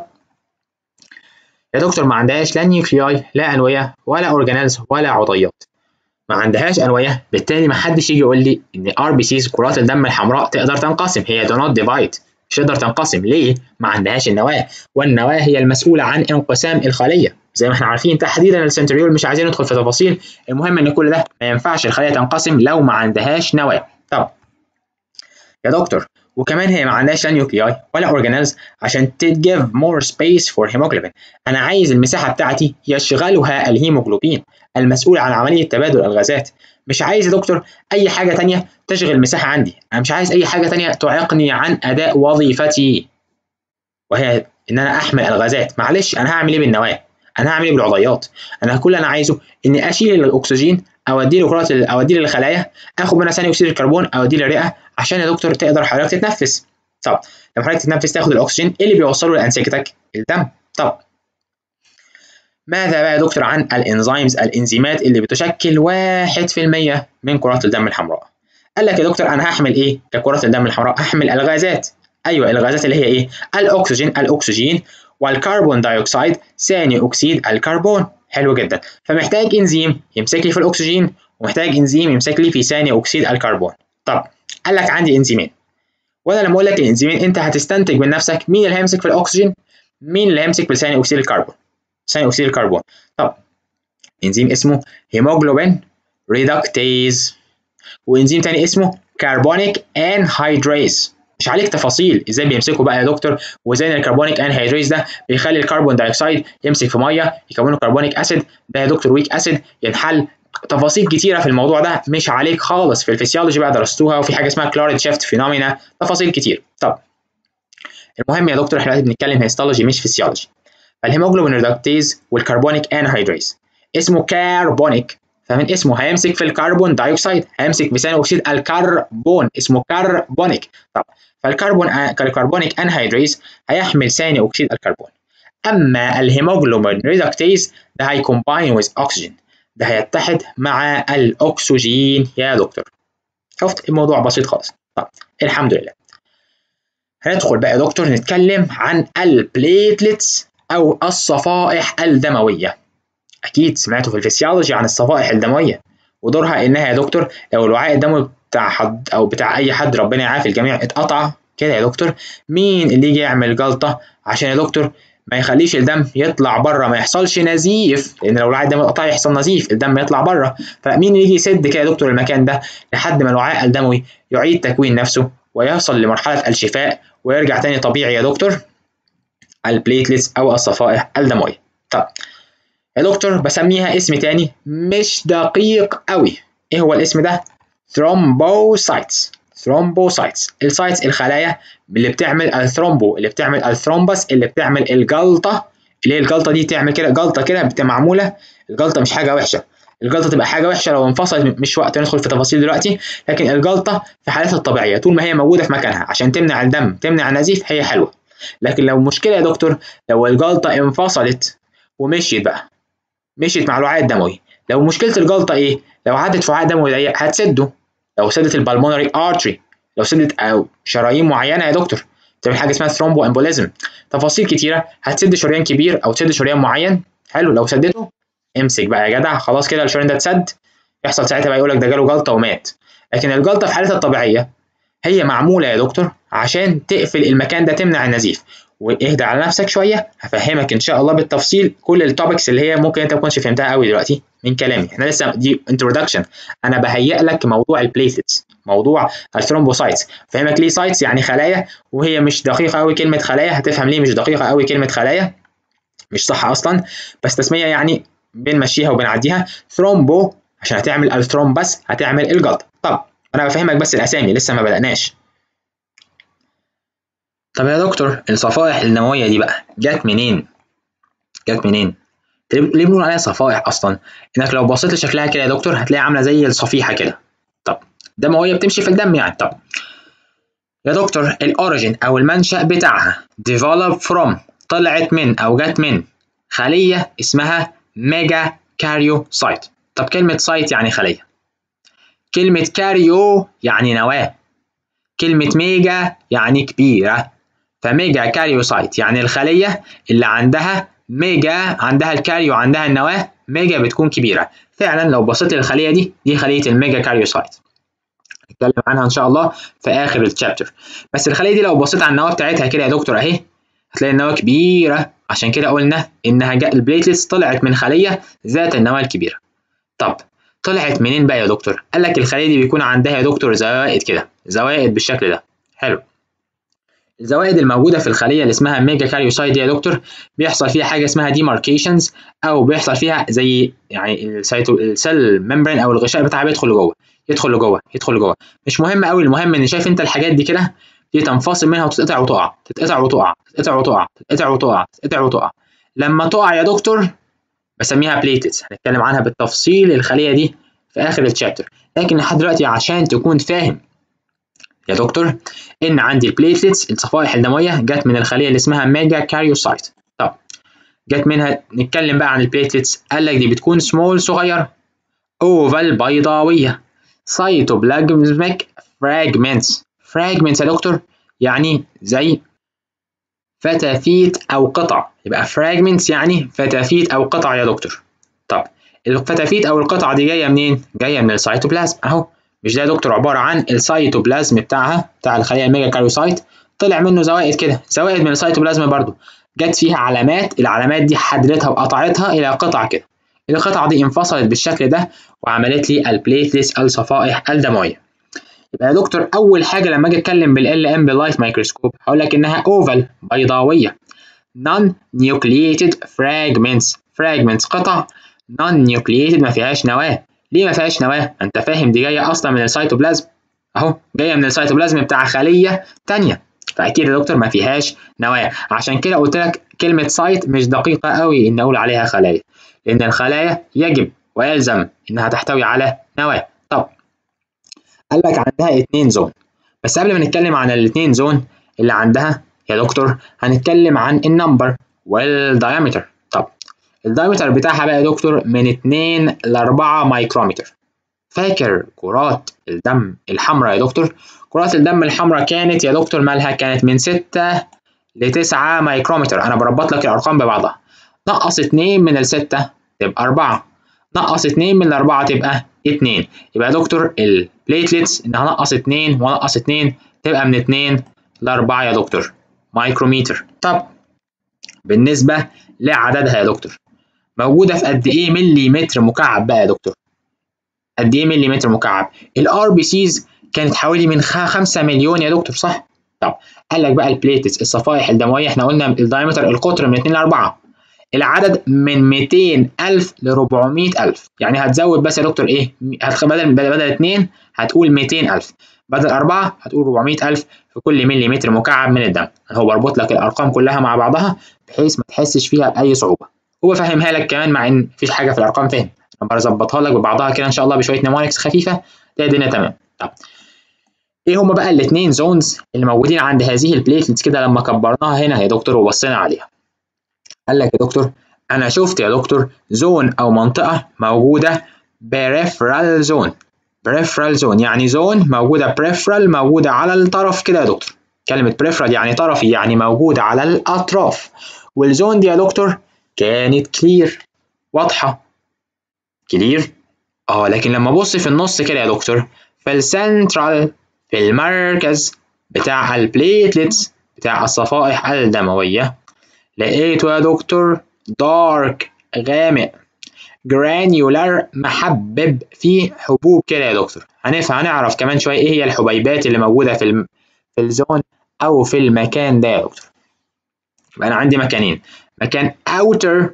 يا دكتور ما عندهاش لا نيوكلياي لا انويه ولا اورجانيلز ولا عضيات ما عندهاش انويه بالتالي ما حدش يجي يقول لي ان ار بي سيز كرات الدم الحمراء تقدر تنقسم هي دو نوت ديفايد مش تقدر تنقسم ليه؟ ما عندهاش النواه والنواه هي المسؤوله عن انقسام الخليه زي ما احنا عارفين تحديدا السنتريول مش عايزين ندخل في تفاصيل المهم ان كل ده ما ينفعش الخليه تنقسم لو ما عندهاش نواه طب يا دكتور وكمان هي ما عندهاش لا نيوكلياي ولا اورجانيلز عشان تجيف مور سبيس فور هيموجلوبين انا عايز المساحه بتاعتي يشغلها الهيموجلوبين المسؤول عن عمليه تبادل الغازات مش عايز يا دكتور اي حاجه تانية تشغل مساحه عندي انا مش عايز اي حاجه تانية تعيقني عن اداء وظيفتي وهي ان انا احمل الغازات معلش انا هعمل ايه بالنواه انا هعمل ايه بالعضيات انا كل اللي انا عايزه اني اشيل الاكسجين اوديه لكرات اوديه للخلايا اخد منها ثاني اكسيد الكربون اوديه للرئه عشان يا دكتور تقدر حضرتك تتنفس طب لما حضرتك تتنفس تاخد الاكسجين ايه اللي بيوصله لانسجتك الدم طب ماذا بقى يا دكتور عن الانزيمز الانزيمات اللي بتشكل 1% من كرات الدم الحمراء قال لك يا دكتور انا هحمل ايه ككرات الدم الحمراء هحمل الغازات ايوه الغازات اللي هي ايه الاكسجين الاكسجين والكربون دايوكسيد ثاني اكسيد الكربون حلو جدا فمحتاج انزيم يمسك لي في الاكسجين ومحتاج انزيم يمسك لي في ثاني اكسيد الكربون طب قال لك عندي انزيمين وانا لما اقول لك الانزيمين انت هتستنتج من نفسك مين اللي هيمسك في الاكسجين مين اللي هيمسك في ثاني اكسيد الكربون ثاني اكسيد الكربون طب انزيم اسمه هيموجلوبين ريدكتيز وانزيم تاني اسمه كربونيك انهيدريز مش عليك تفاصيل ازاي بيمسكوا بقى يا دكتور وازاي الكربونيك انهيدريز ده بيخلي الكربون دايوكسيد يمسك في ميه يكونوا كربونيك اسيد ده يا دكتور ويك اسيد ينحل تفاصيل كتيره في الموضوع ده مش عليك خالص في الفسيولوجي بقى درستوها وفي حاجه اسمها كلاريد شيفت فينومينا تفاصيل كتير طب المهم يا دكتور احنا دلوقتي بنتكلم هيستولوجي مش فسيولوجي فالهيموجلوبين ريدكتيز والكربونيك انهيدريز اسمه كاربونيك فمن اسمه هيمسك في الكربون دايوكسيد هيمسك بثاني اكسيد الكربون اسمه كربونيك طب فالكربون الكربونيك انهيدريز هيحمل ثاني اكسيد الكربون اما الهيموجلوبين ريدكتيز ده هيكومباين ويز اوكسجين ده هيتحد مع الاكسجين يا دكتور شفت الموضوع بسيط خالص طب الحمد لله هندخل بقى يا دكتور نتكلم عن البليتلتس او الصفائح الدمويه اكيد سمعتوا في الفسيولوجي عن الصفائح الدمويه ودورها انها يا دكتور لو الوعاء الدموي بتاع حد او بتاع اي حد ربنا يعافي الجميع اتقطع كده يا دكتور مين اللي يجي يعمل جلطه عشان يا دكتور ما يخليش الدم يطلع بره ما يحصلش نزيف لان لو الوعاء الدموي اتقطع يحصل نزيف الدم يطلع بره فمين يجي يسد كده يا دكتور المكان ده لحد ما الوعاء الدموي يعيد تكوين نفسه ويصل لمرحله الشفاء ويرجع تاني طبيعي يا دكتور البليتلتس او الصفائح الدمويه طب يا دكتور بسميها اسم تاني مش دقيق قوي ايه هو الاسم ده ثرومبوسايتس ثرومبوسايتس السايتس الخلايا اللي بتعمل الثرومبو اللي بتعمل الثرومبس اللي بتعمل الجلطه اللي هي الجلطه دي تعمل كده جلطه كده بتبقى معموله الجلطه مش حاجه وحشه الجلطه تبقى حاجه وحشه لو انفصلت مش وقت ندخل في تفاصيل دلوقتي لكن الجلطه في حالتها الطبيعيه طول ما هي موجوده في مكانها عشان تمنع الدم تمنع النزيف هي حلوه لكن لو مشكله يا دكتور لو الجلطه انفصلت ومشيت بقى مشيت مع الوعاء الدموي لو مشكله الجلطه ايه لو عدت في وعاء دموي ضيق هتسده لو سدت البلمونري ارتري لو سدت او شرايين معينه يا دكتور تعمل حاجه اسمها ثرومبو امبوليزم تفاصيل كتيره هتسد شريان كبير او تسد شريان معين حلو لو سدته امسك بقى يا جدع خلاص كده الشريان ده اتسد يحصل ساعتها بقى يقول لك ده جاله جلطه ومات لكن الجلطه في حالتها الطبيعيه هي معموله يا دكتور عشان تقفل المكان ده تمنع النزيف واهدى على نفسك شويه هفهمك ان شاء الله بالتفصيل كل التوبكس اللي هي ممكن انت ما تكونش فهمتها قوي دلوقتي من كلامي احنا لسه دي انتروداكشن انا بهيئ لك موضوع البليتلتس موضوع الثرومبوسايتس فهمك ليه سايتس يعني خلايا وهي مش دقيقه قوي كلمه خلايا هتفهم ليه مش دقيقه قوي كلمه خلايا مش صح اصلا بس تسميه يعني بنمشيها وبنعديها ثرومبو عشان هتعمل الثرومبس هتعمل الجلطه طب انا بفهمك بس الاسامي لسه ما بدأناش طب يا دكتور الصفائح الدمويه دي بقى جت منين جت منين ليه بنقول عليها صفائح اصلا انك لو بصيت لشكلها كده يا دكتور هتلاقيها عامله زي الصفيحه كده طب دمويه بتمشي في الدم يعني طب يا دكتور الاوريجين او المنشأ بتاعها develop from طلعت من او جت من خليه اسمها ميجا كاريوسايت طب كلمه سايت يعني خليه كلمه كاريو يعني نواه كلمه ميجا يعني كبيره فميجا كاريوسايت يعني الخليه اللي عندها ميجا عندها الكاريو عندها النواه ميجا بتكون كبيره فعلا لو بصيت للخليه دي دي خليه الميجا كاريوسايت هنتكلم عنها ان شاء الله في اخر الشابتر بس الخليه دي لو بصيت على النواه بتاعتها كده يا دكتور اهي هتلاقي النواه كبيره عشان كده قلنا انها البليتلتس طلعت من خليه ذات النواه الكبيره طب طلعت منين بقى يا دكتور قال لك الخليه دي بيكون عندها يا دكتور زوائد كده زوائد بالشكل ده حلو الزوائد الموجوده في الخليه اللي اسمها ميجا كاريوسايت دي يا دكتور بيحصل فيها حاجه اسمها ديماركيشنز او بيحصل فيها زي يعني السيتو السيل ممبرين او الغشاء بتاعها بيدخل لجوه يدخل لجوه يدخل لجوه مش مهم قوي المهم ان شايف انت الحاجات دي كده دي تنفصل منها وتتقطع وتقع تتقطع وتقع تتقطع وتقع تتقطع وتقع تتقطع وتقع لما تقع يا دكتور بسميها بليتس هنتكلم عنها بالتفصيل الخليه دي في اخر الشابتر لكن لحد دلوقتي عشان تكون فاهم يا دكتور ان عندي البليتلتس الصفائح الدمويه جت من الخليه اللي اسمها ميجا كاريوسايت طب جت منها نتكلم بقى عن البليتلتس قال لك دي بتكون سمول صغيره اوفال بيضاويه سايتوبلازميك فراجمنتس فراجمنتس يا دكتور يعني زي فتافيت او قطع يبقى فراجمنتس يعني فتافيت او قطع يا دكتور طب الفتافيت او القطعه دي جايه منين جايه من السيتوبلازم اهو مش ده يا دكتور عباره عن السيتوبلازم بتاعها بتاع الخليه الميجا كاريوسايت طلع منه زوائد كده زوائد من السيتوبلازم برضو جت فيها علامات العلامات دي حددتها وقطعتها الى قطع كده القطعه دي انفصلت بالشكل ده وعملت لي البليتلس الصفائح الدمويه يبقى يا دكتور اول حاجه لما اجي اتكلم بالال ام باللايت مايكروسكوب هقول لك انها اوفال بيضاويه non nucleated fragments fragments قطع non nucleated ما فيهاش نواه ليه ما فيهاش نواه انت فاهم دي جايه اصلا من السيتوبلازم اهو جايه من السيتوبلازم بتاع خليه تانية فاكيد يا دكتور ما فيهاش نواه عشان كده قلت لك كلمه سايت مش دقيقه قوي ان اقول عليها خلايا لان الخلايا يجب ويلزم انها تحتوي على نواه طب قال لك عندها اتنين زون بس قبل ما نتكلم عن الاتنين زون اللي عندها يا دكتور هنتكلم عن النمبر والدايمتر طب الدايمتر بتاعها بقى يا دكتور من 2 ل 4 مايكرومتر فاكر كرات الدم الحمراء يا دكتور كرات الدم الحمراء كانت يا دكتور مالها كانت من 6 ل 9 مايكرومتر انا بربط لك الارقام ببعضها نقص 2 من الستة تبقى 4 نقص 2 من الأربعة تبقى 2 يبقى يا دكتور البليتلتس إنها نقص 2 ونقص 2 تبقى من 2 ل 4 يا دكتور مايكرومتر طب بالنسبة لعددها يا دكتور موجودة في قد إيه ملي متر مكعب بقى يا دكتور قد إيه ملي متر مكعب الار بي سيز كانت حوالي من 5 مليون يا دكتور صح طب قال لك بقى البليتس الصفائح الدمويه احنا قلنا الدايمتر القطر من 2 ل 4 العدد من 200000 ل 400000 يعني هتزود بس يا دكتور ايه بدل بدل 2 هتقول 200000 بدل 4 هتقول 400000 في كل ملي متر مكعب من الدم هو بربط لك الارقام كلها مع بعضها بحيث ما تحسش فيها باي صعوبه هو فهمها لك كمان مع ان مفيش حاجه في الارقام فهم انا بظبطها لك ببعضها كده ان شاء الله بشويه نمونكس خفيفه تلاقي الدنيا تمام طب ايه هما بقى الاثنين زونز اللي موجودين عند هذه البليتلتس كده لما كبرناها هنا يا دكتور وبصينا عليها قال لك يا دكتور انا شفت يا دكتور زون او منطقه موجوده بريفرال زون بريفرال زون يعني زون موجوده بريفرال موجوده على الطرف كده يا دكتور كلمه بريفرال يعني طرفي يعني موجوده على الاطراف والزون دي يا دكتور كانت كلير واضحه كلير اه لكن لما ابص في النص كده يا دكتور في السنترال في المركز بتاع البليتلتس بتاع الصفائح الدموية لقيته يا دكتور دارك غامق جرانيولار محبب فيه حبوب كده يا دكتور هنفهم هنعرف كمان شوية ايه هي الحبيبات اللي موجودة في الم... في الزون أو في المكان ده يا دكتور يبقى أنا عندي مكانين مكان outer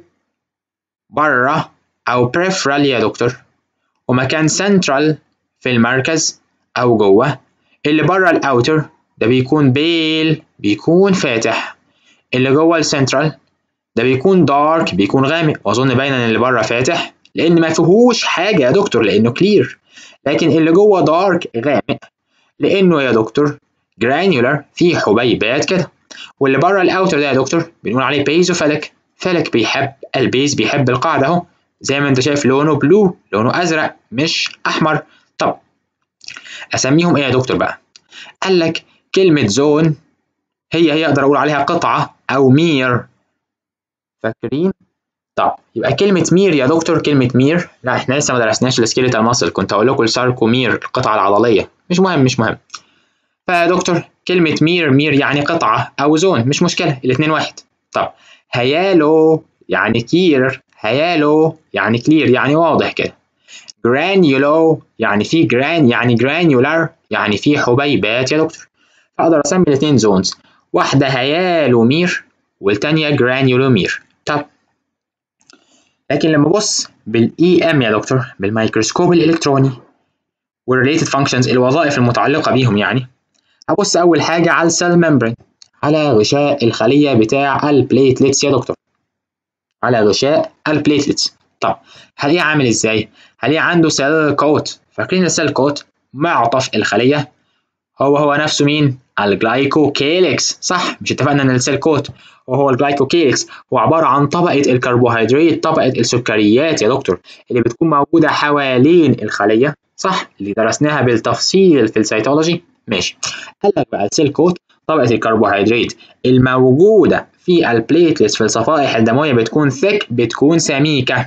بره أو peripheral يا دكتور ومكان central في المركز أو جوه اللي بره الاوتر ده بيكون بيل بيكون فاتح اللي جوه السنترال ده بيكون دارك بيكون غامق واظن باين ان اللي بره فاتح لان ما فيهوش حاجه يا دكتور لانه كلير لكن اللي جوه دارك غامق لانه يا دكتور جرانيولار فيه حبيبات كده واللي بره الاوتر ده يا دكتور بنقول عليه بيزو فلك فلك بيحب البيز بيحب القاعده اهو زي ما انت شايف لونه بلو لونه ازرق مش احمر طب اسميهم ايه يا دكتور بقى قال لك كلمة زون هي هي اقدر اقول عليها قطعة او مير فاكرين طب يبقى كلمة مير يا دكتور كلمة مير لا احنا لسه ما درسناش السكيلتال ماسل كنت هقول لكم الساركومير القطعة العضلية مش مهم مش مهم فيا دكتور كلمة مير مير يعني قطعة أو زون مش مشكلة الاتنين واحد طب هيالو يعني كير هيالو يعني كلير يعني واضح كده جرانيولو يعني في جران يعني جرانيولار يعني في حبيبات يا دكتور فاقدر اسمي الاثنين زونز واحده هيالومير والتانيه جرانيولومير طب لكن لما ابص بالاي ام يا دكتور بالميكروسكوب الالكتروني والريليتد فانكشنز الوظائف المتعلقه بيهم يعني ابص اول حاجه على السيل ممبرين على غشاء الخليه بتاع البليتلتس يا دكتور على غشاء البليتلتس طب هلاقيه عامل ازاي هلاقيه عنده سيل كوت فاكرين السيل كوت معطف الخليه هو هو نفسه مين الجلايكوكيليكس صح مش اتفقنا ان السيل كوت وهو الجلايكوكيليكس هو عباره عن طبقه الكربوهيدرات طبقه السكريات يا دكتور اللي بتكون موجوده حوالين الخليه صح اللي درسناها بالتفصيل في السيتولوجي ماشي قال لك بقى السيل كوت طبقه الكربوهيدرات الموجوده في البليتلتس في الصفائح الدمويه بتكون ثيك بتكون سميكه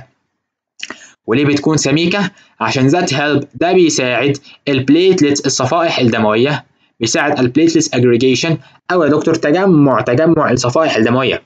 وليه بتكون سميكة؟ عشان ذات هيلب ده بيساعد البليتلتس الصفائح الدموية بيساعد البليتلتس اجريجيشن أو يا دكتور تجمع تجمع الصفائح الدموية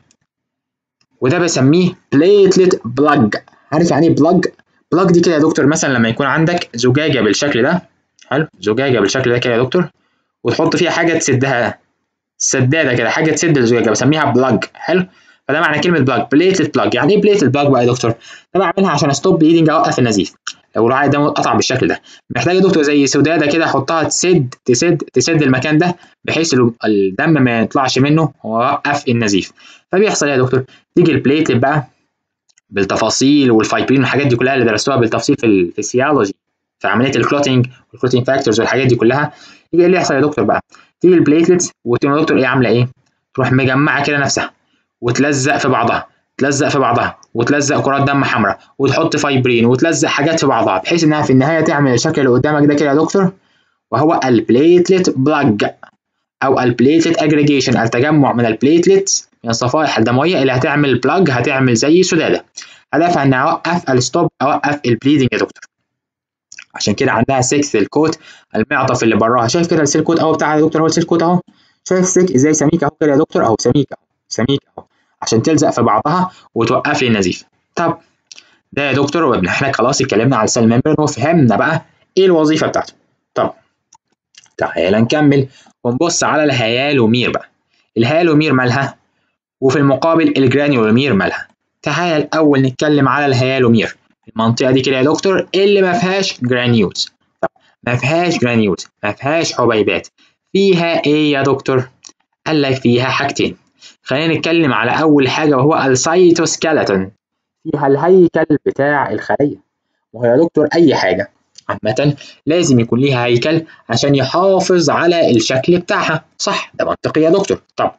وده بسميه بليتلت بلاج عارف يعني ايه بلاج؟ بلاج دي كده يا دكتور مثلا لما يكون عندك زجاجة بالشكل ده حلو زجاجة بالشكل ده كده يا دكتور وتحط فيها حاجة تسدها سدادة كده حاجة تسد الزجاجة بسميها بلاج حلو فده معنى كلمه بلاج بليتلت بلاج يعني ايه بليتلت بلاج بقى يا دكتور ده بعملها عشان ستوب بليدنج اوقف النزيف لو الوعي ده قطع بالشكل ده محتاج يا دكتور زي سداده كده احطها تسد تسد تسد المكان ده بحيث الدم ما يطلعش منه ويوقف النزيف فبيحصل ايه يا دكتور تيجي البليتلت بقى بالتفاصيل والفايبرين والحاجات دي كلها اللي درستوها بالتفصيل في الفسيولوجي في عمليه الكلوتينج والكلوتينج فاكتورز والحاجات دي كلها يجي اللي يحصل يا دكتور بقى تيجي البليتلتس وتقوم يا دكتور ايه عامله ايه تروح مجمعه كده نفسها وتلزق في بعضها تلزق في بعضها وتلزق كرات دم حمراء وتحط فايبرين وتلزق حاجات في بعضها بحيث انها في النهايه تعمل الشكل اللي قدامك ده كده يا دكتور وهو البليتلت بلاج او البليتلت اجريجيشن التجمع من البليتلت من الصفائح الدمويه اللي هتعمل بلاج هتعمل زي سداده هدفها ان اوقف الستوب اوقف البليدنج يا دكتور عشان كده عندها سكس الكوت المعطف اللي براها شايف كده السيل كوت اهو بتاع يا دكتور هو السيل كوت اهو شايف سيك ازاي سميكه اهو كده يا دكتور اهو سميكه اهو سميكه اهو عشان تلزق في بعضها وتوقف لي النزيف طب ده يا دكتور احنا خلاص اتكلمنا على السيل ممبرين وفهمنا بقى ايه الوظيفه بتاعته طب تعالى نكمل ونبص على الهيالومير بقى الهيالومير مالها وفي المقابل الجرانيولومير مالها تعالى الاول نتكلم على الهيالومير المنطقه دي كده يا دكتور اللي ما فيهاش جرانيولز طب ما فيهاش جرانيولز ما فيهاش حبيبات فيها ايه يا دكتور قال لك فيها حاجتين خلينا نتكلم على اول حاجه وهو السيتوسكيلتون فيها الهيكل بتاع الخليه وهو يا دكتور اي حاجه عامة لازم يكون ليها هيكل عشان يحافظ على الشكل بتاعها صح ده منطقي يا دكتور طب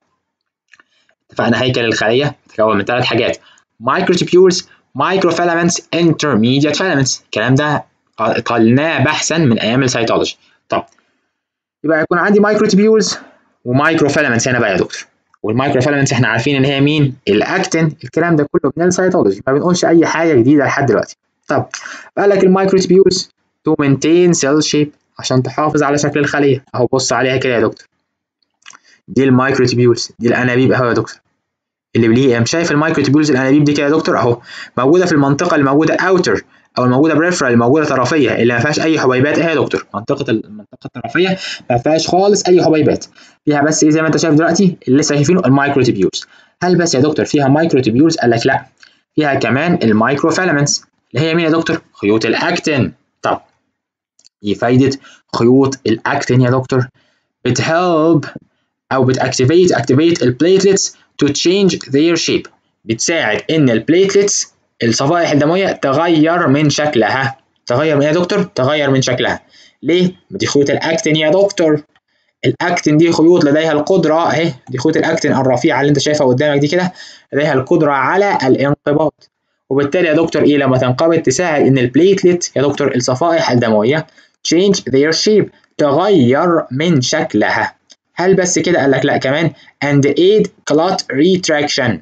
اتفقنا هيكل الخلية بيتكون من ثلاث حاجات مايكروتيبيولز مايكروفيلامنتس انترميديت فيلامنتس الكلام ده قلناه بحثا من ايام السيتولوجي طب يبقى يكون عندي مايكروتيبيولز ومايكروفيلامنتس هنا بقى يا دكتور والمايكروفيلامنتس احنا عارفين ان هي مين الاكتين الكلام ده كله من السيتولوجي ما بنقولش اي حاجه جديده لحد دلوقتي طب قال لك المايكروتيبيولز to maintain cell shape عشان تحافظ على شكل الخليه اهو بص عليها كده يا دكتور دي المايكروتيبيولز دي الانابيب اهو يا دكتور اللي بليه شايف المايكروتيبيولز الانابيب دي كده يا دكتور اهو موجوده في المنطقه اللي موجوده اوتر او الموجوده بريفرال الموجوده طرفيه اللي ما فيهاش اي حبيبات اهي يا دكتور منطقه المنطقه الطرفيه ما فيهاش خالص اي حبيبات فيها بس ايه زي ما انت شايف دلوقتي اللي لسه شايفينه المايكروتيبيولز هل بس يا دكتور فيها مايكروتيبيولز قال لك لا فيها كمان المايكروفيلامنتس اللي هي مين يا دكتور خيوط الاكتين طب ايه فايده خيوط الاكتين يا دكتور بتهلب او بتاكتيفيت اكتيفيت البليتلتس تو تشينج their shape بتساعد ان البليتلتس الصفائح الدمويه تغير من شكلها تغير من يا دكتور تغير من شكلها ليه دي خيوط الاكتين يا دكتور الاكتين دي خيوط لديها القدره اهي دي خيوط الاكتين الرفيعه اللي انت شايفها قدامك دي كده لديها القدره على الانقباض وبالتالي يا دكتور ايه لما تنقبض تساعد ان البليتلت يا دكتور الصفائح الدمويه change their shape تغير من شكلها هل بس كده قال لك لا كمان and aid clot retraction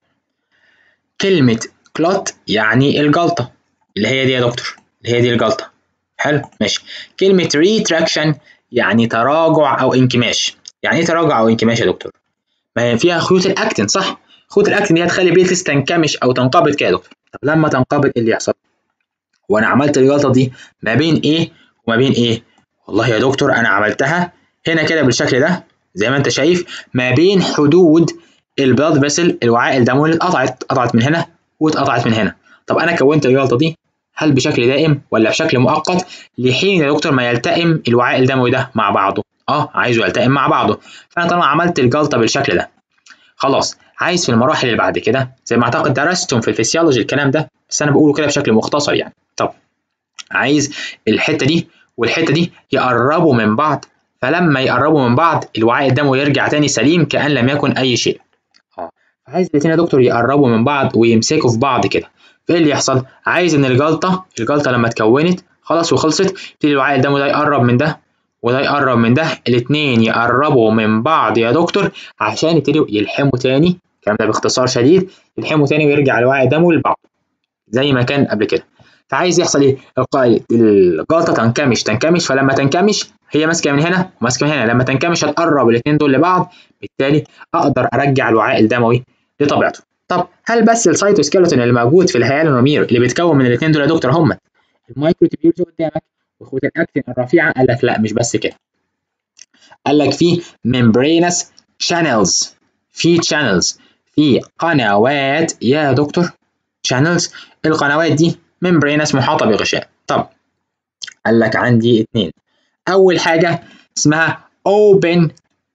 كلمة clot يعني الجلطة اللي هي دي يا دكتور اللي هي دي الجلطة حلو ماشي كلمة retraction يعني تراجع أو انكماش يعني إيه تراجع أو انكماش يا دكتور؟ ما هي فيها خيوط الأكتين صح؟ خيوط الأكتين دي هتخلي بليتلس تنكمش أو تنقبض كده يا دكتور طب لما تنقبض إيه اللي يحصل؟ وأنا عملت الجلطة دي ما بين إيه وما بين إيه؟ والله يا دكتور أنا عملتها هنا كده بالشكل ده زي ما انت شايف ما بين حدود البلاد فيسل الوعاء الدموي اللي اتقطعت اتقطعت من هنا واتقطعت من هنا طب انا كونت الجلطه دي هل بشكل دائم ولا بشكل مؤقت لحين يا دكتور ما يلتئم الوعاء الدموي ده مع بعضه اه عايزه يلتئم مع بعضه فانا طالما عملت الجلطه بالشكل ده خلاص عايز في المراحل اللي بعد كده زي ما اعتقد درستم في الفسيولوجي الكلام ده بس انا بقوله كده بشكل مختصر يعني طب عايز الحته دي والحته دي يقربوا من بعض فلما يقربوا من بعض الوعاء الدموي يرجع تاني سليم كأن لم يكن أي شيء. اه عايز الاثنين يا دكتور يقربوا من بعض ويمسكوا في بعض كده. فإيه اللي يحصل؟ عايز إن الجلطة الجلطة لما اتكونت خلاص وخلصت يبتدي الوعاء الدموي ده يقرب من ده وده يقرب من ده الاثنين يقربوا من بعض يا دكتور عشان يبتدوا يلحموا تاني الكلام ده باختصار شديد يلحموا تاني ويرجع الوعاء الدموي لبعض زي ما كان قبل كده. فعايز يحصل ايه؟ الجلطه تنكمش تنكمش فلما تنكمش هي ماسكه من هنا وماسكه من هنا لما تنكمش هتقرب الاثنين دول لبعض بالتالي اقدر ارجع الوعاء الدموي لطبيعته. طب هل بس السيتوسكيلتون اللي موجود في الهيالونومير اللي بيتكون من الاثنين دول يا دكتور هم المايكروتيبيولز قدامك وخيوط الاكتين الرفيعه قال لك لا مش بس كده. قال لك في membranous channels في channels في قنوات يا دكتور channels القنوات دي ممبرينس محاطة بغشاء طب قال لك عندي اتنين أول حاجة اسمها open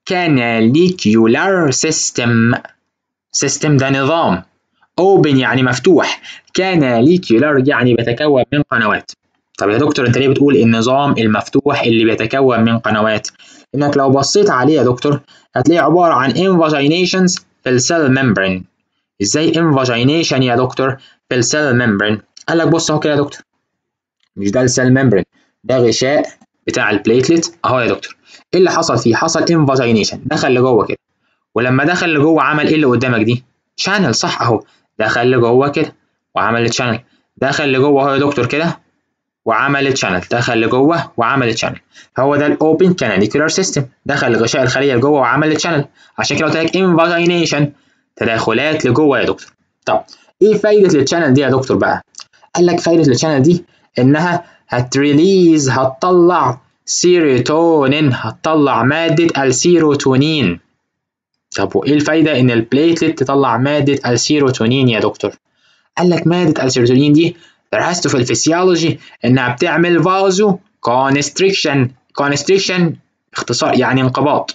canalicular system system ده نظام open يعني مفتوح canalicular يعني بيتكون من قنوات طب يا دكتور انت ليه بتقول النظام المفتوح اللي بيتكون من قنوات انك لو بصيت عليه يا دكتور هتلاقيه عبارة عن invaginations في السيل ممبرين ازاي invagination يا دكتور في السيل ممبرين قال لك بص اهو كده يا دكتور مش ده السيل ممبرين ده غشاء بتاع البليتلت اهو يا دكتور ايه اللي حصل فيه حصل انفاجينيشن دخل لجوه كده ولما دخل لجوه عمل ايه اللي قدامك دي شانل صح اهو دخل لجوه كده وعمل تشانل دخل لجوه اهو يا دكتور كده وعمل تشانل دخل لجوه وعمل تشانل هو ده الاوبن كاناليكولار سيستم دخل لغشاء الخليه لجوه وعمل تشانل عشان كده قلت لك انفاجينيشن تداخلات لجوه يا دكتور طب ايه فايده التشانل دي يا دكتور بقى قال لك فايده التشانل دي انها هتريليز هتطلع سيروتونين هتطلع ماده السيروتونين طب وايه الفايده ان البليتلت تطلع ماده السيروتونين يا دكتور قال لك ماده السيروتونين دي درسته في الفسيولوجي انها بتعمل فازو كونستريكشن كونستريكشن اختصار يعني انقباض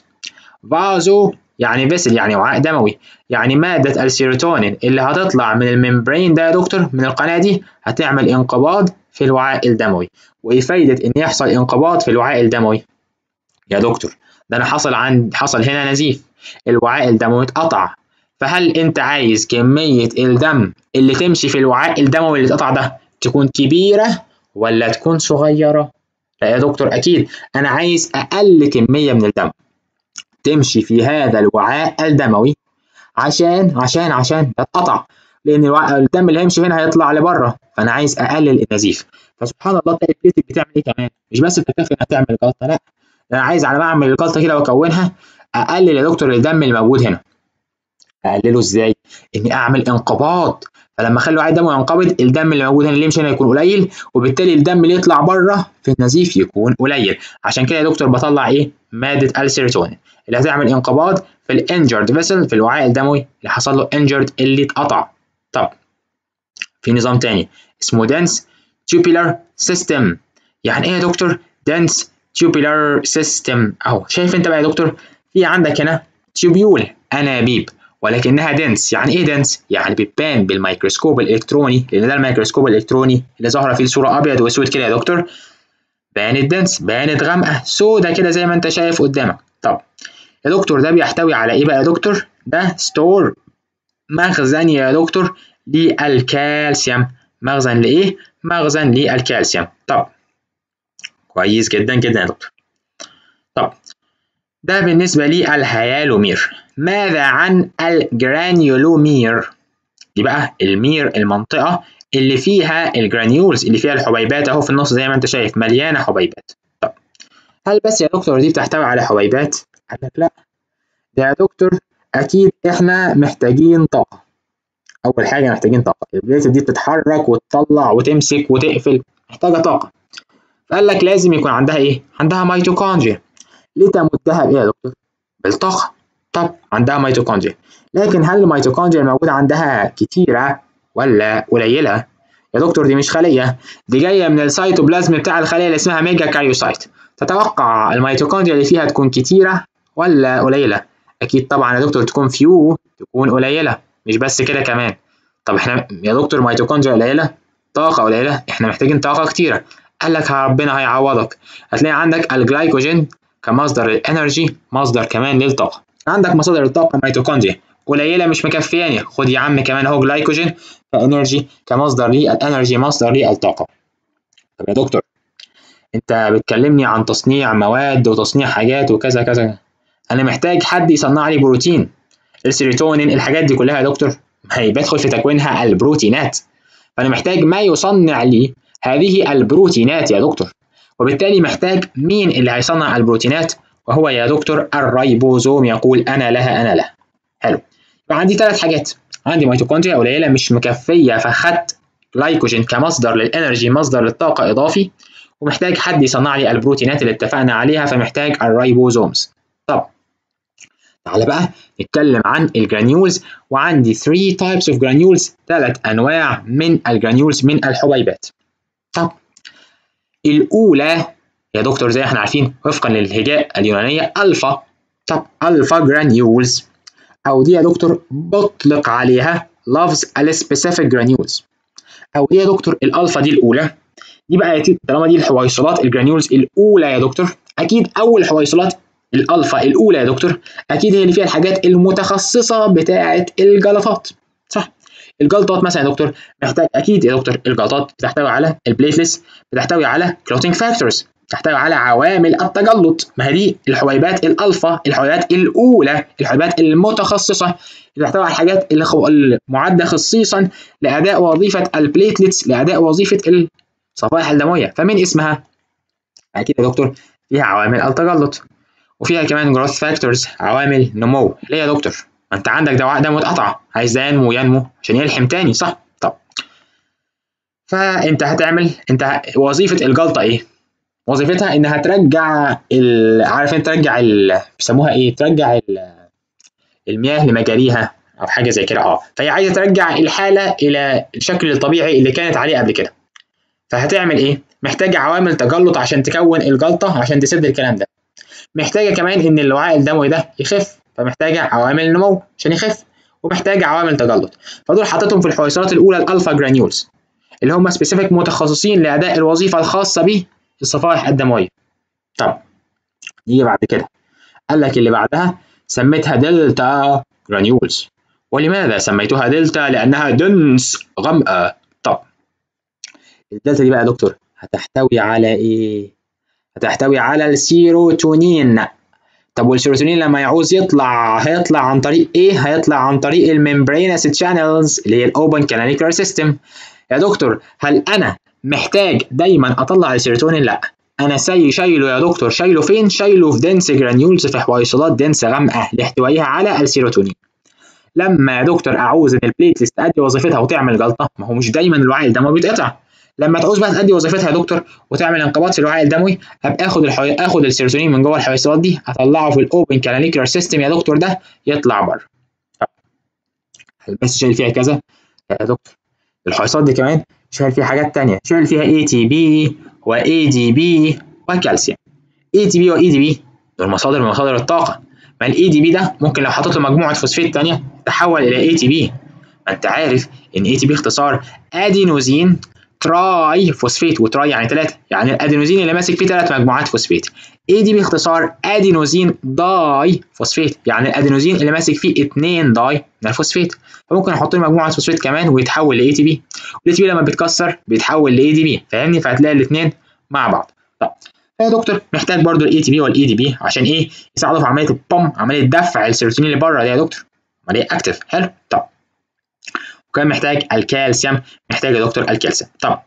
فازو يعني فيسل يعني وعاء دموي يعني مادة السيروتونين اللي هتطلع من الممبرين ده يا دكتور من القناة دي هتعمل انقباض في الوعاء الدموي وايه فايدة ان يحصل انقباض في الوعاء الدموي يا دكتور ده انا حصل عند حصل هنا نزيف الوعاء الدموي اتقطع فهل انت عايز كمية الدم اللي تمشي في الوعاء الدموي اللي اتقطع ده تكون كبيرة ولا تكون صغيرة لا يا دكتور اكيد انا عايز اقل كمية من الدم تمشي في هذا الوعاء الدموي عشان عشان عشان يتقطع لان الوعاء الدم اللي هيمشي هنا هيطلع لبره فانا عايز اقلل النزيف فسبحان الله تلاقي البليتك بتعمل ايه كمان مش بس بتكفي انها تعمل جلطه لا انا عايز على ما اعمل الجلطه كده واكونها اقلل يا دكتور الدم اللي موجود هنا اقلله ازاي اني اعمل انقباض فلما اخلي وعاء الدم ينقبض الدم اللي موجود هنا اللي يمشي هنا يكون قليل وبالتالي الدم اللي يطلع بره في النزيف يكون قليل عشان كده يا دكتور بطلع ايه ماده السيروتونين اللي هتعمل انقباض في الانجرد فيسل في الوعاء الدموي اللي حصل له انجرد اللي اتقطع طب في نظام تاني اسمه dense tubular system يعني ايه يا دكتور dense tubular system اهو شايف انت بقى يا دكتور في عندك هنا تيوبيول انابيب ولكنها دنس يعني ايه دنس يعني بتبان بالميكروسكوب الالكتروني لان ده الميكروسكوب الالكتروني اللي ظاهره فيه الصوره ابيض واسود كده يا دكتور بانت دنس بانت غامقه سودا كده زي ما انت شايف قدامك طب يا دكتور ده بيحتوي على ايه بقى يا دكتور ده ستور مخزن يا دكتور للكالسيوم مخزن لايه مخزن للكالسيوم طب كويس جدا جدا يا دكتور طب ده بالنسبة للهيالومير ماذا عن الجرانيولومير دي بقى المير المنطقة اللي فيها الجرانيولز اللي فيها الحبيبات اهو في النص زي ما انت شايف مليانة حبيبات طب هل بس يا دكتور دي بتحتوي على حبيبات؟ قال لك لا ده يا دكتور أكيد إحنا محتاجين طاقة أول حاجة محتاجين طاقة البليت دي بتتحرك وتطلع وتمسك وتقفل محتاجة طاقة فقال لك لازم يكون عندها إيه؟ عندها ميتوكوندريا لتمدها بإيه يا دكتور؟ بالطاقة طب عندها ميتوكوندريا لكن هل الميتوكوندريا الموجودة عندها كتيرة ولا قليلة؟ يا دكتور دي مش خلية دي جاية من السيتوبلازم بتاع الخلية اللي اسمها ميجا كاريوسايت تتوقع الميتوكوندريا اللي فيها تكون كتيرة ولا قليلة؟ أكيد طبعا يا دكتور تكون فيو تكون قليلة مش بس كده كمان طب احنا يا دكتور ميتوكوندريا قليلة طاقة قليلة احنا محتاجين طاقة كتيرة قال لك ربنا هيعوضك هتلاقي عندك الجلايكوجين كمصدر الانرجي مصدر كمان للطاقة عندك مصادر الطاقة ميتوكوندريا قليلة مش مكفياني خد يا عم كمان اهو جلايكوجين كانرجي كمصدر للانرجي مصدر للطاقة طب يا دكتور انت بتكلمني عن تصنيع مواد وتصنيع حاجات وكذا كذا انا محتاج حد يصنع لي بروتين السيروتونين الحاجات دي كلها يا دكتور هي بيدخل في تكوينها البروتينات فانا محتاج ما يصنع لي هذه البروتينات يا دكتور وبالتالي محتاج مين اللي هيصنع البروتينات وهو يا دكتور الريبوزوم يقول انا لها انا لها حلو يبقى عندي ثلاث حاجات عندي ميتوكوندريا قليله مش مكفيه فخدت جلايكوجين كمصدر للانرجي مصدر للطاقه اضافي ومحتاج حد يصنع لي البروتينات اللي اتفقنا عليها فمحتاج الريبوزومز طب تعالى بقى نتكلم عن الجرانيولز وعندي 3 types of granules ثلاث انواع من الجرانيولز من الحبيبات طب الاولى يا دكتور زي ما احنا عارفين وفقا للهجاء اليونانيه الفا طب الفا جرانيولز او دي يا دكتور بطلق عليها loves السبيسيفيك جرانيولز او دي يا دكتور الالفا دي الاولى دي بقى طالما دي الحويصلات الجرانيولز الاولى يا دكتور اكيد اول حويصلات الالفا الاولى يا دكتور اكيد هي اللي فيها الحاجات المتخصصه بتاعه الجلطات صح الجلطات مثلا يا دكتور محتاج اكيد يا دكتور الجلطات بتحتوي على البليتلس بتحتوي على كلوتينج فاكتورز تحتوي على عوامل التجلط ما هي دي الحبيبات الالفا الحبيبات الاولى الحبيبات المتخصصه اللي تحتوي على الحاجات اللي المعده خصيصا لاداء وظيفه البليتلتس لاداء وظيفه الصفائح الدمويه فمن اسمها اكيد يا دكتور فيها عوامل التجلط وفيها كمان جروث فاكتورز عوامل نمو ليه يا دكتور ما انت عندك ده وعاء دموي اتقطع عايز ده ينمو ينمو عشان يلحم تاني صح طب فانت هتعمل انت وظيفه الجلطه ايه وظيفتها انها ترجع ال... عارف انت ترجع ال... بيسموها ايه ترجع ال... المياه لمجاريها او حاجه زي كده اه فهي عايزه ترجع الحاله الى الشكل الطبيعي اللي كانت عليه قبل كده فهتعمل ايه محتاجه عوامل تجلط عشان تكون الجلطه عشان تسد الكلام ده محتاجه كمان ان الوعاء الدموي ده يخف فمحتاجه عوامل نمو عشان يخف ومحتاجه عوامل تجلط فدول حطيتهم في الحويصلات الاولى الالفا جرانيولز اللي هم سبيسيفيك متخصصين لاداء الوظيفه الخاصه به الصفائح الدمويه طب نيجي بعد كده قال لك اللي بعدها سميتها دلتا جرانيولز ولماذا سميتها دلتا لانها دنس غامقه طب الدلتا دي بقى يا دكتور هتحتوي على ايه هتحتوي على السيروتونين طب والسيروتونين لما يعوز يطلع هيطلع عن طريق ايه هيطلع عن طريق الممبرينس تشانلز اللي هي الاوبن كاناليكولار سيستم يا دكتور هل انا محتاج دايما اطلع السيروتونين لا انا سي شايله يا دكتور شايله فين شايله في دنس جرانيولز في حويصلات دنس غامقه لاحتوائها على السيروتونين لما يا دكتور اعوز ان البليتلز تأدي وظيفتها وتعمل جلطه ما هو مش دايما الوعي الدموي بيتقطع لما تعوز بقى تأدي وظيفتها يا دكتور وتعمل انقباض في الوعي الدموي ابقى اخد الحي... اخد السيروتونين من جوه الحويصلات دي اطلعه في الاوبن كاناليكولار سيستم يا دكتور ده يطلع بره بس شايل فيها كذا يا دكتور الحويصلات دي كمان شايل فيها حاجات تانية شايل فيها اي تي بي واي دي بي وكالسيوم اي تي بي واي دي بي دول مصادر من مصادر الطاقه ما الاي دي بي ده ممكن لو حطيت له مجموعه فوسفات تانية تحول الى اي تي بي ما انت عارف ان اي تي بي اختصار ادينوزين تراي فوسفيت وتراي يعني ثلاثة يعني الادينوزين اللي ماسك فيه ثلاث مجموعات فوسفيت اي دي باختصار ادينوزين داي فوسفيت يعني الادينوزين اللي ماسك فيه اثنين داي من الفوسفيت فممكن احط له مجموعه فوسفيت كمان ويتحول لاي تي بي والاي تي بي لما بيتكسر بيتحول لاي دي بي فاهمني فهتلاقي الاثنين مع بعض طب يا دكتور محتاج برضو الاي تي بي والاي دي بي عشان ايه يساعدوا في عمليه البوم عمليه دفع السيروتونين اللي بره دي يا دكتور عمليه اكتف حلو طب وكمان محتاج الكالسيوم محتاج يا دكتور الكالسيوم طب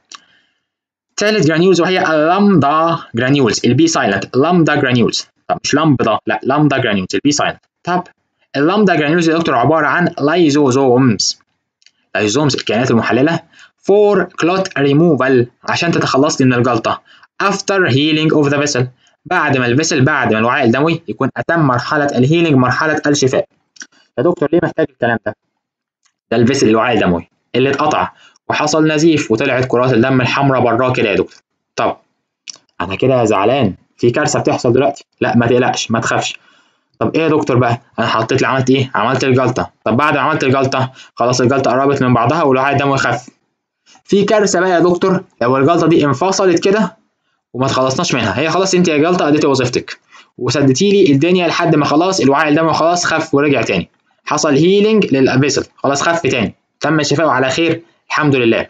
ثالث جرانيولز وهي اللامدا جرانيولز البي سايلنت لامدا جرانيولز طب مش لامدا لا لامدا جرانيولز البي سايلنت طب اللامدا جرانيولز يا دكتور عباره عن لايزوزومز لايزومز الكائنات المحلله فور كلوت ريموفال عشان تتخلص لي من الجلطه after healing of the vessel بعد ما الفيسل بعد ما الوعاء الدموي يكون اتم مرحله الهيلينج مرحله الشفاء يا دكتور ليه محتاج الكلام ده ده الفيسل الوعاء الدموي اللي اتقطع وحصل نزيف وطلعت كرات الدم الحمراء براه كده يا دكتور طب انا كده زعلان في كارثه بتحصل دلوقتي لا ما تقلقش ما تخافش طب ايه يا دكتور بقى انا حطيت لي عملت ايه عملت الجلطه طب بعد ما عملت الجلطه خلاص الجلطه قربت من بعضها والوعاء الدموي خف في كارثه بقى يا دكتور لو الجلطه دي انفصلت كده وما تخلصناش منها هي خلاص انت يا جلطه اديتي وظيفتك وسدتي لي الدنيا لحد ما خلاص الوعاء الدموي خلاص خف ورجع تاني حصل هيلينج للفيسل خلاص خف تاني تم الشفاء على خير الحمد لله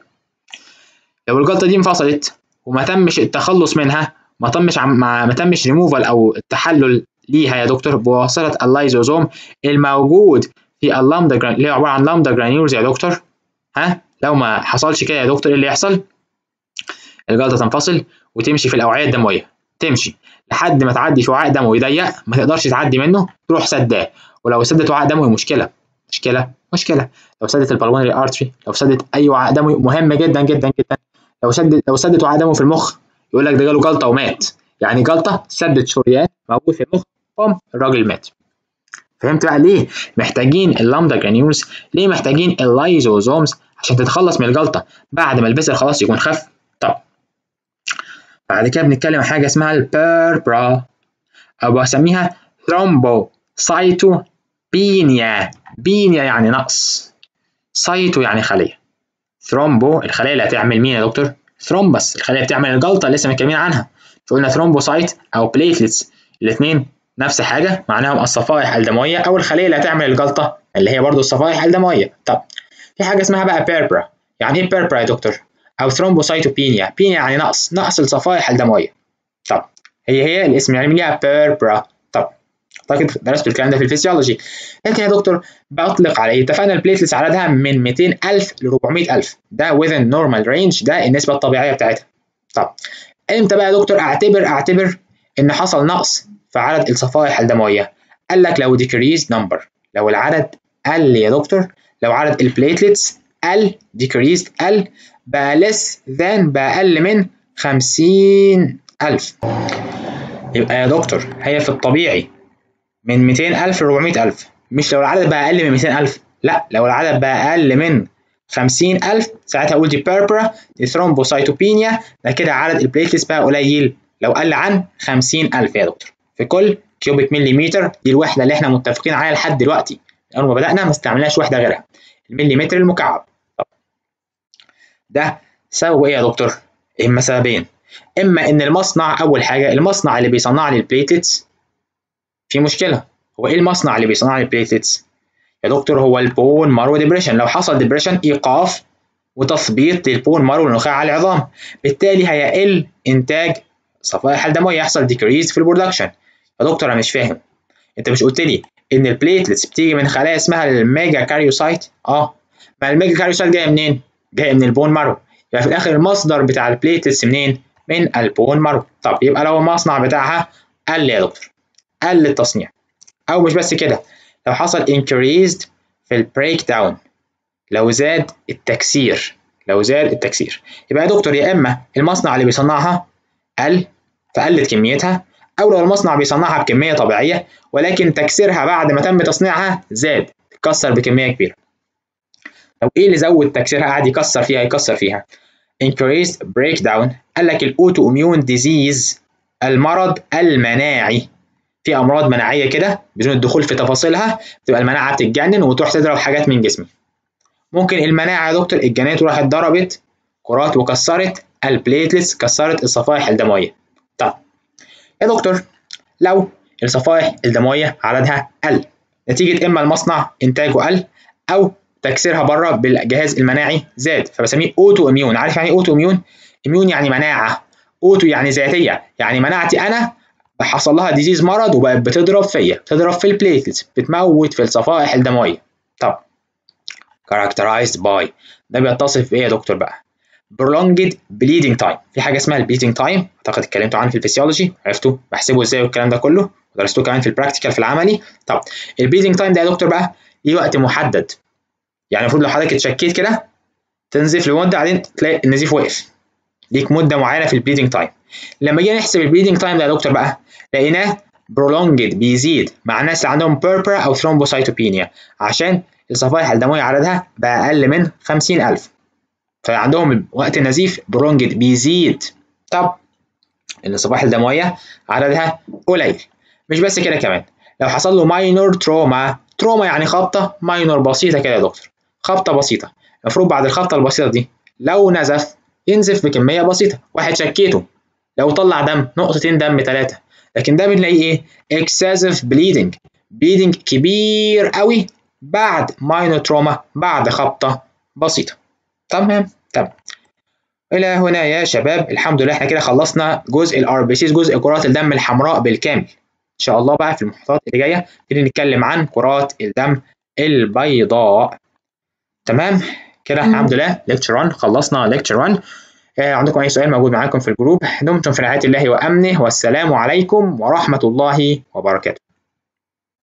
لو الجلطه دي انفصلت وما تمش التخلص منها ما تمش عم ما, ما تمش ريموفال او التحلل ليها يا دكتور بواسطه اللايزوزوم الموجود في اللامدا جران اللي هي عباره عن لامدا جرانيولز يا دكتور ها لو ما حصلش كده يا دكتور ايه اللي يحصل الجلطه تنفصل وتمشي في الاوعيه الدمويه تمشي لحد ما تعدي في وعاء دموي ضيق ما تقدرش تعدي منه تروح سداه ولو سدت وعاء دموي مشكله مشكله مشكله لو سدت البلمونري ارتري لو سدت اي وعاء دموي مهم جدا جدا جدا لو سدت لو سدت وعاء دموي في المخ يقول لك ده جاله جلطه ومات يعني جلطه سدت شريان موجود في المخ قام الراجل مات فهمت بقى ليه محتاجين اللامدا جرانيولز ليه محتاجين اللايزوزومز عشان تتخلص من الجلطه بعد ما الفيسل خلاص يكون خف طب بعد كده بنتكلم عن حاجه اسمها البيربرا او بسميها ثرومبوسايتوبينيا بينيا يعني نقص سايتو يعني خليه ثرومبو الخليه اللي هتعمل مين يا دكتور ثرومبس الخليه بتعمل الجلطه اللي لسه متكلمين عنها فقلنا ثرومبوسايت او بليتلتس الاثنين نفس حاجه معناهم الصفائح الدمويه او الخليه اللي هتعمل الجلطه اللي هي برضو الصفائح الدمويه طب في حاجه اسمها بقى بيربرا يعني ايه بيربرا يا دكتور او ثرومبوسايتوبينيا بينيا يعني نقص نقص الصفائح الدمويه طب هي هي الاسم يعني ليها بيربرا طب اعتقد درست الكلام ده في الفسيولوجي لكن يا دكتور بطلق عليه اتفقنا البليتلتس عددها من 200000 ل 400000 ده within normal range ده النسبه الطبيعيه بتاعتها طب امتى بقى يا دكتور اعتبر اعتبر ان حصل نقص في عدد الصفائح الدمويه قال لك لو decreased number لو العدد قل يا دكتور لو عدد البليتلتس قل decreased قل بقى less than بقى أقل من خمسين ألف يبقى يا دكتور هي في الطبيعي من ميتين ألف لربعمية ألف مش لو العدد بقى أقل من ميتين ألف لا لو العدد بقى أقل من خمسين ألف ساعتها أقول دي بيربرا دي ثرومبوسايتوبينيا ده كده عدد البليتلتس بقى قليل لو قل عن خمسين ألف يا دكتور في كل كيوبيك مليمتر دي الوحدة اللي احنا متفقين عليها لحد دلوقتي أول ما بدأنا ما استعملناش وحدة غيرها المليمتر المكعب طب. ده سببه إيه يا دكتور؟ إما سببين إما إن المصنع أول حاجة المصنع اللي بيصنع لي البليتلتس في مشكلة هو إيه المصنع اللي بيصنع لي البليتلتس؟ يا دكتور هو البون مارو ديبريشن لو حصل ديبريشن إيقاف وتثبيط للبون مارو والنخاع على العظام بالتالي هيقل إنتاج صفائح الدموية يحصل ديكريز في البرودكشن يا دكتور أنا مش فاهم أنت مش قلت لي إن البليتلتس بتيجي من خلايا اسمها الميجا كاريوسايت؟ أه ما الميجا كاريوسايت جاية منين؟ جاية من البون مارو يبقى في الآخر المصدر بتاع البليتلتس منين؟ من البون مارو طب يبقى لو المصنع بتاعها قل يا دكتور قل التصنيع أو مش بس كده لو حصل increased في البريك داون لو زاد التكسير لو زاد التكسير يبقى يا دكتور يا اما المصنع اللي بيصنعها قل فقلت كميتها او لو المصنع بيصنعها بكميه طبيعيه ولكن تكسيرها بعد ما تم تصنيعها زاد اتكسر بكميه كبيره طب ايه اللي زود تكسيرها قاعد يكسر فيها يكسر فيها increased breakdown قال لك الاوتو اميون ديزيز المرض المناعي في امراض مناعيه كده بدون الدخول في تفاصيلها بتبقى المناعه بتتجنن وتروح تضرب حاجات من جسمي ممكن المناعه يا دكتور الجنات راحت ضربت كرات وكسرت البليتلتس كسرت الصفائح الدمويه طب يا دكتور لو الصفائح الدمويه عددها قل نتيجه اما المصنع انتاجه قل او تكسيرها بره بالجهاز المناعي زاد فبسميه اوتو اميون عارف يعني ايه اوتو اميون اميون يعني مناعه اوتو يعني ذاتيه يعني مناعتي انا حصل لها ديزيز مرض وبقت بتضرب فيا بتضرب في البليتلتس بتموت في الصفائح الدمويه طب characterized by ده بيتصف بايه يا دكتور بقى prolonged bleeding time في حاجه اسمها البليدنج تايم اعتقد اتكلمتوا عنه في الفسيولوجي عرفتوا بحسبه ازاي والكلام ده كله ودرستوه كمان في البراكتيكال في العملي طب البليدنج تايم ده يا دكتور بقى ليه وقت محدد يعني المفروض لو حضرتك اتشكيت كده تنزف لمده بعدين تلاقي النزيف وقف ليك مده معينه في البليدنج تايم لما جينا نحسب البليدنج تايم ده يا دكتور بقى لقيناه prolonged بيزيد مع الناس اللي عندهم بيربرا او ثرومبوسايتوبينيا عشان الصفائح الدمويه عددها بقى اقل من 50000 فعندهم وقت النزيف prolonged بيزيد طب الصفائح الدمويه عددها قليل مش بس كده كمان لو حصل له ماينور تروما تروما يعني خبطه ماينور بسيطه كده يا دكتور خبطه بسيطه المفروض بعد الخبطه البسيطه دي لو نزف ينزف بكميه بسيطه واحد شكيته لو طلع دم نقطتين دم ثلاثه لكن ده بنلاقيه ايه excessive bleeding bleeding كبير قوي بعد ماينور تروما بعد خبطه بسيطه تمام تمام الى هنا يا شباب الحمد لله احنا كده خلصنا جزء الار بي سيز جزء كرات الدم الحمراء بالكامل ان شاء الله بقى في المحاضرات اللي جايه نبتدي نتكلم عن كرات الدم البيضاء تمام كده الحمد لله ليكتشر 1 خلصنا ليكتشر 1 آه عندكم اي سؤال موجود معاكم في الجروب دمتم في رعايه الله وامنه والسلام عليكم ورحمه الله وبركاته